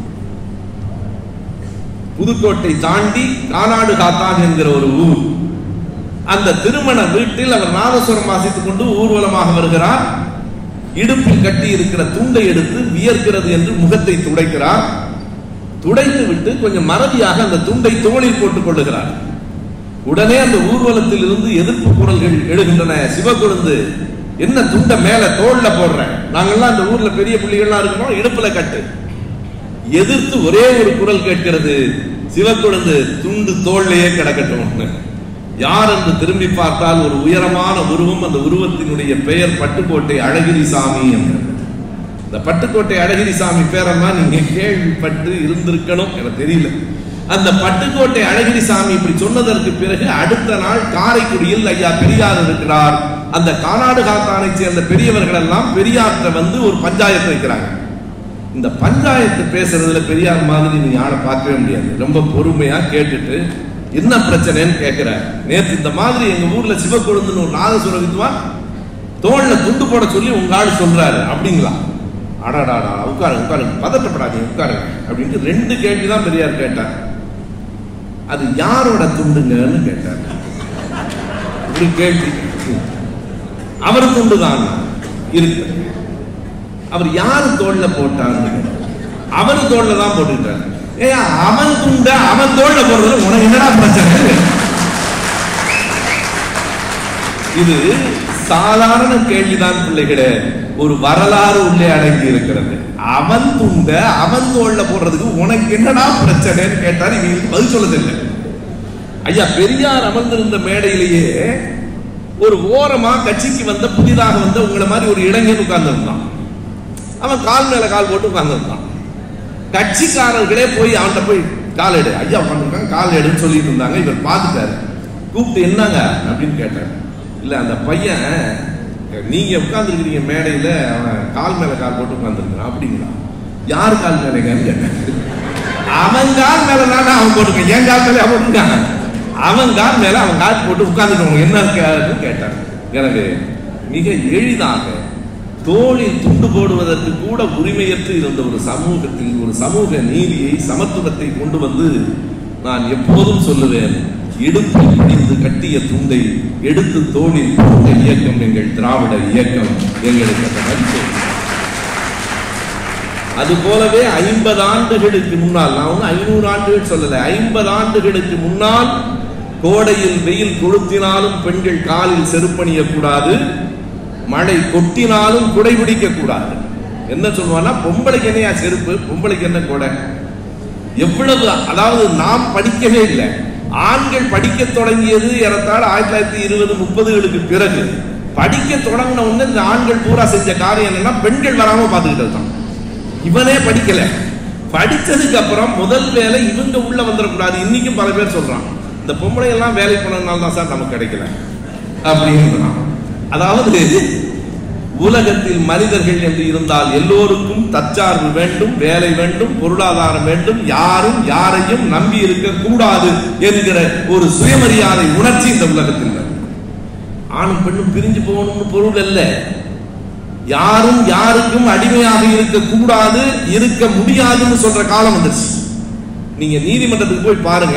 புதுக்கோட்டை தாண்டி கானாடு காத்தான் என்கிற ஒரு ஊர் அந்த திருமண வீட்டில் அவர் நாதசுரம் வாசித்துக் கொண்டு ஊர்வலமாக வருகிறார் இடுப்பில் கட்டி இருக்கிற துண்டை எடுத்து வியர்க்கிறது என்று முகத்தை துடைக்கிறார் துடைத்து விட்டு கொஞ்சம் மறதியாக அந்த துண்டை தோளில் போட்டுக் கொள்ளுகிறார் உடனே அந்த ஊர்வலத்தில் இருந்து எதிர்ப்பு குரல்கள் எழுகின்றன சிவக்கொழுந்து என்ன துண்டை மேல தோல்ல போடுறேன் நாங்கெல்லாம் அந்த ஊர்ல பெரிய புள்ளிகள்லாம் இருக்கிறோம் இடுப்புல கட்டு எதிர்த்து ஒரே ஒரு குரல் கேட்கிறது சிவக்கொழுந்து துண்டு தோல்லையே கிடக்கட்டும் யார் என்று திரும்பி பார்த்தால் ஒரு உயரமான உருவம் அந்த உருவத்தினுடைய பெயர் பட்டுக்கோட்டை அழகிரி சாமி என்றது இந்த பட்டுக்கோட்டை அழகிரி சாமி பேரெல்லாம் நீங்க கேள்விப்பட்டு இருந்திருக்கணும் எனக்கு தெரியல அந்த பட்டுக்கோட்டை அழகிரி சாமி இப்படி சொன்னதற்கு பிறகு அடுத்த நாள் காரைக்குடியில் ஐயா பெரியார் இருக்கிறார் அந்த கானாடு காத்தானை சேர்ந்த பெரியவர்கள் எல்லாம் பெரியார்ட்ட வந்து ஒரு பஞ்சாயத்து வைக்கிறாங்க இந்த பஞ்சாயத்து பேசுறதுல பெரியார் மாதிரி நீங்க ஆளை பார்க்கவே முடியாது ரொம்ப பொறுமையா கேட்டுட்டு என்ன பிரச்சனைன்னு கேட்கிற நேத்து இந்த மாதிரி எங்க ஊர்ல சிவக்கொழுந்துன்னு ஒரு நாதசுர வித்வான் தோல்ல துண்டு போட சொல்லி உங்க ஆள் சொல்றாரு அப்படிங்களா அடாடாடா உட்காருங்க உட்காருங்க பதட்டப்படாதீங்க உட்காருங்க அப்படின்ட்டு ரெண்டு கேள்வி தான் பெரியார் கேட்டார் அது யாரோட துண்டுங்கன்னு கேட்டார் ஒரு கேள்வி அவர் துண்டு தான் இருக்கு அவர் யாரு தோல்ல போட்டார்னு கேட்டார். அவரு தோல்ல தான் போட்டுக்கிட்டாரு ஏய் அவன் துண்ட அவன் தோல்ல போடுறது உனக்கு என்னடா பிரச்சனை இது சாதாரண கேள்விதான் பிள்ளைகளே ஒரு வரலாறு உள்ளே அடங்கி இருக்கிறது அவன் துண்ட அவன் தோல்ல போடுறதுக்கு உனக்கு என்னடா பிரச்சனைன்னு கேட்டார் இவங்களுக்கு பதில் சொல்லதில்லை ஐயா பெரியார் அமர்ந்திருந்த மேடையிலேயே ஒரு ஓரமா கட்சிக்கு வந்த புதிதாக வந்த உங்களை மாதிரி ஒரு இளைஞன் உட்கார்ந்திருந்தான் அவன் கால் மேல கால் போட்டு உட்கார்ந்திருந்தான் கட்சிக்காரர்களே போய் அவன்கிட்ட போய் கால் எடு ஐயா உட்காந்துருக்காங்க கால் எடுன்னு சொல்லிட்டு இருந்தாங்க இவர் பார்த்துட்டாரு கூப்பிட்டு என்னங்க அப்படின்னு கேட்டார் இல்ல அந்த பையன் நீங்க உட்கார்ந்துருக்கிறீங்க மேடையில அவன் கால் மேல கால் போட்டு உட்கார்ந்துருக்கான் அப்படிங்களா யார் கால் மேலங்கன்னு கேட்டேன் அவன் கால் மேல தானே அவன் போட்டுருக்கான் என் கால் மேல அவன் போட்டுருக்கான் அவன் கால் மேல அவன் கால் போட்டு உட்கார்ந்துருக்கவங்க என்ன இருக்காருன்னு கேட்டான் எனவே மிக எளிதாக தோளில் துண்டு போடுவதற்கு கூட உரிமையற்று இருந்த ஒரு சமூகத்தில் ஒரு சமூக நீதியை சமத்துவத்தை கொண்டு வந்து நான் எப்போதும் சொல்லுவேன் இடுப்பில் பிடித்து கட்டிய துண்டை எடுத்து தோளில் போட்ட இயக்கம் எங்கள் திராவிட இயக்கம் எங்களுக்கு அந்த மதிப்பு அது போலவே ஐம்பது ஆண்டுகளுக்கு முன்னால் நான் ஒன்றும் ஐநூறு ஆண்டுகள் சொல்லல ஐம்பது ஆண்டுகளுக்கு முன்னால் கோடையில் வெயில் கொளுத்தினாலும் பெண்கள் காலில் செருப்பணிய கூடாது மழை கொட்டினாலும் குடை பிடிக்க கூடாது என்ன சொல்லுவான்னா பொம்பளைக்கு என்னையா செருப்பு பொம்பளைக்கு என்ன கொடை எவ்வளவு அதாவது நாம் படிக்கவே இல்லை ஆண்கள் படிக்க தொடங்கியது ஏறத்தாழ ஆயிரத்தி தொள்ளாயிரத்தி இருபது முப்பதுகளுக்கு பிறகு படிக்க தொடங்கின உடனே இந்த ஆண்கள் பூரா செஞ்ச காரியம் என்னன்னா பெண்கள் வராம பார்த்துக்கிட்டது தான் இவனே படிக்கல படிச்சதுக்கு அப்புறம் முதல் வேலை இவங்க உள்ள வந்துடக்கூடாது இன்னைக்கும் பல பேர் சொல்றான் இந்த பொம்பளை எல்லாம் வேலைக்கு போனதுனால தான் சார் நமக்கு கிடைக்கல அப்படின்னு அதாவது உலகத்தில் மனிதர்கள் என்று இருந்தால் எல்லோருக்கும் தற்சார்பு வேண்டும் வேலை வேண்டும் பொருளாதாரம் வேண்டும் யாரும் யாரையும் நம்பி இருக்க கூடாது என்கிற ஒரு சுயமரியாதை உணர்ச்சி இந்த உலகத்தில் இருக்கு. ஆணும் பெண்ணும் பிரிஞ்சு போகணும்னு பொருள் அல்ல யாரும் யாருக்கும் அடிமையாக இருக்க கூடாது இருக்க முடியாதுன்னு சொல்ற காலம் வந்துருச்சு நீங்க நீதிமன்றத்துக்கு போய் பாருங்க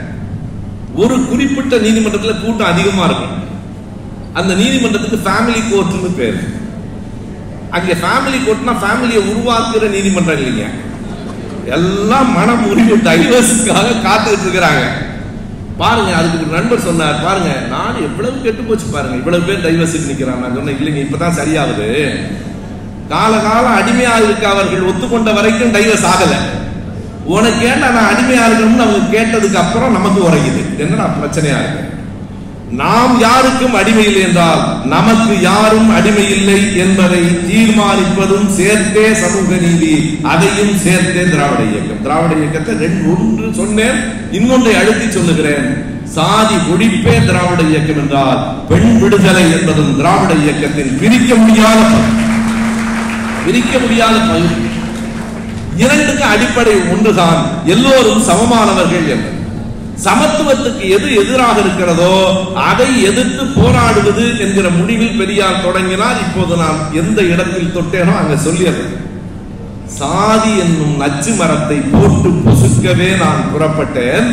ஒரு குறிப்பிட்ட நீதிமன்றத்துல கூட்டம் அதிகமா இருக்கும் அந்த நீதிமன்றத்துக்கு ஃபேமிலி கோர்ட்னு பேரு அங்க ஃபேமிலி கோர்ட்னா ஃபேமிலியை உருவாக்குற நீதிமன்றம் இல்லைங்க எல்லாம் மன முறிவு டைவர்ஸுக்காக காத்துக்கிட்டு இருக்கிறாங்க பாருங்க அதுக்கு ஒரு நண்பர் சொன்னார் பாருங்க நான் எவ்வளவு கெட்டு போச்சு பாருங்க இவ்வளவு பேர் டைவர்ஸுக்கு நிக்கிறான் நான் சொன்னேன் இல்லைங்க இப்பதான் சரியாகுது காலகாலம் அடிமையா இருக்க அவர்கள் ஒத்துக்கொண்ட வரைக்கும் டைவர்ஸ் ஆகல உனக்கு ஏன்டா நான் அடிமையா இருக்கணும்னு அவங்க கேட்டதுக்கு அப்புறம் நமக்கு உரையுது என்னடா பிரச்சனையா இருக்கு நாம் யாருக்கும் அடிமை இல்லை என்றால் நமக்கு யாரும் அடிமை இல்லை என்பதை தீர்மானிப்பதும் சேர்த்தே சமூக நீதி அதையும் சேர்த்தே திராவிட இயக்கம் திராவிட இயக்கத்தை ரெண்டு ஒன்று சொன்னேன் இன்னொன்றை அழுத்தி சொல்லுகிறேன் சாதி ஒழிப்பே திராவிட இயக்கம் என்றால் பெண் விடுதலை என்பதும் திராவிட இயக்கத்தின் பிரிக்க முடியாத பங்கு. பிரிக்க முடியாத பங்கு இரண்டுக்கு அடிப்படை ஒன்றுதான் எல்லோரும் சமமானவர்கள் என்பது சமத்துவத்துக்கு எது எதிராக இருக்கிறதோ அதை எதிர்த்து போராடுவது என்கிற முடிவில் பெரியார் தொடங்கினார் இப்போது நான் எந்த இடத்தில் தொட்டேனோ அங்க சொல்லிடுறேன் சாதி என்னும் நச்சு மரத்தை போட்டு பொசுக்கவே நான் புறப்பட்டேன்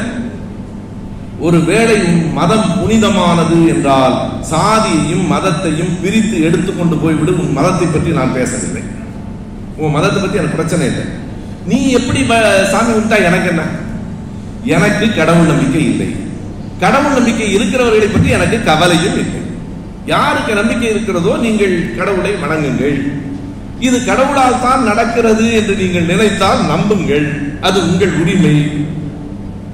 ஒருவேளை உன் மதம் புனிதமானது என்றால் சாதியையும் மதத்தையும் பிரித்து எடுத்துக்கொண்டு போய்விடு உன் மதத்தை பற்றி நான் பேசவில்லை உன் மதத்தை பத்தி எனக்கு பிரச்சனை இல்லை நீ எப்படி ப- சாமி விட்டா எனக்கு என்ன எனக்கு கடவுள் நம்பிக்கை இல்லை கடவுள் நம்பிக்கை இருக்கிறவர்களை பற்றி எனக்கு கவலையும் இல்லை யாருக்கு நம்பிக்கை இருக்கிறதோ நீங்கள் கடவுளை வணங்குங்கள் இது கடவுளால் தான் நடக்கிறது என்று நீங்கள் நினைத்தால் நம்புங்கள் அது உங்கள் உரிமை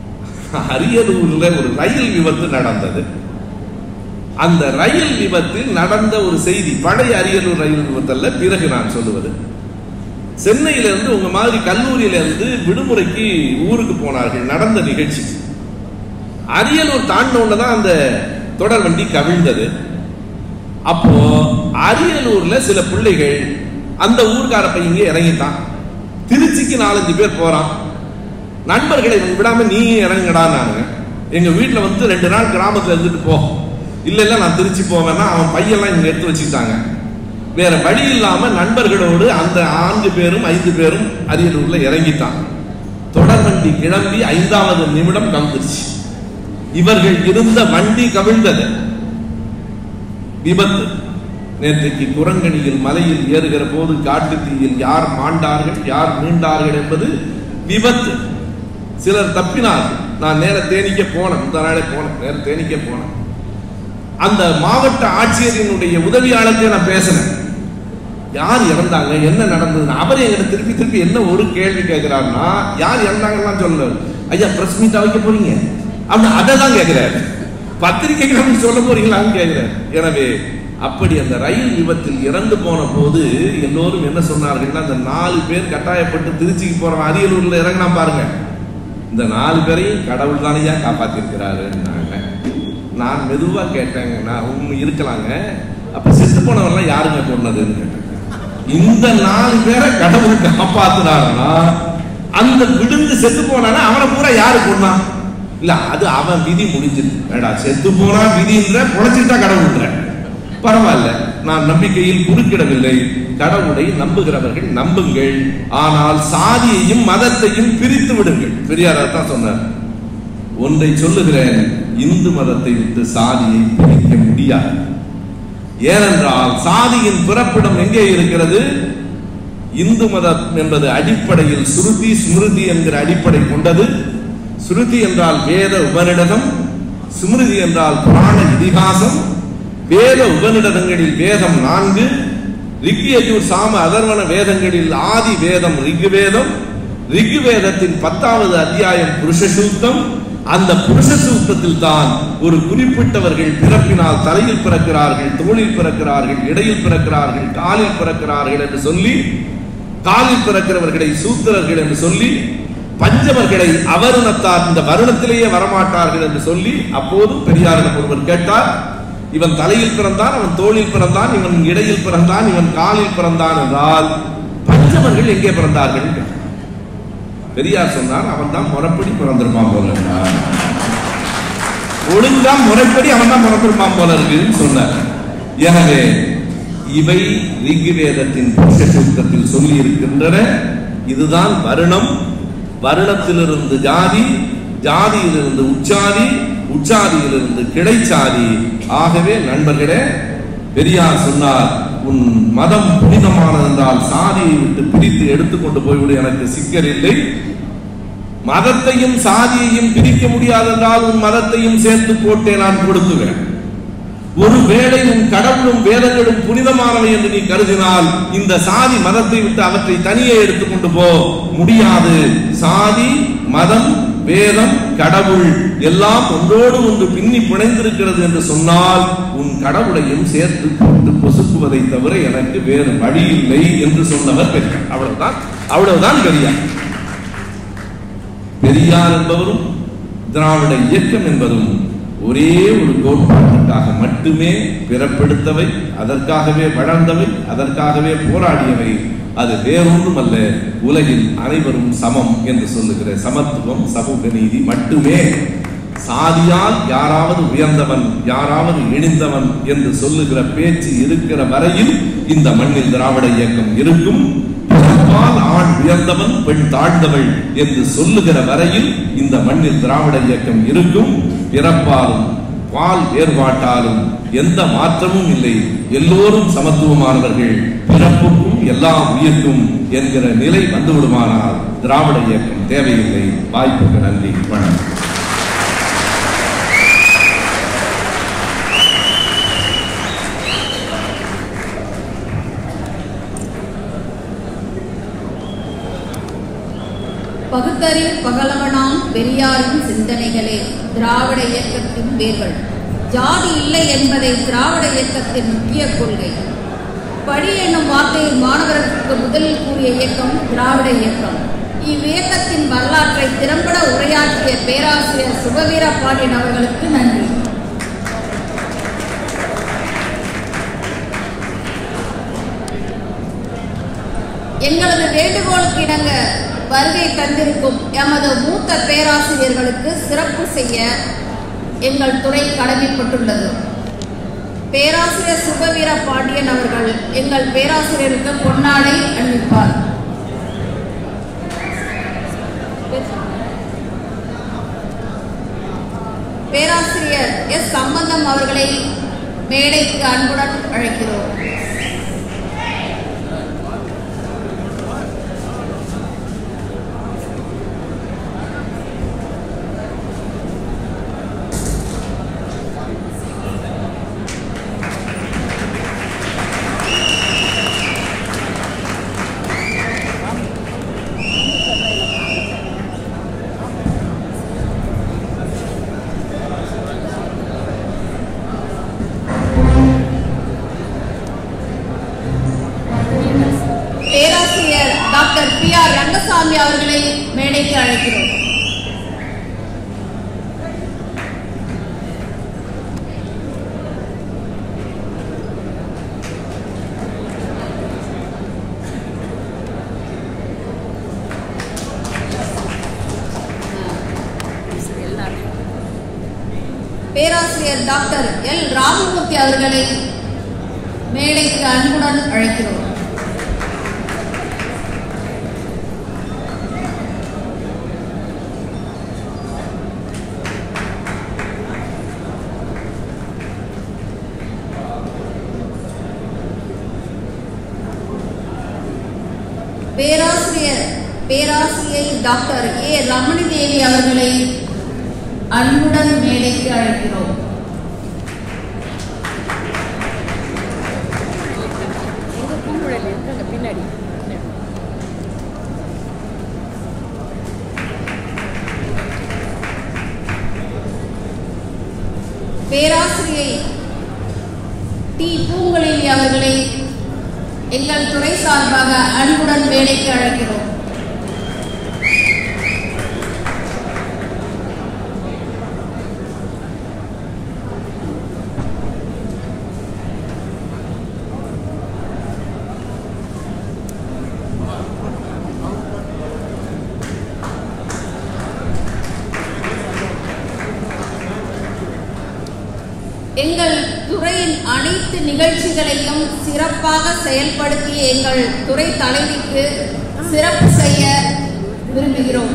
அரியலூர்ல ஒரு ரயில் விபத்து நடந்தது அந்த ரயில் விபத்தில் நடந்த ஒரு செய்தி பழைய அரியலூர் ரயில் விபத்தல்ல பிறகு நான் சொல்லுவது சென்னையில இருந்து உங்க மாதிரி கல்லூரியில இருந்து விடுமுறைக்கு ஊருக்கு போனார்கள் நடந்த நிகழ்ச்சி அரியலூர் தாண்டின தான் அந்த தொடர் வண்டி கவிழ்ந்தது அப்போ அரியலூர்ல சில பிள்ளைகள் அந்த ஊர்க்கார பையங்க இறங்கிட்டான் திருச்சிக்கு நாலஞ்சு பேர் போறான் நண்பர்களை இவங்க விடாம நீ இறங்குடா நாங்க எங்க வீட்டுல வந்து ரெண்டு நாள் கிராமத்துல இருந்துட்டு போ இல்ல இல்ல நான் திருச்சி போவேன்னா அவன் பையெல்லாம் இங்க எடுத்து வச்சுக்கிட்டாங்க வேற வழி இல்லாம நண்பர்களோடு அந்த நான்கு பேரும் ஐந்து பேரும் அரியலூர்ல இறங்கிட்டான் தொடர் வண்டி கிளம்பி ஐந்தாவது நிமிடம் கவிழ்ந்துருச்சு இவர்கள் இருந்த வண்டி கவிழ்ந்தது விபத்து நேற்றைக்கு குரங்கணியில் மலையில் ஏறுகிற போது காட்டு தீயில் யார் மாண்டார்கள் யார் மீண்டார்கள் என்பது விபத்து சிலர் தப்பினார்கள் நான் நேர தேனிக்க போனேன் இந்த நாளே போனேன் நேர தேனிக்க போனேன் அந்த மாவட்ட ஆட்சியரினுடைய உதவியாளர்கிட்ட நான் பேசினேன் யார் இறந்தாங்க என்ன நடந்தது அவர் எங்கிட்ட திருப்பி திருப்பி என்ன ஒரு கேள்வி கேட்கிறாருன்னா யார் இறந்தாங்கன்னு சொல்லல ஐயா பிரஸ் மீட்டா வைக்க போறீங்க அப்படின்னு அதை தான் கேட்கிறாரு பத்திரிகைகள் அப்படி சொல்ல போறீங்களான்னு கேட்கிறார் எனவே அப்படி அந்த ரயில் விபத்தில் இறந்து போன போது எல்லோரும் என்ன சொன்னார்கள்னா அந்த நாலு பேர் கட்டாயப்பட்டு திருச்சிக்கு போறோம் அரியலூர்ல இறங்கினா பாருங்க இந்த நாலு பேரையும் கடவுள் தானையா காப்பாத்திருக்கிறாருன்னாங்க நான் மெதுவா கேட்டேங்க நான் உண்மை இருக்கலாங்க அப்ப செத்து போனவரெல்லாம் யாருங்க கொன்னதுன்னு கேட்டேன் இந்த நாலு பேரை கடவுள் காப்பாத்துனாருன்னா அந்த விழுந்து செத்து போனானா அவனை பூரா யாரு கொன்னான் இல்ல அது அவன் விதி முடிஞ்சது வேடா செத்து போனா விதின்ற பொழைச்சிட்டா கடவுள்ன்ற பரவாயில்ல நான் நம்பிக்கையில் குறுக்கிடவில்லை கடவுளை நம்புகிறவர்கள் நம்புங்கள் ஆனால் சாதியையும் மதத்தையும் பிரித்து விடுங்கள் பெரியார் தான் சொன்னார் ஒன்றை சொல்லுகிறேன் இந்து மதத்தை விட்டு சாதியை பிரிக்க முடியாது ஏனென்றால் சாதியின் பிறப்பிடம் எங்கே இருக்கிறது இந்து மதம் என்பது அடிப்படையில் சுருதி ஸ்மிருதி என்கிற அடிப்படை கொண்டது ஸ்ருதி என்றால் வேத உபநிடதம் ஸ்மிருதி என்றால் புராண இதிகாசம் வேத உபநிடதங்களில் வேதம் நான்கு ரிக்யஜூர் சாம அதர்வன வேதங்களில் ஆதி வேதம் ரிக்வேதம் ரிக்வேதத்தின் பத்தாவது அத்தியாயம் புருஷ சூக்தம் அந்த புருஷ சூக்தத்தில் தான் ஒரு குறிப்பிட்டவர்கள் பிறப்பினால் தலையில் பிறக்கிறார்கள் தோளில் பிறக்கிறார்கள் இடையில் பிறக்கிறார்கள் காலில் பிறக்கிறார்கள் என்று சொல்லி காலில் பிறக்கிறவர்களை சூத்திரர்கள் என்று சொல்லி பஞ்சவர்களை அவருணத்தார் இந்த வருணத்திலேயே வரமாட்டார்கள் என்று சொல்லி அப்போதும் பெரியாரிடம் ஒருவர் கேட்டார் இவன் தலையில் பிறந்தான் அவன் தோளில் பிறந்தான் இவன் இடையில் பிறந்தான் இவன் காலில் பிறந்தான் என்றால் பஞ்சவர்கள் எங்கே பிறந்தார்கள் கேட்டார். பெரியார் சொன்னார் அவன் தான் முறைப்படி பிறந்திருப்பான் போல என்றார். ஒழுங்கா முறைப்படி அவன் தான் பிறந்திருப்பான் போல இருக்குன்னு சொன்னார் எனவே இவை ரிக்வேதத்தின் புருஷ சூக்தத்தில் சொல்லி இருக்கின்றன இதுதான் வருணம் வருணத்திலிருந்து ஜாதி ஜாதியிலிருந்து உச்சாதி உச்சாதியிலிருந்து கிடைச்சாதி ஆகவே நண்பர்களே பெரியார் சொன்னார் உன் மதம் புனிதமானது என்றால் சாதியை விட்டு பிரித்து எடுத்துக்கொண்டு போய்விடு எனக்கு சிக்கல் இல்லை மதத்தையும் சாதியையும் பிரிக்க முடியாதென்றால் உன் மதத்தையும் சேர்த்து போட்டே நான் கொடுத்துகிறேன் ஒருவேளை உன் கடவுளும் வேதங்களும் புனிதமானவை என்று நீ கருதினால் இந்த சாதி மதத்தை விட்டு அவற்றை தனியே எடுத்துக்கொண்டு போ முடியாது சாதி மதம் வேதம் கடவுள் எல்லாம் ஒன்றோடு ஒன்று பின்னி பிணைந்திருக்கிறது என்று சொன்னால் உன் கடவுளையும் சேர்த்து போட்டு பொசுக்குவதை தவிர எனக்கு வேறு வழி இல்லை என்று சொன்னவர் பெரியார் அவ்வளவுதான் அவ்வளவுதான் பெரியார் பெரியார் என்பவரும் திராவிட இயக்கம் என்பதும் ஒரே ஒரு கோட்பாட்டுக்காக மட்டுமே பிறப்பெடுத்தவை அதற்காகவே வளர்ந்தவை அதற்காகவே போராடியவை அது வேறொன்றும் அல்ல உலகில் அனைவரும் சமம் என்று சொல்லுகிற சமத்துவம் சமூக நீதி மட்டுமே சாதியால் யாராவது உயர்ந்தவன் யாராவது இழிந்தவன் என்று சொல்லுகிற பேச்சு இருக்கிற வரையில் இந்த மண்ணில் திராவிட இயக்கம் இருக்கும் பிறப்பால் ஆண் உயர்ந்தவன் பெண் தாழ்ந்தவள் என்று சொல்லுகிற வரையில் இந்த மண்ணில் திராவிட இயக்கம் இருக்கும் பிறப்பாலும் பால் வேறுபாட்டாலும் எந்த மாற்றமும் இல்லை எல்லோரும் சமத்துவமானவர்கள் பிறப்புக்கும் எல்லா உயிர்க்கும் என்கிற நிலை வந்துவிடுமானால் திராவிட இயக்கம் தேவையில்லை வாய்ப்புக்கு நன்றி வணக்கம் பகுத்தறிவு பகலவனாம் பெரியாரின் சிந்தனைகளே திராவிட இயக்கத்தின் வேர்கள் ஜாதி இல்லை என்பதை திராவிட இயக்கத்தின் முக்கிய கொள்கை படி என்னும் வார்த்தையை மாணவர்களுக்கு முதலில் கூறிய இயக்கம் திராவிட இயக்கம் இவ்வியக்கத்தின் வரலாற்றை திறம்பட உரையாற்றிய பேராசிரியர் சுபவீர பாண்டியன் அவர்களுக்கு நன்றி எங்களது வேண்டுகோளுக்கு இணங்க வருகை தந்திருக்கும் எமது மூத்த பேராசிரியர்களுக்கு சிறப்பு செய்ய எங்கள் துறை கடமைப்பட்டுள்ளது பேராசிரியர் சுபவீர பாண்டியன் அவர்கள் எங்கள் பேராசிரியருக்கு பொன்னாடை அணிவிப்பார் பேராசிரியர் எஸ் சம்பந்தம் அவர்களை மேடைக்கு அன்புடன் அழைக்கிறோம் பேராசிரியர் டாக்டர் பி ஆர் ரங்கசாமி அவர்களை மேடைக்கு அழைக்கிறோம் பேராசிரியர் டாக்டர் எல் ராமமூர்த்தி அவர்களை மேடைக்கு அன்புடன் அழைக்கிறோம் பேராசிரியர் பேராசிரியை டாக்டர் ஏ ரமணி தேவி அவர்களை அன்புடன் மேடைக்கு அழைக்கிறோம் எங்க பூங்குழலி இருக்காங்க பின்னாடி பின்னாடி. பேராசிரியை டி பூங்குழலி அவர்களை எங்கள் துறை சார்பாக அன்புடன் மேடைக்கு அழைக்கிறோம் எங்கள் துறையின் அனைத்து நிகழ்ச்சிகளையும் சிறப்பாக செயல்படுத்திய எங்கள் துறை தலைவிக்கு சிறப்பு செய்ய விரும்புகிறோம்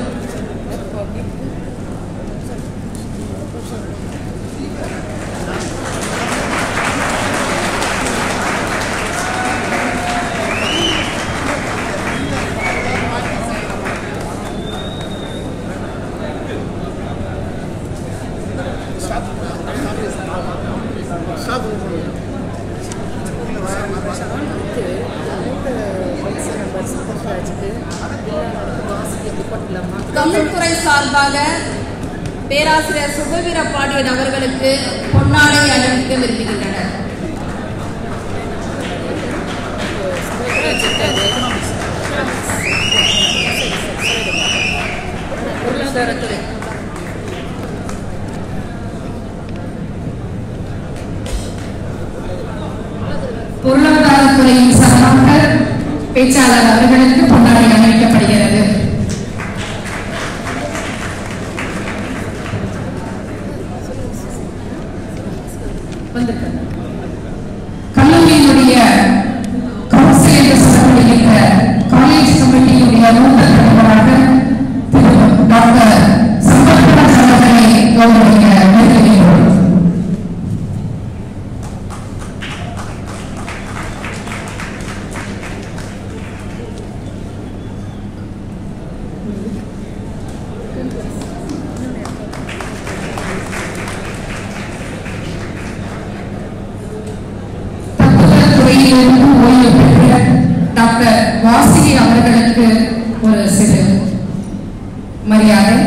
ஷானுக்கு அந்த வயசு நம்பர் சந்தர்ராஜுக்கு வாசிக்க துப்பட்டலாமா தமிழ்துறை சார்பாக பேராசிரியர் சுபவீர பாண்டியன் அவர்களுக்கு பொன்னாடை அணிவிக்க விரும்புகின்றனர் பொருளாதாரத்துறை பொருளாதாரத்துறையின் சார்பாக பேச்சாளர் அவர்களுக்கு பொன்னாடை அணிவிக்கப்படுகிறது வந்திருக்காங்க. கல்லூரியினுடைய கவுன்சில் என்று சொல்லப்படுகின்ற காலேஜ் கமிட்டியினுடைய மூத்த தலைவராக திரு டாக்டர் சம்பத்ராஜ் அவர்களை கௌரவிக்க விரும்புகிறோம் தத்துவத் துறையிலிருந்து ஓய்வு பெற்ற டாக்டர் வாசிகி அவர்களுக்கு ஒரு சிறு மரியாதை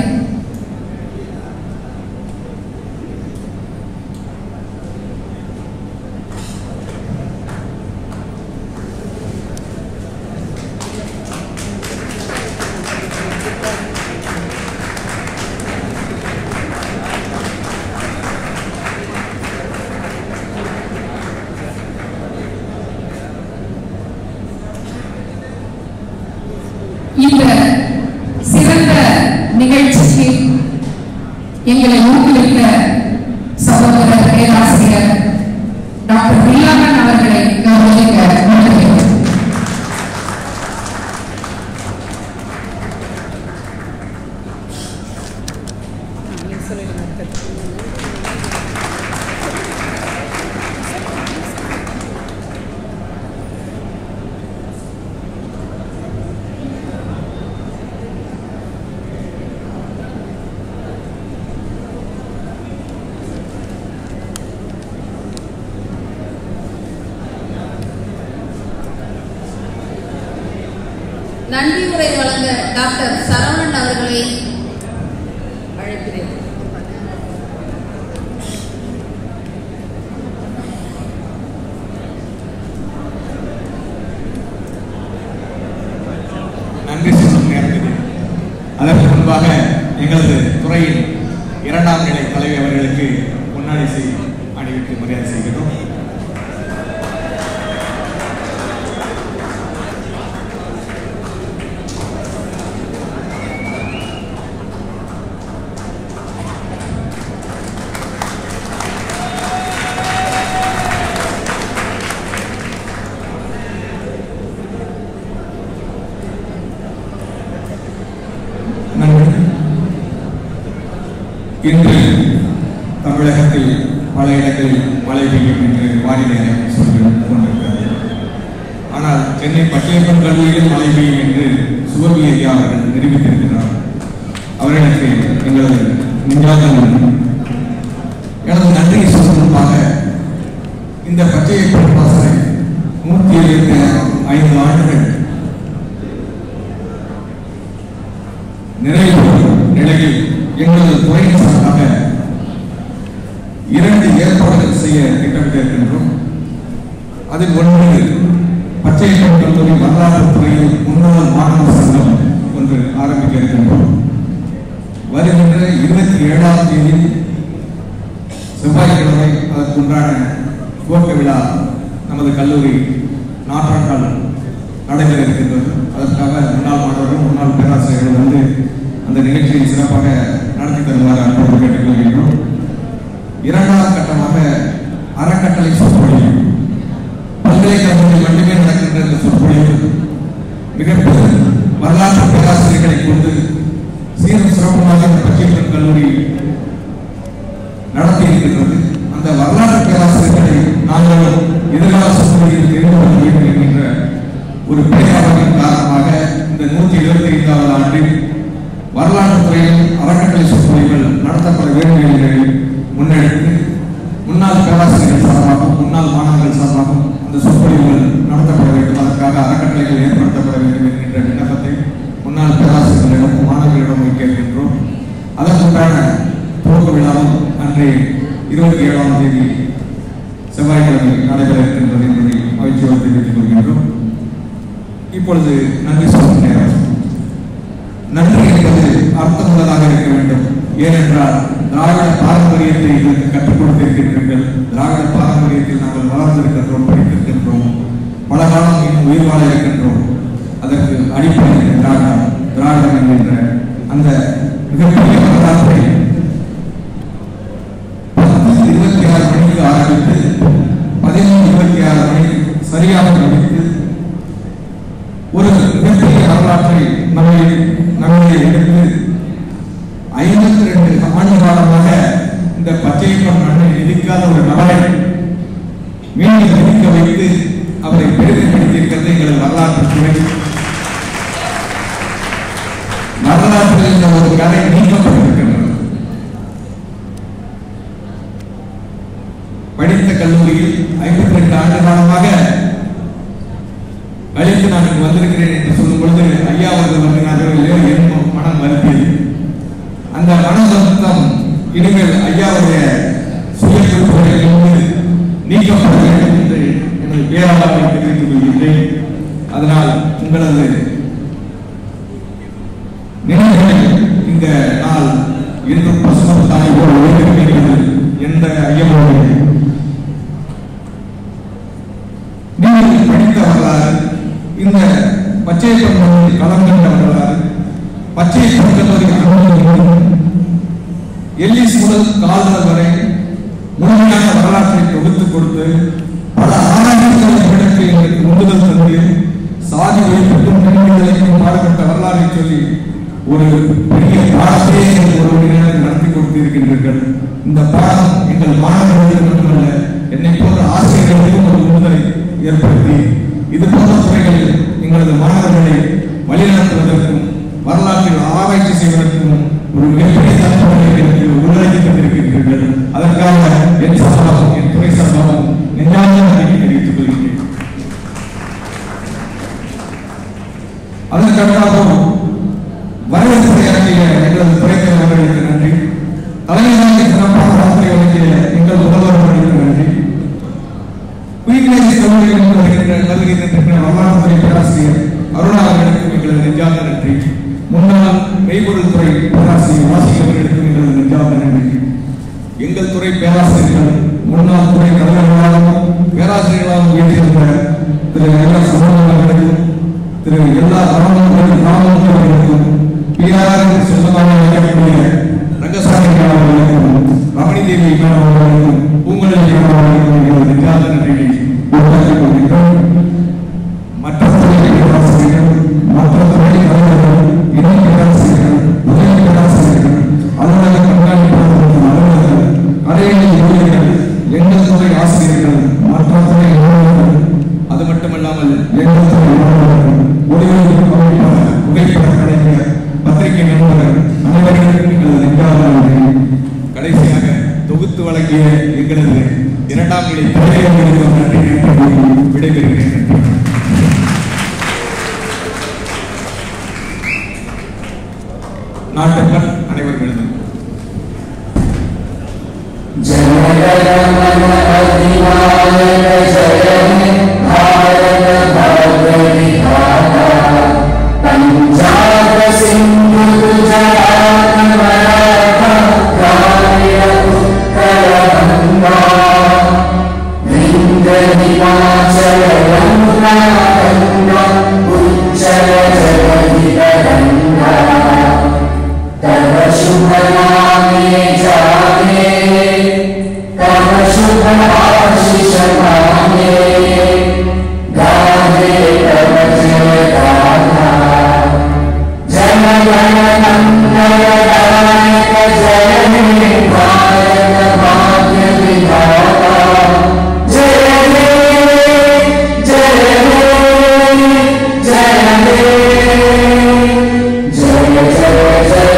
இந்த சிறந்த நிகழ்ச்சிக்கு எங்களை ஊக்குவித்த சகோதரர் பேராசிரியர் டாக்டர் பில்லாமன் அவர்களை கௌரவிக்க விரும்புகிறேன் நீங்கள் சொல்லிடுங்க அடுத்தது. நன்றி உரை வழங்க டாக்டர் சரவணன் அவர்களை அழைக்கிறேன் நன்றி சொல்லும் நேரம் இது அதற்கு முன்பாக எங்களது துறையின் இரண்டாம் நிலை தலைவி அவர்களுக்கு முன்னாடி செய் அணிவித்து மரியாதை செய்கிறோம் நன்றி இன்று தமிழகத்தில் பல இடங்களில் மழை பெய்யும் என்று வானிலை ஆய்வு சொல்லி கொண்டிருக்கிறது ஆனால் சென்னை பச்சையப்பன் கல்லூரியில் மழை பெய்யும் என்று சுபவி ஐயா அவர்கள் நிரூபித்திருக்கிறார் அவர்களுக்கு எங்களது நெஞ்சார்ந்த நன்றி எனது நன்றியை சொல்லும் முன்பாக இந்த பச்சையப்பன் பாசறை நூற்றி எழுபத்தி ஐந்து ஆண்டுகள் நிறைவு நிலையில் எங்களது துறையின் சார்பாக இரண்டு ஏற்பாடுகள் செய்ய திட்டமிட்டிருக்கின்றோம் அதில் ஒன்று பச்சை கல்லூரி வரலாற்று துறையில் முன்னாள் மாணவர் சங்கம் ஒன்று ஆரம்பிக்க இருக்கின்றோம் வருகின்ற இருபத்தி ஏழாம் தேதி செவ்வாய்க்கிழமை அதற்குண்டான துவக்க விழா நமது கல்லூரி நாற்றாண்டால் நடைபெற இருக்கின்றது அதற்காக முன்னாள் மாணவர்கள் முன்னாள் பேராசிரியர்கள் வந்து அந்த நிகழ்ச்சியை சிறப்பாக நடத்தி தருமாறு அன்போடு கேட்டுக்கொள்கின்றோம் இரண்டாவது கட்டமாக அறக்கட்டளை சொற்பொழிவு பல்கலைக்கழகத்தில் மட்டுமே நடக்கின்ற இந்த சொற்பொழிவு மிகப்பெரும் வரலாற்று பேராசிரியர்களை கொண்டு சீரும் சிறப்புமாக இந்த பச்சைப்பன் கல்லூரி நடத்தி இருக்கின்றது அந்த வரலாற்று பேராசிரியர்களை நாங்கள் எதிர்கால சூழ்நிலையில் தெரிந்து கொள்ள வேண்டும் என்கின்ற ஒரு பேராளரின் காரணமாக இந்த நூற்றி இருபத்தி ஐந்தாவது ஆண்டில் வரலாற்று துறையில் அறக்கட்டளை சொற்பொழிவுகள் நடத்தப்பட வேண்டும் என்று முன்னெடுத்து முன்னாள் பேராசிரியர்கள் சார்பாகவும் முன்னாள் மாணவர்கள் சார்பாகவும் அந்த சொற்பொழிவுகள் நடத்தப்பட வேண்டும் அதற்காக அறக்கட்டளைகள் ஏற்படுத்தப்பட வேண்டும் என்கின்ற விண்ணப்பத்தை முன்னாள் பேராசிரியர்களிடம் மாணவர்களிடம் வைக்கின்றோம் அதற்குண்டான துவக்க விழாவும் அன்றைய இருபத்தி ஏழாம் தேதி செவ்வாய்க்கிழமை நடைபெற இருக்கின்றது என்பதை மகிழ்ச்சியோடு தெரிவித்துக் கொள்கின்றோம் இப்பொழுது நன்றி சொல்லும் நேரம் நன்றி என்பது அர்த்தமுள்ளதாக இருக்க வேண்டும் ஏனென்றால் திராவிட பாரம்பரியத்தை இதற்கு கற்றுக் கொடுத்திருக்கின்றீர்கள் திராவிட பாரம்பரியத்தில் நாங்கள் வளர்ந்திருக்கின்றோம் படித்திருக்கின்றோம் பல காலம் இன்னும் உயிர் வாழ இருக்கின்றோம் அதற்கு அடிப்படை திராவிடம் திராவிடம் என்கின்ற அந்த மிகப்பெரிய வரலாற்றை பத்து இருபத்தி ஆறு மணிக்கு ஆரம்பித்து பதினொன்று இருபத்தி ஆறு மணிக்கு சரியாக முடித்து ஒரு மிகப்பெரிய வரலாற்றை நம்மை நம்மை எடுத்து ஐம்பத்தி ரெண்டு ஆண்டு காலமாக இந்த பச்சையப்பன் மண்ணை இடிக்காத ஒரு நபரை மீண்டும் இடிக்க வைத்து அவரை பெருமைப்படுத்தியிருக்கிறது எங்களது வரலாற்று துறை வரலாற்றில் இந்த ஒரு கதை நீக்கப்பட்டிருக்கின்றது படித்த கல்லூரியில் ஐம்பத்தி ரெண்டு ஆண்டு காலமாக கழித்து நான் இங்கு வந்திருக்கிறேன் என்று சொல்லும் பொழுது ஐயா அவர்கள் வந்தினார்கள் இல்லையோ என் மனம் வருத்தியது அந்த மனதம் இனிமேல் ஐயாவுடைய சுய குறிப்புகளிலிருந்து நீக்கப்பட வேண்டும் என்று எனது பேராளரை தெரிவித்துக் கொள்கின்றேன் அதனால் உங்களது நினைவுகளில் இந்த நாள் இன்றும் பசுமத்தாய் போல் உயர்ந்திருக்கிறது எந்த ஐயமும் இல்லை நீங்கள் படித்த வரலாறு இந்த பச்சை பொங்கலில் கலந்துள்ள வரலாறு பச்சை பொங்கலுடைய அனுபவம் எல்லிஸ் முதல் கால்கள் வரை முழுமையான வரலாற்றை தொகுத்து கொடுத்து பல ஆராய்ச்சிகளுக்கு எங்களுக்கு உந்துதல் தந்து சாதி ஒழிப்புக்கும் பெண்களுக்கும் பாடுபட்ட வரலாறை சொல்லி ஒரு பெரிய பாடத்தையே எங்கள் ஒரு மணி நேரம் நடத்தி கொடுத்திருக்கின்றீர்கள் இந்த பாடம் எங்கள் மாணவர்களுக்கு மட்டுமல்ல என்னை போன்ற ஆசிரியர்களுக்கும் ஒரு உந்துதலை ஏற்படுத்தி இது போன்ற துறைகளில் எங்களது மாணவர்களை வழிநடத்துவதற்கும் வரலாற்றில் ஆராய்ச்சி செய்வதற்கும் ஒரு மிகப்பெரிய தத்துவங்களை எனக்கு உள்ளடக்கி தந்திருக்கிறீர்கள் அதற்காக என் சார்பாகவும் என் துறை சார்பாகவும் நெஞ்சார்ந்த நன்றியை தெரிவித்துக் கொள்கிறேன் அதற்கடுத்தாகவும் வரவேற்பு இறங்கிய எங்களது துறைத்தலைவர் அவர்களுக்கு நன்றி தலைமை தாங்கி சிறப்பாக வார்த்தை வழங்கிய எங்கள் முதல்வர்களுக்கு நன்றி குயிக்லேஜ் கல்லூரியில் வருகின்ற கல்வி நின்ற வரலாற்றுத்துறை பேராசிரியர் அருணா அவர்களுக்கும் எங்களது நெஞ்சார்ந்த நன்றி முன்னாள் மெய்பொருள் துறை பேராசிரியர் வாசி அவர்களுக்கும் எங்களது நெஞ்சார்ந்த நன்றி எங்கள் துறை பேராசிரியர்கள் முன்னாள் துறை தலைவர்களாகவும் பேராசிரியர்களாகவும் உயர்ந்திருந்த திரு எல்லா சுப்பிரமணியன் அவர்களுக்கும் திரு எல்லா ராமன் ராமன் அவர்களுக்கும் பிஆர் சொந்தமாக அழைக்கக்கூடிய ரங்கசாமி அவர்களுக்கும் ரமணி தேவி அவர்களுக்கும் பூங்குழலி அவர்களுக்கும் எங்களது நெஞ்சார்ந்த நன்றியை உருவாக்கிக் கொள்கின்றோம் மற்ற துறை பேராசிரியர்கள் மற்ற துறை தலைவர்கள் இணை பேராசிரியர்கள் உதவி பேராசிரியர்கள் அலுவலக கண்காணிப்பாளர்கள் அலுவலர்கள் கடைகளில் ஊழியர்கள் எங்கள் துறை ஆசிரியர்கள் மற்ற துறை மாணவர்கள் அது மட்டுமல்லாமல் எங்கள் துறை மாணவர்கள் ஒளிபரப்பு அமைப்பாளர் புகைப்பட கலைஞர் பத்திரிகை நண்பர்கள் அனைவருக்கும் எங்களது நெஞ்சார்ந்த நன்றி கடைசியாக தொகுத்து வழங்கிய எங்களது இரண்டாம் நிலை தலைவர்களுக்கு நன்றி கூறி விடைபெறுகிறேன் நன்றி நாட்டுக்கள் அனைவர்களும் जय जय